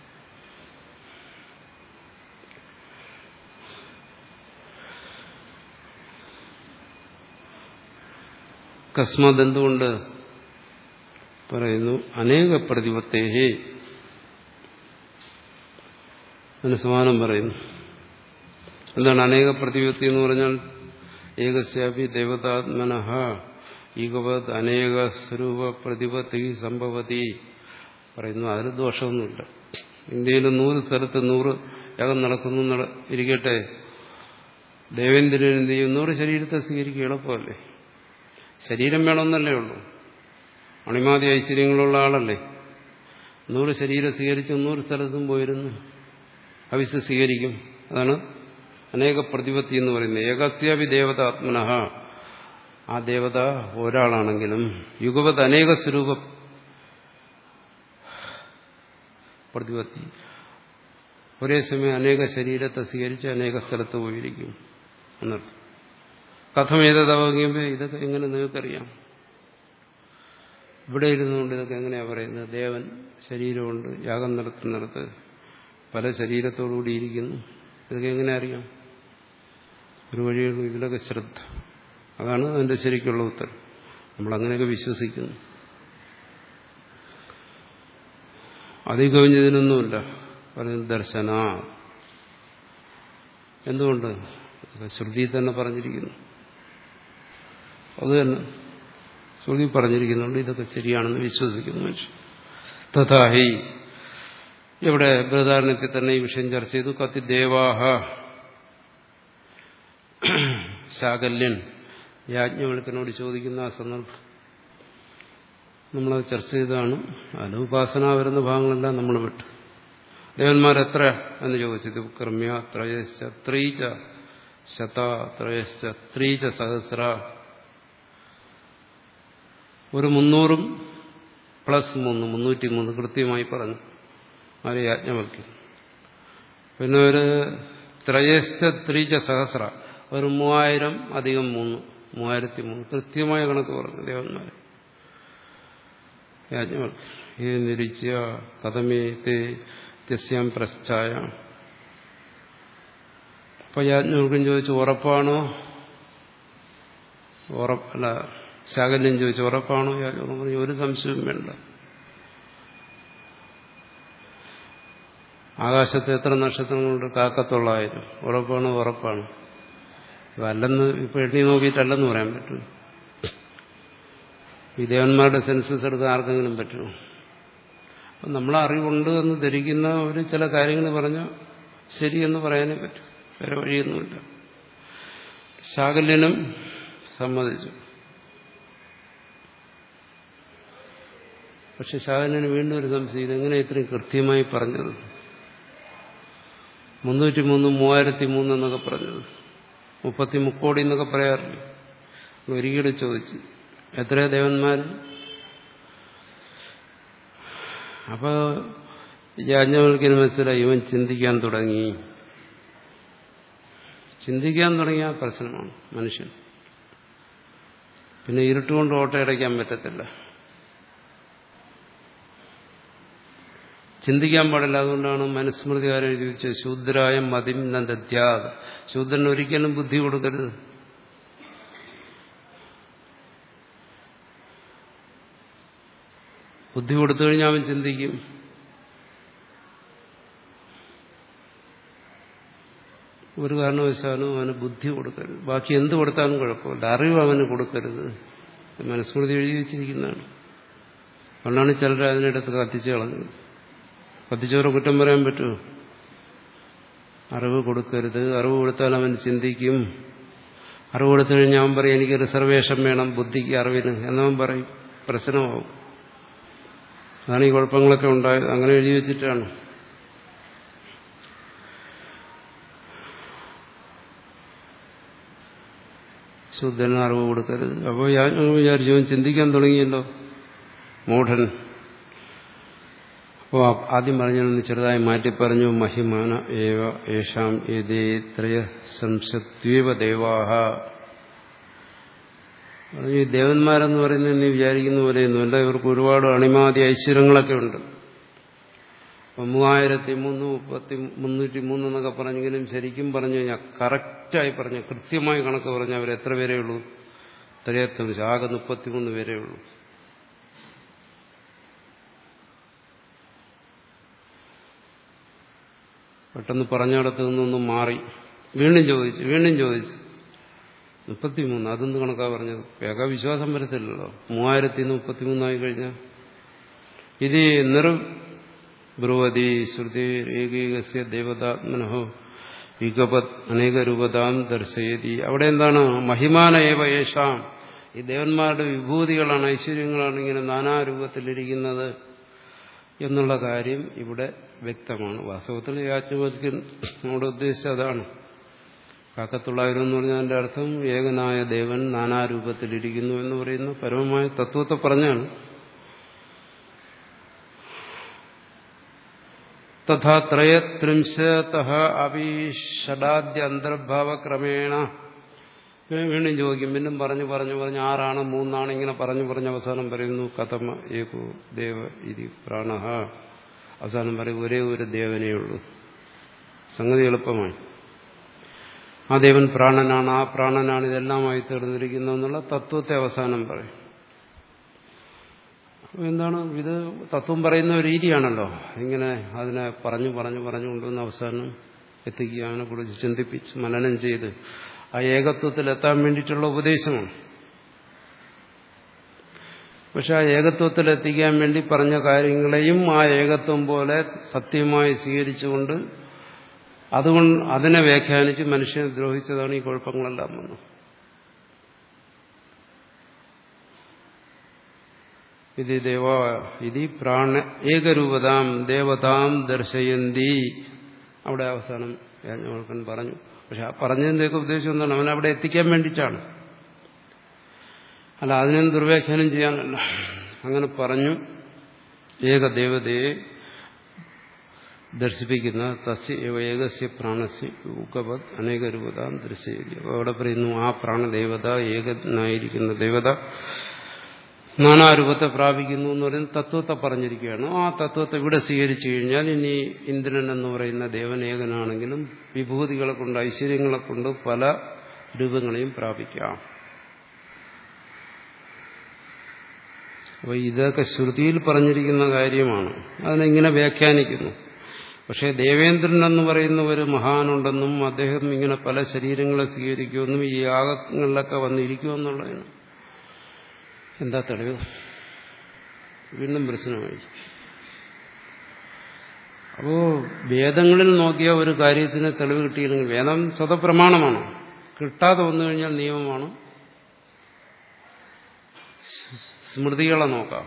കസ്മാത് എന്തുകൊണ്ട് പറയുന്നു അനേക പ്രതിപത്തേഹേ അതിന് സമാനം പറയുന്നു എന്താണ് അനേക പ്രതിപത്തി എന്ന് പറഞ്ഞാൽ ഏകസ്യാപി ദേവതാത്മന ഈകവത് അനേക സ്വരൂപ പ്രതിപത്തി സംഭവതി പറയുന്നു അതിൽ ദോഷമൊന്നുമില്ല ഇന്ത്യയിൽ നൂറ് സ്ഥലത്ത് നൂറ് യാഗം നടക്കുന്നു ഇരിക്കട്ടെ ദേവേന്ദ്രൻ എന്ത് ചെയ്യും നൂറ് ശരീരത്തെ സ്വീകരിക്കുക എളുപ്പമല്ലേ ശരീരം വേണമെന്നല്ലേ ഉള്ളൂ അണിമാതി ഐശ്വര്യങ്ങളുള്ള ആളല്ലേ നൂറ് ശരീരം സ്വീകരിച്ച് നൂറ് സ്ഥലത്തും പോയിരുന്നു ഹവിസ് സ്വീകരിക്കും അതാണ് അനേക പ്രതിപത്തി എന്ന് പറയുന്നത് ഏകസ്യാപി ദേവത ആത്മനഹ ആ ദേവത ഒരാളാണെങ്കിലും യുഗവത് അനേക സ്വരൂപ പ്രതിപത്തി ഒരേ സമയം അനേക ശരീരത്തെ സ്വീകരിച്ച് അനേക സ്ഥലത്ത് പോയിരിക്കും എന്നർത്ഥം കഥം ഏതവങ്ങിയുമ്പോൾ ഇതൊക്കെ എങ്ങനെ നിങ്ങൾക്കറിയാം ഇവിടെ ഇരുന്നുകൊണ്ട് ഇതൊക്കെ എങ്ങനെയാ പറയുന്നത് ദേവൻ ശരീരമുണ്ട് യാഗം നടത്തുന്നിടത്ത് പല ശരീരത്തോടുകൂടി ഇരിക്കുന്നു ഇതൊക്കെ എങ്ങനെ അറിയാം ഒരു വഴിയുള്ളൂ ഇതിലൊക്കെ ശ്രദ്ധ അതാണ് അതിന്റെ ശരിക്കുള്ള ഉത്തരം നമ്മൾ അങ്ങനെയൊക്കെ വിശ്വസിക്കുന്നു അതിൽ കവിഞ്ഞതിനൊന്നുമില്ല പറയുന്നത് ദർശന എന്തുകൊണ്ട് ശ്രുതി തന്നെ പറഞ്ഞിരിക്കുന്നു അത് തന്നെ ശ്രുതി പറഞ്ഞിരിക്കുന്നുണ്ട് ഇതൊക്കെ ശരിയാണെന്ന് വിശ്വസിക്കുന്നു മനുഷ്യൻ തഥാഹി ഇവിടെ ബൃഹദാരണത്തിൽ തന്നെ ഈ വിഷയം ചർച്ച ചെയ്തു കത്തി ദേവാഹ ശാകല്യൻ യാജ്ഞവൽക്കനോട് ചോദിക്കുന്ന ആ സന്ദർഭം നമ്മളത് ചർച്ച ചെയ്തതാണ് അതിൽ ഉപാസന വരുന്ന ഭാഗങ്ങളെല്ലാം നമ്മൾ വിട്ടു ദേവന്മാരെത്ര എന്ന് ചോദിച്ചത് കർമ്മ്യ ത്രയശ്ച ത്രീച ശത ത്രയശ്ച ത്രീച സഹസ്ര ഒരു മുന്നൂറും പ്ലസ് മൂന്ന് മുന്നൂറ്റി മൂന്ന് കൃത്യമായി പറഞ്ഞു ആര് യാജ്ഞവൽക്കം പിന്നെ ഒരു ത്രയശ്ച ത്രീച സഹസ്ര ഒരു മൂവായിരം അധികം മൂന്ന് മൂവായിരത്തി മൂന്ന് കൃത്യമായ കണക്ക് പറഞ്ഞു ദേവന്മാർ യാജ്ഞവൽക്കം ഇത് നിരീച്ച കഥമേ തേ ത്യസ്യാം പ്രശ്ചായ അപ്പൊ യാജ്ഞവൽക്കം ചോദിച്ചു ഉറപ്പാണോ ഉറപ്പല്ല ശാകല്യം ചോദിച്ചു ഉറപ്പാണോ യാജ്ഞവൽക്കം പറഞ്ഞു ഒരു സംശയവും വേണ്ട ആകാശത്ത് എത്ര നക്ഷത്രങ്ങളുണ്ട് കാക്കത്തൊള്ളായിരം ഉറപ്പാണ് ഉറപ്പാണ് അല്ലെന്ന് ഇപ്പൊ എണ്ണി നോക്കിയിട്ടല്ലെന്ന് പറയാൻ പറ്റും ഈ ദേവന്മാരുടെ സെൻസസ് എടുക്കാൻ ആർക്കെങ്കിലും പറ്റുമോ അപ്പം നമ്മൾ അറിവുണ്ട് എന്ന് ധരിക്കുന്ന ഒരു ചില കാര്യങ്ങൾ പറഞ്ഞാൽ ശരിയെന്ന് പറയാനേ പറ്റും വേറെ വഴിയൊന്നുമില്ല ശാകല്യനും സമ്മതിച്ചു പക്ഷെ ശാകല്യന് വീണ്ടും ഒരു സംശയം ഇതെങ്ങനെ ഇത്രയും കൃത്യമായി പറഞ്ഞത് മുന്നൂറ്റി മൂന്ന് മൂവായിരത്തി മൂന്ന് എന്നൊക്കെ പറഞ്ഞത് മുപ്പത്തി മുക്കോടി എന്നൊക്കെ പറയാറില്ല ഒരിക്കലും ചോദിച്ചു എത്രയോ ദേവന്മാർ അപ്പൊ യാജ്ഞവൽക്കിന് മനസ്സിലായി ഇവൻ ചിന്തിക്കാൻ തുടങ്ങി ചിന്തിക്കാൻ തുടങ്ങിയ പ്രശ്നമാണ് മനുഷ്യൻ പിന്നെ ഇരുട്ടുകൊണ്ട് ഓട്ടയടയ്ക്കാൻ പറ്റത്തില്ല ചിന്തിക്കാൻ പാടില്ല അതുകൊണ്ടാണ് മനുസ്മൃതികാരൻ എഴുതി വെച്ചത് ശൂദ്രായ മതിം നദ്യാത് ശൂദ്രന് ഒരിക്കലും ബുദ്ധി കൊടുക്കരുത് ബുദ്ധി കൊടുത്തു കഴിഞ്ഞാൽ അവൻ ചിന്തിക്കും ഒരു കാരണവശാലും അവന് ബുദ്ധി കൊടുക്കരുത് ബാക്കി എന്ത് കൊടുത്താലും കുഴപ്പമില്ല അറിവ് അവന് കൊടുക്കരുത് മനുസ്മൃതി എഴുതി വെച്ചിരിക്കുന്നതാണ് അതുകൊണ്ടാണ് ചിലർ അതിനിടത്ത് കത്തിച്ച് കളഞ്ഞത് കത്തിച്ചവരെ കുറ്റം പറയാൻ പറ്റുമോ അറിവ് കൊടുക്കരുത് അറിവ് കൊടുത്താൽ അവൻ ചിന്തിക്കും അറിവ് കൊടുത്തു കഴിഞ്ഞാൽ അവൻ പറയും എനിക്ക് റിസർവേഷൻ വേണം ബുദ്ധിക്ക് അറിവിന് എന്നവൻ പറയും പ്രശ്നമാവും അതാണ് ഈ കുഴപ്പങ്ങളൊക്കെ ഉണ്ടായത് അങ്ങനെ എഴുതി വെച്ചിട്ടാണ് ശുദ്ധന് അറിവ് കൊടുക്കരുത് അപ്പോൾ ഞാൻ വിചാരിച്ചു ചിന്തിക്കാൻ തുടങ്ങിയല്ലോ മൂഢൻ അപ്പോൾ ആദ്യം പറഞ്ഞൊന്ന് ചെറുതായി മാറ്റി പറഞ്ഞു മഹിമാന ഏവ യേഷാം ഏതേ ത്രയ സംശത്വീവ ദേവാഹ ഈ ദേവന്മാരെന്ന് പറയുന്നത് നീ വിചാരിക്കുന്ന പോലെയൊന്നുമല്ല ഇവർക്ക് ഒരുപാട് അണിമാതി ഐശ്വര്യങ്ങളൊക്കെ ഉണ്ട് അപ്പം മൂവായിരത്തി മൂന്ന് മുപ്പത്തി മുന്നൂറ്റി മൂന്ന് എന്നൊക്കെ പറഞ്ഞെങ്കിലും ശരിക്കും പറഞ്ഞു കഴിഞ്ഞാൽ കറക്റ്റായി പറഞ്ഞു കൃത്യമായി കണക്ക് പറഞ്ഞാൽ അവർ എത്ര പേരേ ഉള്ളൂ ത്രയത്തും ആകെ മുപ്പത്തിമൂന്ന് പേരേ ഉള്ളൂ പെട്ടെന്ന് പറഞ്ഞിടത്ത് നിന്നൊന്നും മാറി വീണ്ടും ചോദിച്ചു വീണ്ടും ചോദിച്ചു മുപ്പത്തിമൂന്ന് അതെന്ത് കണക്കാ പറഞ്ഞത് വേഗ വിശ്വാസം വരത്തില്ലല്ലോ മൂവായിരത്തി മുപ്പത്തിമൂന്നായി കഴിഞ്ഞാൽ ഇത് നിർ ബ്രുവതി ശ്രുതി ഏകീകസ്യ ദേവതാത്മനഹോ യുഗപത് അനേക രൂപതാം ദർശയതി അവിടെ എന്താണ് മഹിമാന ഏവ യേശാം ഈ ദേവന്മാരുടെ വിഭൂതികളാണ് ഐശ്വര്യങ്ങളാണ് ഇങ്ങനെ നാനാരൂപത്തിലിരിക്കുന്നത് എന്നുള്ള കാര്യം ഇവിടെ വ്യക്തമാണ് വാസ്തവത്തിൽ യാജ്ഞവൽക്കനോട് ഉദ്ദേശിച്ചത് അതാണ് കാക്കത്തൊള്ളായിരം എന്ന് പറഞ്ഞാൽ അതിന്റെ അർത്ഥം ഏകനായ ദേവൻ നാനാരൂപത്തിലിരിക്കുന്നു എന്ന് പറയുന്ന പരമമായ തത്വത്തെ പറഞ്ഞാണ് തഥാ ത്രയത്രിംശത അപി ഷഡാദ്യ അന്തർഭാവക്രമേണ വീണ്ടും ചോദിക്കും വീണ്ടും പറഞ്ഞു പറഞ്ഞു പറഞ്ഞു ആറാണ് മൂന്നാണ് ഇങ്ങനെ പറഞ്ഞു പറഞ്ഞ് അവസാനം പറയുന്നു കഥമ ഏകോ ദേവ ഇതി പ്രാണ അവസാനം പറയും ഒരേ ഒരു ദേവനേ ഉള്ളൂ സംഗതി എളുപ്പമായി ആ ദേവൻ പ്രാണനാണ് ആ പ്രാണനാണ് ഇതെല്ലാമായി തീർന്നിരിക്കുന്നതെന്നുള്ള തത്വത്തെ അവസാനം പറയും എന്താണ് ഇത് തത്വം പറയുന്ന ഒരു രീതിയാണല്ലോ ഇങ്ങനെ അതിനെ പറഞ്ഞു പറഞ്ഞു പറഞ്ഞു കൊണ്ടുവന്ന് അവസാനം എത്തിക്കുക അതിനെ കുറിച്ച് ചിന്തിപ്പിച്ച് മനനം ചെയ്ത് ആ ഏകത്വത്തിൽ എത്താൻ വേണ്ടിയിട്ടുള്ള ഉപദേശമാണ് പക്ഷെ ആ ഏകത്വത്തിൽ എത്തിക്കാൻ വേണ്ടി പറഞ്ഞ കാര്യങ്ങളെയും ആ ഏകത്വം പോലെ സത്യമായി സ്വീകരിച്ചുകൊണ്ട് അതുകൊണ്ട് അതിനെ വ്യാഖ്യാനിച്ച് മനുഷ്യനെ ദ്രോഹിച്ചതാണ് ഈ കുഴപ്പങ്ങളെല്ലാം വന്നത് ഇത് ദേവ ഇത് പ്രാണ ഏകരൂപതാം ദേവതാം ദർശയന്തി അവിടെ അവസാനം യാജ്ഞവൽക്കൻ പറഞ്ഞു പക്ഷെ ആ പറഞ്ഞതിൻ്റെയൊക്കെ ഉദ്ദേശം എന്താണ് അവൻ അവിടെ എത്തിക്കാൻ വേണ്ടിയിട്ടാണ് അല്ല അതിനും ദുർവ്യാഖ്യാനം ചെയ്യാനല്ല അങ്ങനെ പറഞ്ഞു ഏകദേവതയെ ദർശിപ്പിക്കുന്ന തസ്യ ഏകസ്യ പ്രാണസ്യ ഉഗവത് അനേക രൂപതാം ദർശയില്ല അവിടെ പറയുന്നു ആ പ്രാണദേവത ഏകനായിരിക്കുന്ന ദേവത നാനാരൂപത്തെ പ്രാപിക്കുന്നു എന്ന് പറയുന്ന തത്വത്തെ പറഞ്ഞിരിക്കുകയാണ് ആ തത്വത്തെ ഇവിടെ സ്വീകരിച്ചു കഴിഞ്ഞാൽ ഇനി ഇന്ദ്രൻ എന്ന് പറയുന്ന ദേവൻ ഏകനാണെങ്കിലും വിഭൂതികളെ കൊണ്ട് ഐശ്വര്യങ്ങളെ കൊണ്ട് പല രൂപങ്ങളെയും പ്രാപിക്കാം അപ്പോൾ ഇതൊക്കെ ശ്രുതിയിൽ പറഞ്ഞിരിക്കുന്ന കാര്യമാണ് അതിനെങ്ങനെ വ്യാഖ്യാനിക്കുന്നു പക്ഷേ ദേവേന്ദ്രൻ എന്ന് പറയുന്ന ഒരു മഹാനുണ്ടെന്നും അദ്ദേഹം ഇങ്ങനെ പല ശരീരങ്ങളെ സ്വീകരിക്കുമെന്നും ഈ യാഗങ്ങളിലൊക്കെ വന്നിരിക്കുമെന്നുള്ളതാണ് എന്താ തെളിവ് വീണ്ടും പ്രശ്നമായി അപ്പോ വേദങ്ങളിൽ നോക്കിയ ഒരു കാര്യത്തിന് തെളിവ് കിട്ടിയില്ലെങ്കിൽ വേദം സ്വതപ്രമാണമാണ് കിട്ടാതെ വന്നു കഴിഞ്ഞാൽ നിയമമാണ് സ്മൃതികളെ നോക്കാം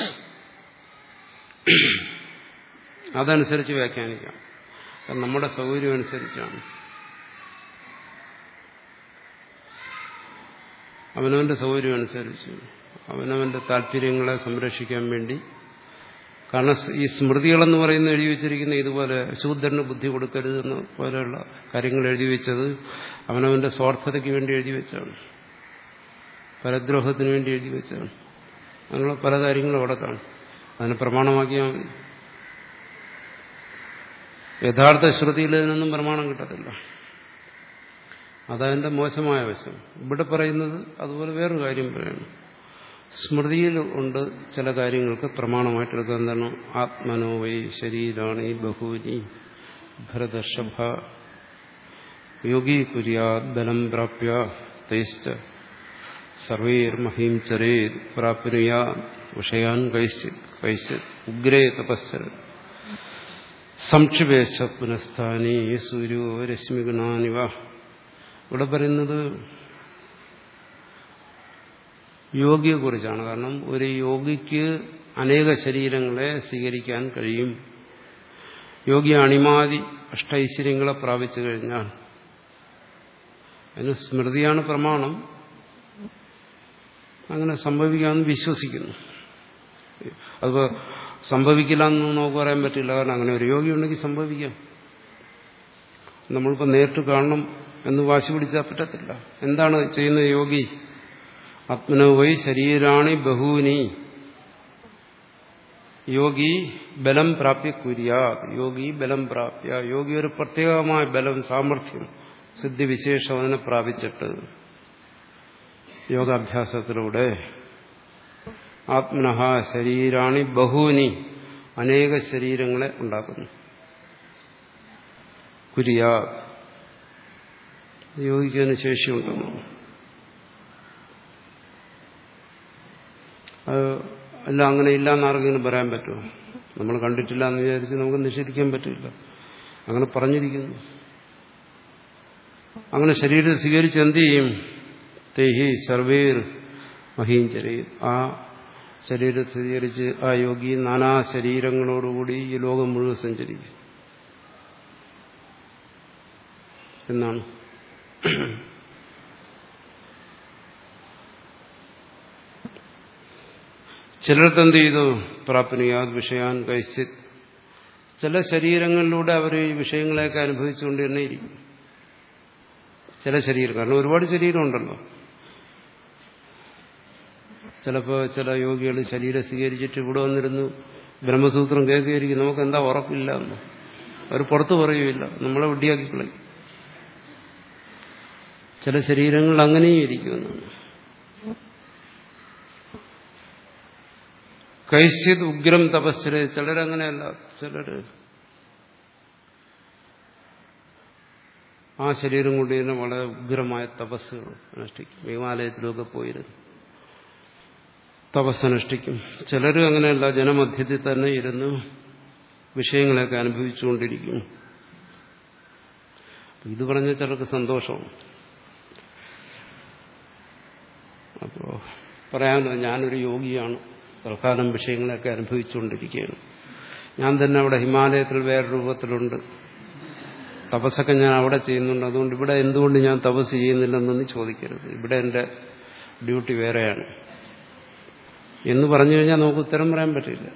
അതനുസരിച്ച് വ്യാഖ്യാനിക്കാം നമ്മുടെ സൗകര്യം അനുസരിച്ചാണ് അവനവന്റെ സൗകര്യം അനുസരിച്ച് അവനവന്റെ താല്പര്യങ്ങളെ സംരക്ഷിക്കാൻ വേണ്ടി കാരണം ഈ സ്മൃതികളെന്ന് പറയുന്ന എഴുതി വെച്ചിരിക്കുന്ന ഇതുപോലെ ശൂദ്രന് ബുദ്ധി കൊടുക്കരുതെന്ന് പോലെയുള്ള കാര്യങ്ങൾ എഴുതി വെച്ചത് അവനവന്റെ സ്വാർത്ഥതയ്ക്ക് വേണ്ടി എഴുതി വെച്ചാണ് പരദ്രോഹത്തിന് വേണ്ടി എഴുതി വെച്ചാണ് അങ്ങനെയുള്ള പല കാര്യങ്ങളും അവിടെ കാണും അതിനെ പ്രമാണമാക്കിയാൽ മതി യഥാർത്ഥ ശ്രുതിയിൽ ഇതിനൊന്നും പ്രമാണം കിട്ടത്തില്ല അതതിന്റെ മോശമായ വശം ഇവിടെ പറയുന്നത് അതുപോലെ വേറൊരു കാര്യം പറയണം സ്മൃതിയിൽ ഉണ്ട് ചില കാര്യങ്ങൾക്ക് പ്രമാണമായിട്ട് എടുക്കുക എന്താണ് ആത്മനോ വൈ ശരീരാണി ബഹൂനി ഭരതർഷഭ യോഗി കുര്യാത് ബലം പ്രാപ്യ തൈശ്ച സർവൈർമഹീം ചരേ പ്രാപ്നുയാ വിഷയാൻ കഴിച്ചിത് കഴിച്ചിത് ഉഗ്രേ തപസ്സര സംക്ഷിപേശ പുനഃസ്ഥാനി സൂര്യോ രശ്മിഗുണാനിവ ഇവിടെ പറയുന്നത് യോഗിയെക്കുറിച്ചാണ് കാരണം ഒരു യോഗിക്ക് അനേക ശരീരങ്ങളെ സ്വീകരിക്കാൻ കഴിയും യോഗി അണിമാതി അഷ്ടൈശ്വര്യങ്ങളെ പ്രാപിച്ചു കഴിഞ്ഞാൽ അതിന് സ്മൃതിയാണ് പ്രമാണം അങ്ങനെ സംഭവിക്കാമെന്ന് വിശ്വസിക്കുന്നു അത് സംഭവിക്കില്ല എന്ന് നമുക്ക് പറയാൻ പറ്റില്ല കാരണം അങ്ങനെ ഒരു യോഗി ഉണ്ടെങ്കിൽ സംഭവിക്കാം നമ്മളിപ്പോൾ നേരിട്ട് കാണണം എന്ന് വാശി പിടിച്ചാൽ പറ്റത്തില്ല എന്താണ് ചെയ്യുന്ന യോഗി ആത്മനോവൈ ശരീരാണി ബഹൂനി യോഗി ബലം പ്രാപ്യ കുര്യാ യോഗി ബലം പ്രാപ്യ യോഗി ഒരു പ്രത്യേകമായ ബലം സാമർഥ്യം സിദ്ധിവിശേഷം അതിനെ പ്രാപിച്ചിട്ട് യോഗാഭ്യാസത്തിലൂടെ ആത്മനഹ ശരീരാണി ബഹൂനി അനേക ശരീരങ്ങളെ ഉണ്ടാക്കുന്നു കുര്യാ യോഗിക്കതിന് ശേഷിയുണ്ടെന്നു അല്ല അങ്ങനെ ഇല്ല എന്നാർക്കെങ്കിലും പറയാൻ പറ്റുമോ നമ്മൾ കണ്ടിട്ടില്ല എന്ന് വിചാരിച്ച് നമുക്ക് നിഷേധിക്കാൻ പറ്റില്ല അങ്ങനെ പറഞ്ഞിരിക്കുന്നു അങ്ങനെ ശരീരം സ്വീകരിച്ച് എന്ത് ചെയ്യും തേഹി സർവേർ മഹീഞ്ചരി ആ ശരീരത്തെ സ്വീകരിച്ച് ആ യോഗി നാനാ ശരീരങ്ങളോടുകൂടി ഈ ലോകം മുഴുവൻ സഞ്ചരിക്കും എന്നാണ് ചിലർക്ക് എന്ത് ചെയ്തു പ്രാപ്നിയാത് വിഷയാൻ കഴിച്ചിത് ചില ശരീരങ്ങളിലൂടെ അവർ ഈ വിഷയങ്ങളെയൊക്കെ അനുഭവിച്ചുകൊണ്ട് തന്നെ ഇരിക്കും ചില ശരീരം കാരണം ഒരുപാട് ശരീരമുണ്ടല്ലോ ചിലപ്പോൾ ചില യോഗികൾ ശരീരം സ്വീകരിച്ചിട്ട് ഇവിടെ വന്നിരുന്നു ബ്രഹ്മസൂത്രം കേൾക്കുകയായിരിക്കും നമുക്ക് എന്താ ഉറപ്പില്ല എന്ന് അവർ പുറത്ത് പറയുകയില്ല നമ്മളെ വിഡ്ഢിയാക്കി കളയും ചില ശരീരങ്ങൾ അങ്ങനെയും ഇരിക്കുമെന്നാണ് കൈശ്യത് ഉഗ്രം തപസ്സില് ചിലരങ്ങനെയല്ല ചിലര് ആ ശരീരം കൊണ്ട് തന്നെ വളരെ ഉഗ്രമായ തപസ്സുകൾ അനുഷ്ഠിക്കും ഹിമാലയത്തിലൊക്കെ പോയിരുന്നു തപസ്സനുഷ്ഠിക്കും ചിലർ അങ്ങനെയല്ല ജനമധ്യത്തിൽ തന്നെ ഇരുന്ന് വിഷയങ്ങളെയൊക്കെ അനുഭവിച്ചുകൊണ്ടിരിക്കും ഇത് പറഞ്ഞ ചിലർക്ക് സന്തോഷമാണ് അപ്പോൾ പറയാമല്ലോ ഞാനൊരു യോഗിയാണ് തൽക്കാലം വിഷയങ്ങളൊക്കെ അനുഭവിച്ചുകൊണ്ടിരിക്കുകയാണ് ഞാൻ തന്നെ അവിടെ ഹിമാലയത്തിൽ വേറെ രൂപത്തിലുണ്ട് തപസ്സൊക്കെ ഞാൻ അവിടെ ചെയ്യുന്നുണ്ട് അതുകൊണ്ട് ഇവിടെ എന്തുകൊണ്ട് ഞാൻ തപസ് ചെയ്യുന്നില്ലെന്നൊന്നും ചോദിക്കരുത് ഇവിടെ എൻ്റെ ഡ്യൂട്ടി വേറെയാണ് എന്ന് പറഞ്ഞു കഴിഞ്ഞാൽ നമുക്ക് ഉത്തരം പറയാൻ പറ്റില്ല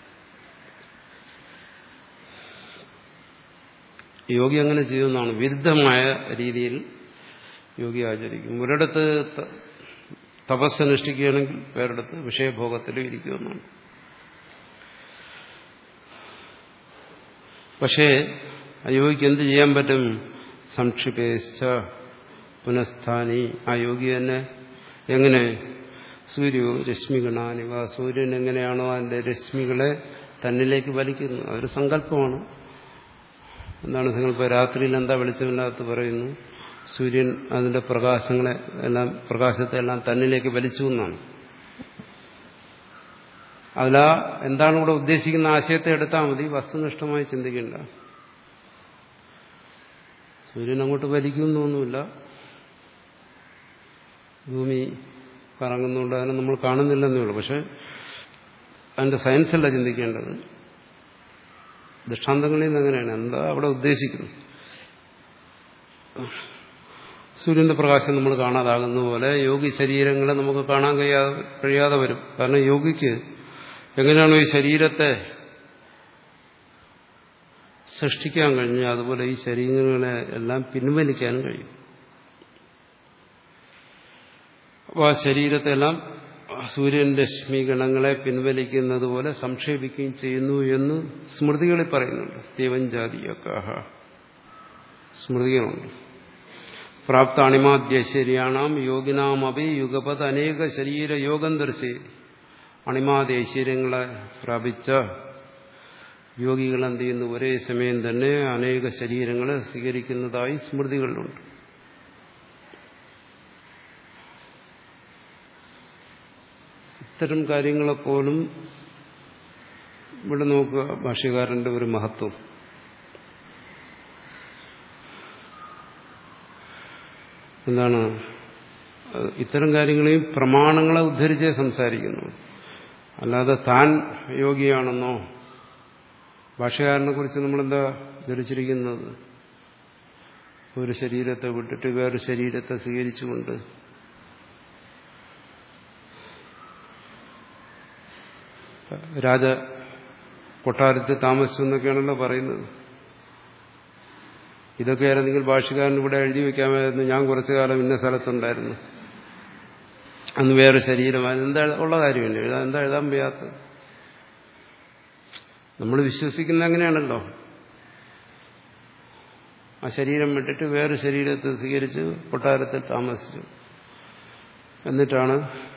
യോഗി അങ്ങനെ ചെയ്യുന്നതാണ് വിരുദ്ധമായ രീതിയിൽ യോഗി ആചരിക്കും ഒരിടത്ത് തപസ്സനുഷ്ഠിക്കുകയാണെങ്കിൽ വേറിടത്ത് വിഷയഭോഗത്തിലും ഇരിക്കുമെന്നാണ് പക്ഷേ അയോഗിക്ക് എന്ത് ചെയ്യാൻ പറ്റും സംക്ഷിപേശ പുനഃസ്ഥാനി ആ യോഗി തന്നെ എങ്ങനെ സൂര്യോ രശ്മിഗണാനിവ സൂര്യൻ എങ്ങനെയാണോ അതിന്റെ രശ്മികളെ തന്നിലേക്ക് വലിക്കുന്നത് അതൊരു സങ്കല്പമാണ് എന്താണ് സങ്കല്പം രാത്രിയിൽ എന്താ വെളിച്ചമില്ലാത്ത പറയുന്നു സൂര്യൻ അതിന്റെ പ്രകാശങ്ങളെ എല്ലാം പ്രകാശത്തെ എല്ലാം തന്നിലേക്ക് വലിച്ചു എന്നാണ് അതിലാ എന്താണ് ഇവിടെ ഉദ്ദേശിക്കുന്ന ആശയത്തെ എടുത്താൽ മതി വസ്തുനിഷ്ഠമായി ചിന്തിക്കേണ്ട സൂര്യൻ അങ്ങോട്ട് വലിക്കുന്നൊന്നുമില്ല ഭൂമി കറങ്ങുന്നുണ്ട് അതിനെ നമ്മൾ കാണുന്നില്ലെന്നേ ഉള്ളൂ പക്ഷെ അതിന്റെ സയൻസല്ല ചിന്തിക്കേണ്ടത് ദൃഷ്ടാന്തങ്ങളിൽ നിന്ന് എങ്ങനെയാണ് എന്താ അവിടെ ഉദ്ദേശിക്കുന്നത് സൂര്യന്റെ പ്രകാശം നമ്മൾ കാണാതാകുന്ന പോലെ യോഗി ശരീരങ്ങളെ നമുക്ക് കാണാൻ കഴിയാതെ കഴിയാതെ വരും കാരണം യോഗിക്ക് എങ്ങനെയാണോ ഈ ശരീരത്തെ സൃഷ്ടിക്കാൻ കഴിഞ്ഞ അതുപോലെ ഈ ശരീരങ്ങളെ എല്ലാം പിൻവലിക്കാനും കഴിയും അപ്പോൾ ആ ശരീരത്തെല്ലാം സൂര്യന്റെ രശ്മിഗണങ്ങളെ പിൻവലിക്കുന്നത് പോലെ സംക്ഷേപിക്കുകയും ചെയ്യുന്നു എന്ന് സ്മൃതികളിൽ പറയുന്നുണ്ട് ദേവൻജാതിയൊക്കെ സ്മൃതികളുണ്ട് പ്രാപ്ത അണിമാദ്യൈശ്വര്യാണാം യോഗിനാമപി യുഗപത് അനേക ശരീര യോഗം ദർശി അണിമാദ്യൈശ്വര്യങ്ങളെ പ്രാപിച്ച യോഗികൾ എന്ത് ചെയ്യുന്നു ഒരേ സമയം തന്നെ അനേക ശരീരങ്ങളെ സ്വീകരിക്കുന്നതായി സ്മൃതികളിലുണ്ട് ഇത്തരം കാര്യങ്ങളെപ്പോലും ഇവിടെ നോക്കുക ഭാഷ്യകാരന്റെ ഒരു മഹത്വം എന്താണ് ഇത്തരം കാര്യങ്ങളെയും പ്രമാണങ്ങളെ ഉദ്ധരിച്ചേ സംസാരിക്കുന്നു അല്ലാതെ താൻ യോഗിയാണെന്നോ ഭാഷകാരനെ കുറിച്ച് നമ്മളെന്താ ധരിച്ചിരിക്കുന്നത് ഒരു ശരീരത്തെ വിട്ടിട്ട് വേറൊരു ശരീരത്തെ സ്വീകരിച്ചുകൊണ്ട് രാജ കൊട്ടാരത്തിൽ താമസിച്ചു എന്നൊക്കെയാണല്ലോ പറയുന്നത് ഇതൊക്കെ ആയിരുന്നെങ്കിൽ ഭാഷകാരൻ ഇവിടെ എഴുതി വെക്കാമായിരുന്നു ഞാൻ കുറച്ചു കാലം ഇന്ന സ്ഥലത്തുണ്ടായിരുന്നു അന്ന് വേറെ ശരീരമായിരുന്നു എന്താ ഉള്ള കാര്യമല്ലേ എഴുതാൻ എന്താ എഴുതാൻ വയ്യാത്തത് നമ്മൾ വിശ്വസിക്കുന്ന അങ്ങനെയാണല്ലോ ആ ശരീരം വിട്ടിട്ട് വേറെ ശരീരത്തെ സ്വീകരിച്ച് കൊട്ടാരത്തിൽ താമസിച്ചു എന്നിട്ടാണ്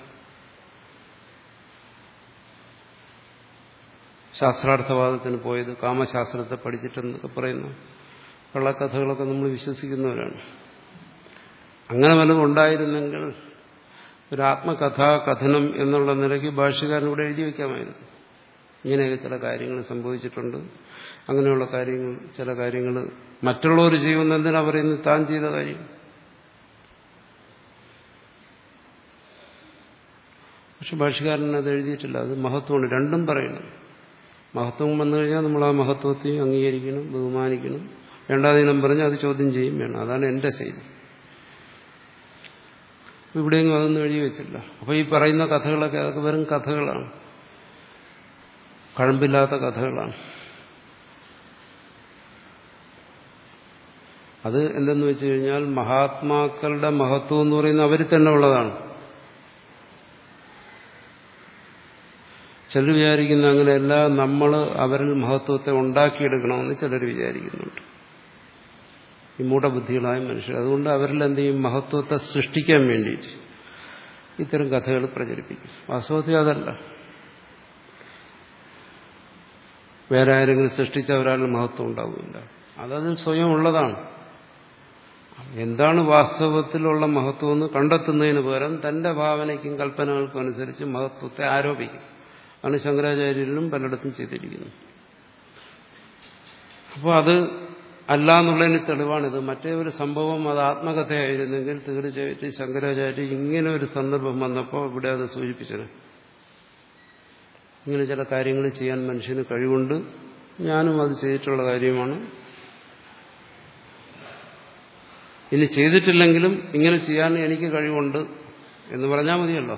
ശാസ്ത്രാർത്ഥവാദത്തിന് പോയത് കാമശാസ്ത്രത്തെ പഠിച്ചിട്ടെന്നൊക്കെ പറയുന്നു കള്ളക്കഥകളൊക്കെ നമ്മൾ വിശ്വസിക്കുന്നവരാണ് അങ്ങനെ വല്ലതും ഉണ്ടായിരുന്നെങ്കിൽ ഒരു ആത്മകഥാ കഥനം എന്നുള്ള നിലയ്ക്ക് ഭാഷ്യകാരൻ ഇവിടെ എഴുതി വയ്ക്കാമായിരുന്നു ഇങ്ങനെയൊക്കെ ചില കാര്യങ്ങൾ സംഭവിച്ചിട്ടുണ്ട് അങ്ങനെയുള്ള കാര്യങ്ങൾ ചില കാര്യങ്ങൾ മറ്റുള്ളവർ ചെയ്യുന്ന എന്തിനാ പറയുന്നത് താൻ ചെയ്ത കാര്യം പക്ഷെ ഭാഷകാരൻ അത് എഴുതിയിട്ടില്ല അത് മഹത്വമാണ് രണ്ടും പറയണം മഹത്വം വന്നു കഴിഞ്ഞാൽ നമ്മൾ ആ മഹത്വത്തെയും അംഗീകരിക്കണം ബഹുമാനിക്കണം രണ്ടാമതിനം പറഞ്ഞാൽ അത് ചോദ്യം ചെയ്യും വേണം അതാണ് എന്റെ ശൈലി ഇവിടെയെങ്കിലും അതൊന്നും എഴുതി വെച്ചില്ല അപ്പൊ ഈ പറയുന്ന കഥകളൊക്കെ അതൊക്കെ വെറും കഥകളാണ് കഴമ്പില്ലാത്ത കഥകളാണ് അത് എന്തെന്ന് വെച്ച് കഴിഞ്ഞാൽ മഹാത്മാക്കളുടെ മഹത്വം എന്ന് പറയുന്നത് അവരിൽ തന്നെ ഉള്ളതാണ് ചിലർ വിചാരിക്കുന്ന അങ്ങനെയല്ല നമ്മൾ അവരിൽ മഹത്വത്തെ ഉണ്ടാക്കിയെടുക്കണമെന്ന് ചിലർ വിചാരിക്കുന്നുണ്ട് ഈ മൂഢബുദ്ധികളായ മനുഷ്യർ അതുകൊണ്ട് അവരിൽ എന്ത് ചെയ്യും മഹത്വത്തെ സൃഷ്ടിക്കാൻ വേണ്ടിയിട്ട് ഇത്തരം കഥകൾ പ്രചരിപ്പിക്കും വാസ്തവത്തിൽ അതല്ല വേറെ ആരെങ്കിലും സൃഷ്ടിച്ച ഒരാളിൽ മഹത്വം ഉണ്ടാവില്ല അതതിൽ സ്വയം ഉള്ളതാണ് എന്താണ് വാസ്തവത്തിലുള്ള മഹത്വം എന്ന് കണ്ടെത്തുന്നതിന് പകരം തന്റെ ഭാവനയ്ക്കും കൽപ്പനകൾക്കും അനുസരിച്ച് മഹത്വത്തെ ആരോപിക്കും ആണ് ശങ്കരാചാര്യരിലും പലയിടത്തും ചെയ്തിരിക്കുന്നത് അപ്പോൾ അത് അല്ല എന്നുള്ളതിന് തെളിവാണിത് മറ്റേ ഒരു സംഭവം അത് ആത്മകഥയായിരുന്നെങ്കിൽ തീർച്ചയായിട്ടും ശങ്കരാചാര്യ ഇങ്ങനെ ഒരു സന്ദർഭം വന്നപ്പോൾ ഇവിടെ അത് സൂചിപ്പിച്ചത് ഇങ്ങനെ ചില കാര്യങ്ങൾ ചെയ്യാൻ മനുഷ്യന് കഴിവുണ്ട് ഞാനും അത് ചെയ്തിട്ടുള്ള കാര്യമാണ് ഇനി ചെയ്തിട്ടില്ലെങ്കിലും ഇങ്ങനെ ചെയ്യാൻ എനിക്ക് കഴിവുണ്ട് എന്ന് പറഞ്ഞാൽ മതിയല്ലോ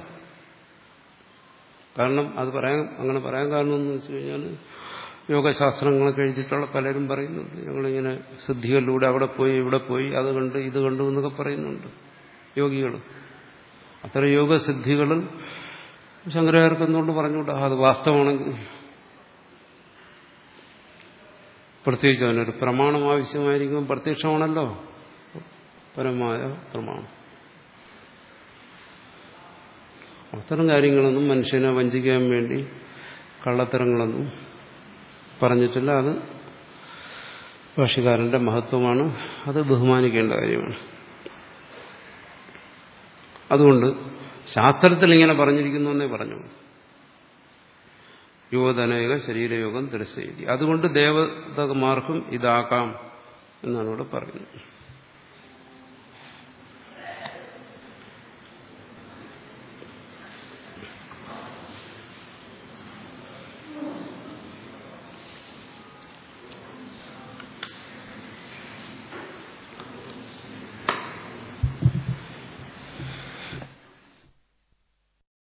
കാരണം അത് പറയാൻ അങ്ങനെ പറയാൻ കാരണം എന്ന് വെച്ച് കഴിഞ്ഞാൽ യോഗശാസ്ത്രങ്ങളൊക്കെ എഴുതിയിട്ടുള്ള പലരും പറയുന്നുണ്ട് ഞങ്ങളിങ്ങനെ സിദ്ധികളിലൂടെ അവിടെ പോയി ഇവിടെ പോയി അത് കണ്ട് ഇത് കണ്ടു എന്നൊക്കെ പറയുന്നുണ്ട് യോഗികൾ അത്തരം യോഗസിദ്ധികളിൽ ശങ്കരാചാര്യർക്ക് എന്തുകൊണ്ട് പറഞ്ഞുകൂടാ അത് വാസ്തവമാണെങ്കിൽ പ്രത്യേകിച്ച് അതിനൊരു പ്രമാണം ആവശ്യമായിരിക്കും പ്രത്യക്ഷമാണല്ലോ പരമായ പ്രമാണം അത്തരം കാര്യങ്ങളൊന്നും മനുഷ്യനെ വഞ്ചിക്കാൻ വേണ്ടി കള്ളത്തരങ്ങളൊന്നും പറഞ്ഞിട്ടില്ല അത് ഭാഷകാരന്റെ മഹത്വമാണ് അത് ബഹുമാനിക്കേണ്ട കാര്യമാണ് അതുകൊണ്ട് ശാസ്ത്രത്തിൽ ഇങ്ങനെ പറഞ്ഞിരിക്കുന്നു എന്നേ പറഞ്ഞു യുവതനേക ശരീരയോഗം തിരസ്സെയ്തി അതുകൊണ്ട് ദേവതമാർക്കും ഇതാക്കാം എന്നാണ് ഇവിടെ പറയുന്നത്